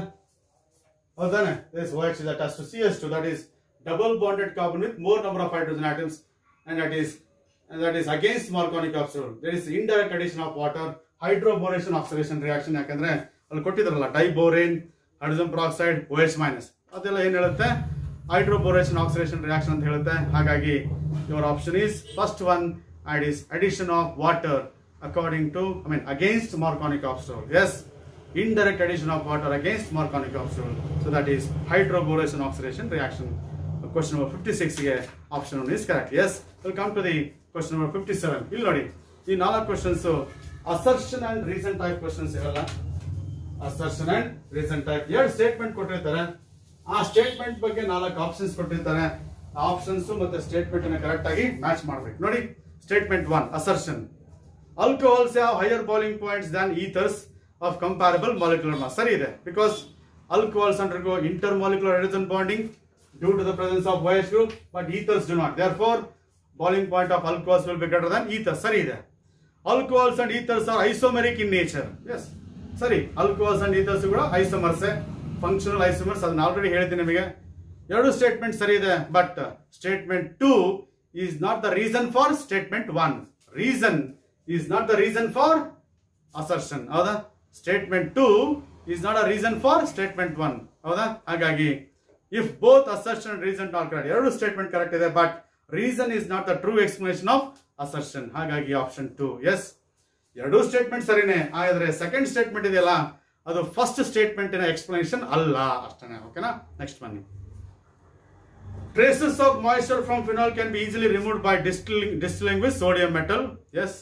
ಹೌದಾನೆ this O H is attach to C S two that is double bonded carbon with more number of hydrogen atoms and that is and that is against Marconic oxide. There is indirect addition of water, hydroboration oxidation reaction ಯಾಕಂದ್ರೆ ಅಲ್ಲಿ ಕೊಟ್ಟಿದ್ರಲ್ಲ diborane hydrogen peroxide O H minus ಅದೆಲ್ಲ ಏನ್ ಹೇಳುತ್ತೆ hydroboration oxidation reaction ಅಂತ ಹೇಳುತ್ತೆ ಹಾಗಾಗಿ your option is first one and is addition of water according to I mean against Markovnikov oxide yes indirect addition of water against Marconic oxide. So that is hydroboration oxidation reaction. Question number 56 ಗೆ option one is correct. Yes, we'll come to the question number 57. ಇಲ್ಲಿ ನೋಡಿ ಈ ನಾಲ್ಕು questions assertion and reason type questions ಇರಲ್ಲ assertion and reason type ಎರಡು statement ಕೊಟ್ಟಿರ್ತಾರೆ ಆ statement ಬಗ್ಗೆ ನಾಲ್ಕು ಆಪ್ಷನ್ಸ್ ಕೊಟ್ಟಿರ್ತಾರೆ ಆ ಆಪ್ಷನ್ಸ್ ಮತ್ತೆ ಸ್ಟೇಟ್ಮೆಂಟ್ ಅನ್ನ ಕರೆಕ್ಟ್ ಆಗಿ ಮ್ಯಾಚ್ ಮಾಡ್ಬೇಕು ನೋಡಿ statement one assertion alcohols have higher boiling points than ethers of comparable molecular mass ಸರಿ ಇದೆ because alcohols undergo intermolecular hydrogen bonding due to the presence of OH group but ethers do not therefore boiling point of alcohols will be greater than ethers ಸರಿ ಇದೆ alcohols and ethers are isomeric in nature yes ಸರಿ alcohols and ethers ಕೂಡ isomers functional isomers ಅದನ್ನ already ಹೇಳಿದ್ದೀನಿ ನಿಮಗೆ ಎರಡು statement ಸರಿ ಇದೆ but statement two is not the reason for statement one reason is not the reason for assertion ಹೌದಾ statement two is not a reason for statement one ಹೌದಾ ಹಾಗಾಗಿ if both assertion reason are correct ಎರಡು statement correct ಇದೆ but reason is not the true explanation of assertion ಹಾಗಾಗಿ option two yes ಎರಡೂ statement ಸರಿನೇ ಆದ್ರೆ second statement ಇದೆಯಲ್ಲ ಅದು ಫಸ್ಟ್ ಸ್ಟೇಟ್ಮೆಂಟಿನ ಎಕ್ಸ್ಪ್ಲನೇಷನ್ ಅಲ್ಲ ಅಷ್ಟೇ ಓಕೆನಾ ನೆಕ್ಸ್ಟ್ ಬನ್ನಿ Traces of moisture from phenol can be easily removed by distilling, distilling with sodium metal. Yes.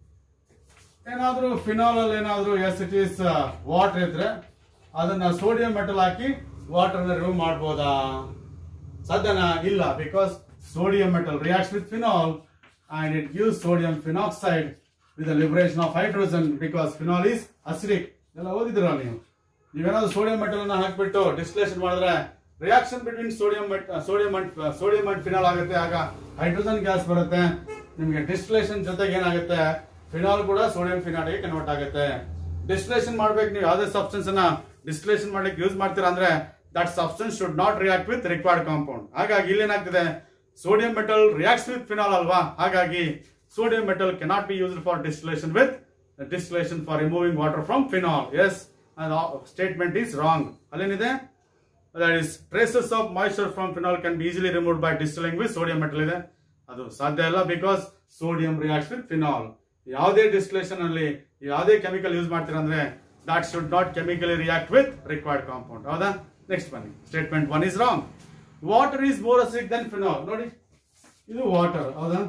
ಏನಾದ್ರೂ ಫಿನಾಲ್ ಅಲ್ಲಿ ಏನಾದ್ರೂ ಎಸ್ ಇಟ್ ಈಸ್ ವಾಟರ್ ಇದ್ರೆ ಅದನ್ನ ಸೋಡಿಯಂ ಮೆಟಲ್ ಹಾಕಿ ವಾಟರ್ ರಿಮೂವ್ ಮಾಡ್ಬೋದಾ ಸಾಧ್ಯನಾ ಇಲ್ಲ because sodium metal reacts with phenol and it gives sodium phenoxide with liberation of hydrogen because phenol is acidic ಎಲ್ಲ ಓದಿದ್ರ ನೀವು ನೀವೇನಾದ್ರೂ ಸೋಡಿಯಂ ಮೆಟಲ್ ಅನ್ನ ಹಾಕ್ಬಿಟ್ಟು ಡಿಸ್ಟಿಲೇಷನ್ ಮಾಡಿದ್ರೆ reaction between sodium sodium and sodium and phenol ಆಗುತ್ತೆ ಆಗ ಹೈಡ್ರೋಜನ್ ಗ್ಯಾಸ್ ಬರುತ್ತೆ ನಿಮಗೆ ಡಿಸ್ಟಿಲೇಷನ್ ಜೊತೆಗೆ ಏನಾಗುತ್ತೆ ಫಿನಾಲ್ ಕೂಡ ಸೋಡಿಯಂ ಫಿನಾಲ್ ಗೆ ಕನ್ವರ್ಟ್ ಆಗುತ್ತೆ ಡಿಸ್ಟಿಲೇಷನ್ ಮಾಡ್ಬೇಕು ನೀವು ಯಾವುದೇ ಸಬ್ಸ್ಟೆನ್ಸ್ ಅನ್ನ ಡಿಸ್ಟಿಲೇಷನ್ ಮಾಡ್ಲಿಕ್ಕೆ ಯೂಸ್ ಮಾಡ್ತೀರಾ ಅಂದ್ರೆ that substance should not react with required compound ಹಾಗಾಗಿ ಇಲ್ಲೇನಾಗ್ತದೆ sodium metal reacts with phenol ಅಲ್ವಾ ಹಾಗಾಗಿ sodium metal cannot be used for distillation with distillation for removing water from phenol. Yes, and the statement is wrong. ಅಲ್ಲೇನಿದೆ that is traces of moisture from phenol can be easily removed by distilling with sodium metal ಇದೆ ಅದು ಸಾಧ್ಯ ಇಲ್ಲ because sodium reacts with phenol ಯಾವುದೇ distillation ಅಲ್ಲಿ ಯಾವುದೇ chemical use ಮಾಡ್ತೀರಾ ಅಂದ್ರೆ that should not chemically react with required compound ಹೌದಾ ನೆಕ್ಸ್ಟ್ ಬನ್ನಿ statement one is wrong water is more acidic than phenol ನೋಡಿ ಇದು ವಾಟರ್ ಹೌದಾ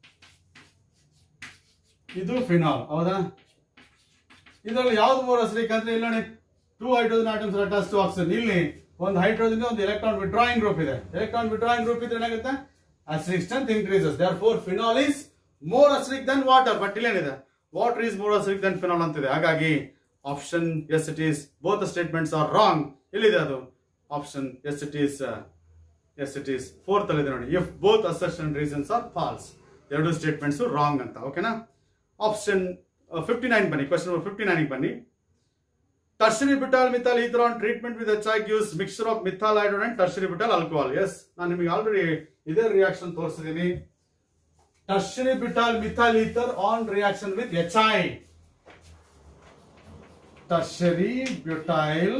ಇದು ಫಿನಾಲ್ ಹೌದಾ ಇದರಲ್ಲಿ ಯಾವ್ದು ಮೋರ್ ಅಸಿಡಿಕ್ ಅಂದ್ರೆ ಇಲ್ಲಿ ನೋಡಿ two hydrogen atoms attach to oxygen ಇಲ್ಲಿ ಒಂದು ಹೈಡ್ರೋಜನ್ ಒಂದು ಎಲೆಕ್ಟ್ರಾನ್ ವಿಡ್ರಾಯಿಂಗ್ ಗ್ರೂಪ್ ಇದೆ ಎಲೆಕ್ಟ್ರಾನ್ ವಿಡ್ರಾಯಿಂಗ್ ಗ್ರೂಪ್ ಇದ್ರೆ ಏನಾಗುತ್ತೆ acidic strength increases therefore phenol is more acidic than water but ಇಲ್ಲೇನಿದೆ water is more acidic than phenol ಅಂತಿದೆ ಹಾಗಾಗಿ option S it is both statements are wrong ಎಲ್ಲಿದೆ ಅದು option S it is S it is fourth ಅಲ್ಲಿ ಇದೆ ನೋಡಿ if both assertion reasons or false ಎರಡು statements wrong ಅಂತ ಓಕೆನಾ ಆಪ್ಷನ್ ಫಿಫ್ಟಿ ನೈನ್ ಬನ್ನಿ ಕ್ವಶನ್ ನಂಬರ್ ಫಿಫ್ಟಿ ನೈನ್ ಬನ್ನಿ tertiary butyl methyl ether on treatment with H I gives mixture of methyl hydrogen and tertiary butyl alcohol yes ನಾನು ನಿಮಗೆ already ಇದೇ reaction ತೋರಿಸಿದ್ದೀನಿ tertiary butyl methyl ether on reaction with H I tertiary butyl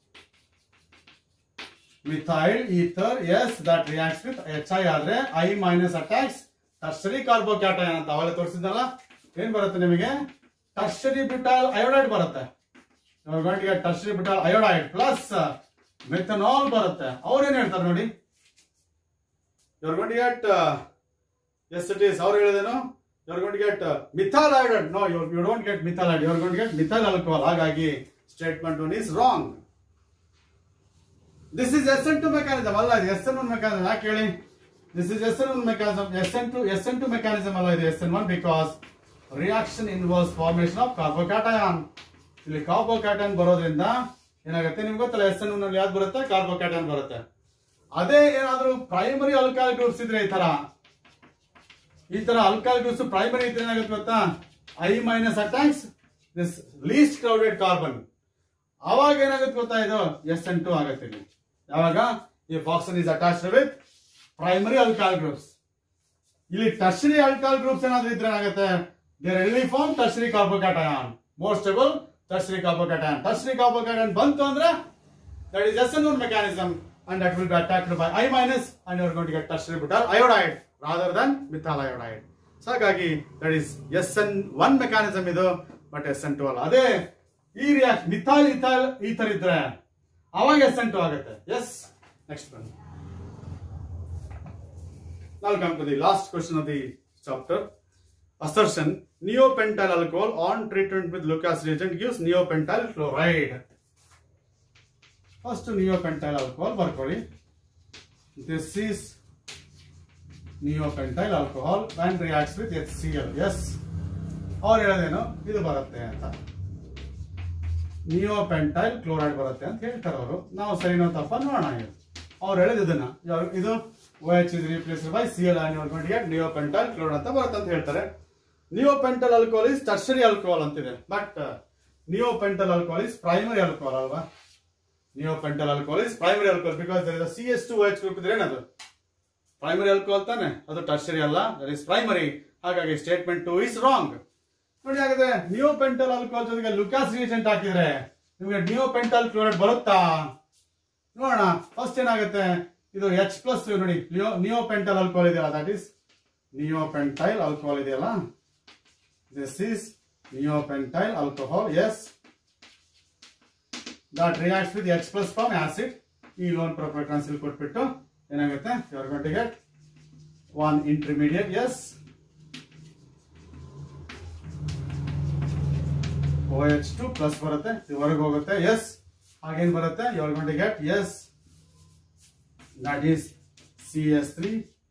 methyl ether yes that reacts with H I ಆದ್ರೆ I minus attacks tertiary carbocation ಅಂತ ಅವಾಗ ತೋರಿಸಿದ್ನಲ್ಲ ಏನ್ ಬರುತ್ತೆ ನಿಮಗೆ ಟರ್ಷರಿ ಬ್ಯೂಟೈಲ್ ಅಯೋಡೈಡ್ ಬರುತ್ತೆ you are going to get tertiary butyl iodide plus methanol ಬರುತ್ತೆ ಅವ್ರೇನ್ ಹೇಳ್ತಾರೆ ನೋಡಿ you are going to get S it is ಅವ್ರು ಹೇಳಿದೇನು you are going to get methyl iodide no you you don't get methyl iodide you are going to get methyl alcohol ಹಾಗಾಗಿ statement one is wrong this is S N two mechanism ಅಲ್ಲ ಇದು S N one mechanism ಯಾಕೆ ಹೇಳಿ this is S N one mechanism S N two S N two mechanism ಅಲ್ಲ ಇದು S N one because reaction involves formation of carbocation ಇಲ್ಲಿ carbocation ಬರೋದ್ರಿಂದ ಏನಾಗುತ್ತೆ ನಿಮ್ಗೆ ಗೊತ್ತಲ್ಲ ಎಸ್ ಎನ್ ಒನ್ ಯಾವ್ದು ಬರುತ್ತೆ ಕಾರ್ಬೋಕ್ಯಾಟಯಾನ್ ಬರುತ್ತೆ ಅದೇ ಏನಾದ್ರೂ ಪ್ರೈಮರಿ ಅಲ್ಕಾಲ್ ಗ್ರೂಪ್ಸ್ ಇದ್ರೆ ಈ ತರ ಈ ತರ ಅಲ್ಕಾಲ್ ಗ್ರೂಪ್ಸ್ ಪ್ರೈಮರಿ ಇದ್ರೆ ಏನಾಗುತ್ತೆ ಗೊತ್ತಾ I minus attacks this least crowded carbon ಅವಾಗ ಏನಾಗುತ್ತೆ ಗೊತ್ತಾ ಇದು ಎಸ್ ಎನ್ ಟು ಆಗುತ್ತೆ ಇಲ್ಲಿ ಯಾವಾಗ ಈ function is attached with primary alkyl groups ಇಲ್ಲಿ ಟರ್ಷರಿ ಅಲ್ಕಾಲ್ ಗ್ರೂಪ್ಸ್ ಏನಾದ್ರೂ ಇದ್ರೆ ಏನಾಗುತ್ತೆ ದೇರ್ ಎಲ್ಲಿ form tertiary carbocation more stable tertiary carbocation tertiary carbocation ಬಂತು ಅಂದ್ರೆ that is S N one mechanism and that will be attacked by I minus and your going to get tertiary butyl iodide rather than methyl iodide so ಹಾಗಾಗಿ that is S N one mechanism ಇದು but S N to ಅಲ್ಲ ಅದೇ ಈ react methyl ಇಥಾಲ್ ಈ ತರ ಇದ್ರೆ ಅವಾಗ S N two ಆಗುತ್ತೆ ಎಸ್ ನೆಕ್ಸ್ಟ್ ಬನ್ನಿ Now come to the last question of the chapter. Assertion neopentyl alcohol on treatment with Lucas reagent gives neopentyl chloride. First neopentyl alcohol ಬರ್ಕೊಳ್ಳಿ This is neopentyl alcohol when reacts with HCl. Yes. ಅವ್ರು ಹೇಳೋದೇನು ಇದು ಬರುತ್ತೆ ಅಂತ ನಿಯೋಪೆಂಟೈಲ್ chloride ಬರುತ್ತೆ ಅಂತ ಹೇಳ್ತಾರೆ ಅವರು ನಾವು ಸರಿನೋ ತಪ್ಪ ನೋಡೋಣ ಇದು ಅವ್ರು ಹೇಳಿದ ಇದನ್ನ ಯಾವ- ಇದು O H is replace by C L get neopentyl chloride ಅಂತ ಬರುತ್ತೆ ಅಂತ ಹೇಳ್ತಾರೆ neopentyl alcohol is tertiary alcohol ಅಂತಿದೆ but neopentyl alcohol is primary alcohol ಅಲ್ವಾ neopentyl alcohol is primary alcohol because C S two H group ಇದ್ರೆ ಏನದು primary alcohol ತಾನೆ ಅದು ಟರ್ಷರಿ ಅಲ್ಲ ದಟ್ ಇಸ್ ಪ್ರೈಮರಿ ಹಾಗಾಗಿ ಸ್ಟೇಟ್ಮೆಂಟ್ ಟು ಇಸ್ ರಾಂಗ್ ನೋಡಿ ಹಾಗಾದ್ರೆ ನಿಯೋಪೆಂಟಲ್ ಆಲ್ಕೋಹಾಲ್ ಜೊತೆಗೆ ಲುಕಾಸ್ ರಿಯೇಜೆಂಟ್ ಹಾಕಿದ್ರೆ ನಿಮಗೆ ನಿಯೋಪೆಂಟಲ್ ಕ್ಲೋರೈಡ್ ಬರುತ್ತಾ ನೋಡೋಣ ಫಸ್ಟ್ ಏನಾಗುತ್ತೆ ಇದು ಎಚ್ ಪ್ಲಸ್ ನೋಡಿ ನಿಯೋಪೆಂಟಲ್ ಆಲ್ಕೋಹಾಲ್ ಇದೆಯಲ್ಲ ದಟ್ ಇಸ್ ನಿಯೋಪೆಂಟೈಲ್ ಆಲ್ಕೋಹಾಲ್ ಇದೆಯಲ್ಲ this is neopentyl alcohol yes that reacts with H plus from acid ಈ ಲೋನ್ ಪ್ರೊಪೋಟ್ರಾನ್ಸಿಲ್ ಕೊಟ್ಬಿಟ್ಟು ಏನಾಗುತ್ತೆ you're got get one intermediate yes O H two plus ಬರುತ್ತೆ ಇದು ಹೊರಗೆ ಹೋಗುತ್ತೆ ಎಸ್ ಹಾಗೇನ್ ಬರುತ್ತೆ you're got get yes that is C S three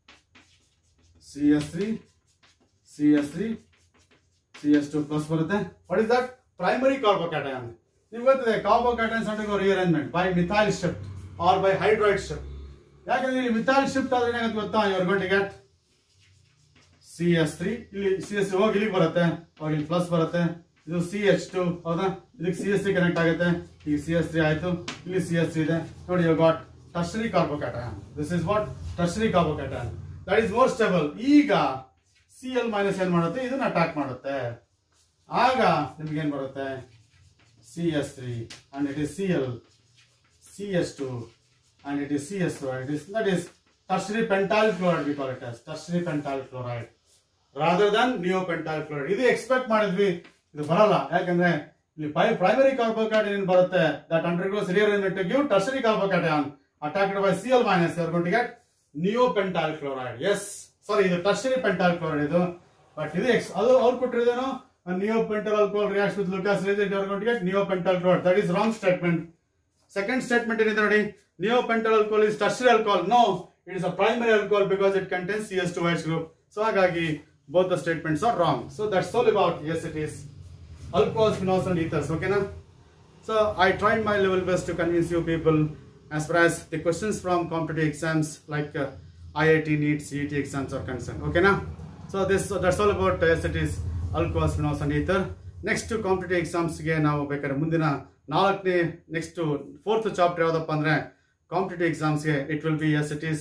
C S three C S three C S two plus ಬರುತ್ತೆ what is that primary carbocation ನಿಮ್ಗೆ ಗೊತ್ತಿದೆ carbocations undergo rearrangement by methyl shift or by hydride shift ಯಾಕಂದ್ರೆ ಇಲ್ಲಿ methyl shift ಆದ್ರೆ ಏನಾಗುತ್ತೆ ಗೊತ್ತಾ you're got get C S three ಇಲ್ಲಿ C S ಹೋಗಿ ಇಲ್ಲಿಗೆ ಬರುತ್ತೆ ಹೋಗಿ ಇಲ್ಲಿ ಪ್ಲಸ್ ಬರುತ್ತೆ ಇದು ಸಿ ಎಚ್ ಟು ಹೌದಾ ಇದಕ್ಕೆ ಸಿ ಎಸ್ ತ್ರೀ ಕನೆಕ್ಟ್ ಆಗುತ್ತೆ ಈಗ ಸಿ ಎಸ್ ತ್ರೀ ಆಯ್ತು ಇಲ್ಲಿ ಸಿ ಎಸ್ ತ್ರೀ ಇದೆ ನೋಡಿ you got tertiary carbocation this is what tertiary carbocation that is more stable ಈಗ ಸಿ ಎಲ್ ಮೈನಸ್ ಏನ್ ಮಾಡುತ್ತೆ ಇದನ್ನ ಅಟ್ಯಾಕ್ ಮಾಡುತ್ತೆ ಆಗ ನಿಮ್ಗೆ ಏನ್ ಬರುತ್ತೆ C S three and it is C L C S two and it is C S two it is that is tertiary pentyl chloride we call it as tertiary pentyl chloride rather than neopentyl chloride ಇದು expect ಮಾಡಿದ್ವಿ ಇದು ಬರಲ್ಲ ಯಾಕಂದ್ರೆ ಇಲ್ಲಿ primary carbocation ಬರುತ್ತೆ that undergoes rearrangement to give tertiary carbocation attacked by C L minus you are going to get neopentyl chloride yes sorry ಇದು tertiary pentyl chloride ಇದು but ಇದು ಎಕ್ಸ್ ಅದು ಅವ್ರು ಕೊಟ್ಟಿರೋದೇನು neopentyl alcohol reacts with Lucas reagent you are going to get neopentyl chloride that is wrong statement second statement ಏನಿದೆ ನೋಡಿ neopentyl alcohol is tertiary alcohol no it is a primary alcohol because it contains C S two wise group so ಹಾಗಾಗಿ both the statements are wrong so that's all about yes it is alcohols, phenols and ethers. Okay, now? So I tried my level best to convince you people as far as the questions from competitive exams like uh, IIT, NEET, CET exams are concerned. Okay, now? So this so that's all about uh, yes, it is alcohols, phenols and ether. Next competitive ಎಕ್ಸಾಮ್ಸ್ಗೆ ನಾವು ಬೇಕಾದ್ರೆ ಮುಂದಿನ ನಾಲ್ಕನೇ next fourth chapter ಯಾವುದಪ್ಪ ಅಂದರೆ competitive ಎಕ್ಸಾಮ್ಸ್ಗೆ it will be yes it is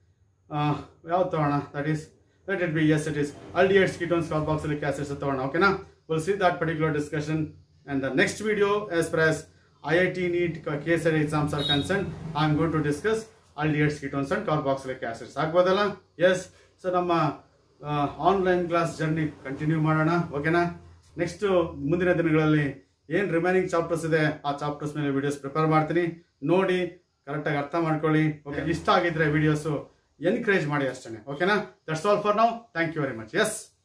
ಯಾವ್ದು ತಗೋಣ that is let it be yes it is aldehydes ketones carboxylic acids ತಗೋಣ ಓಕೆನಾ we'll see that particular discussion and the next video as far as IIT NEET case study exams are concerned I'm going to discuss aldehydes ketones and carboxylic acids ಆಗ್ಬೋದಲ್ಲ yes so ನಮ್ಮ online class journey continue ಮಾಡೋಣ ಓಕೆನಾ next ಮುಂದಿನ ದಿನಗಳಲ್ಲಿ ಏನು remaining chapters ಇದೆ ಆ chapters ಮೇಲೆ ವಿಡಿಯೋಸ್ ಪ್ರಿಪೇರ್ ಮಾಡ್ತೀನಿ ನೋಡಿ ಕರೆಕ್ಟಾಗಿ ಅರ್ಥ ಮಾಡ್ಕೊಳ್ಳಿ ಓಕೆ ಇಷ್ಟ ಆಗಿದ್ರೆ ವಿಡಿಯೋಸು ಎನ್ಕರೇಜ್ ಮಾಡಿ ಅಷ್ಟೇ ಓಕೆನಾ ದಟ್ಸ್ ಆಲ್ ಫಾರ್ ನಾವು thank you very much S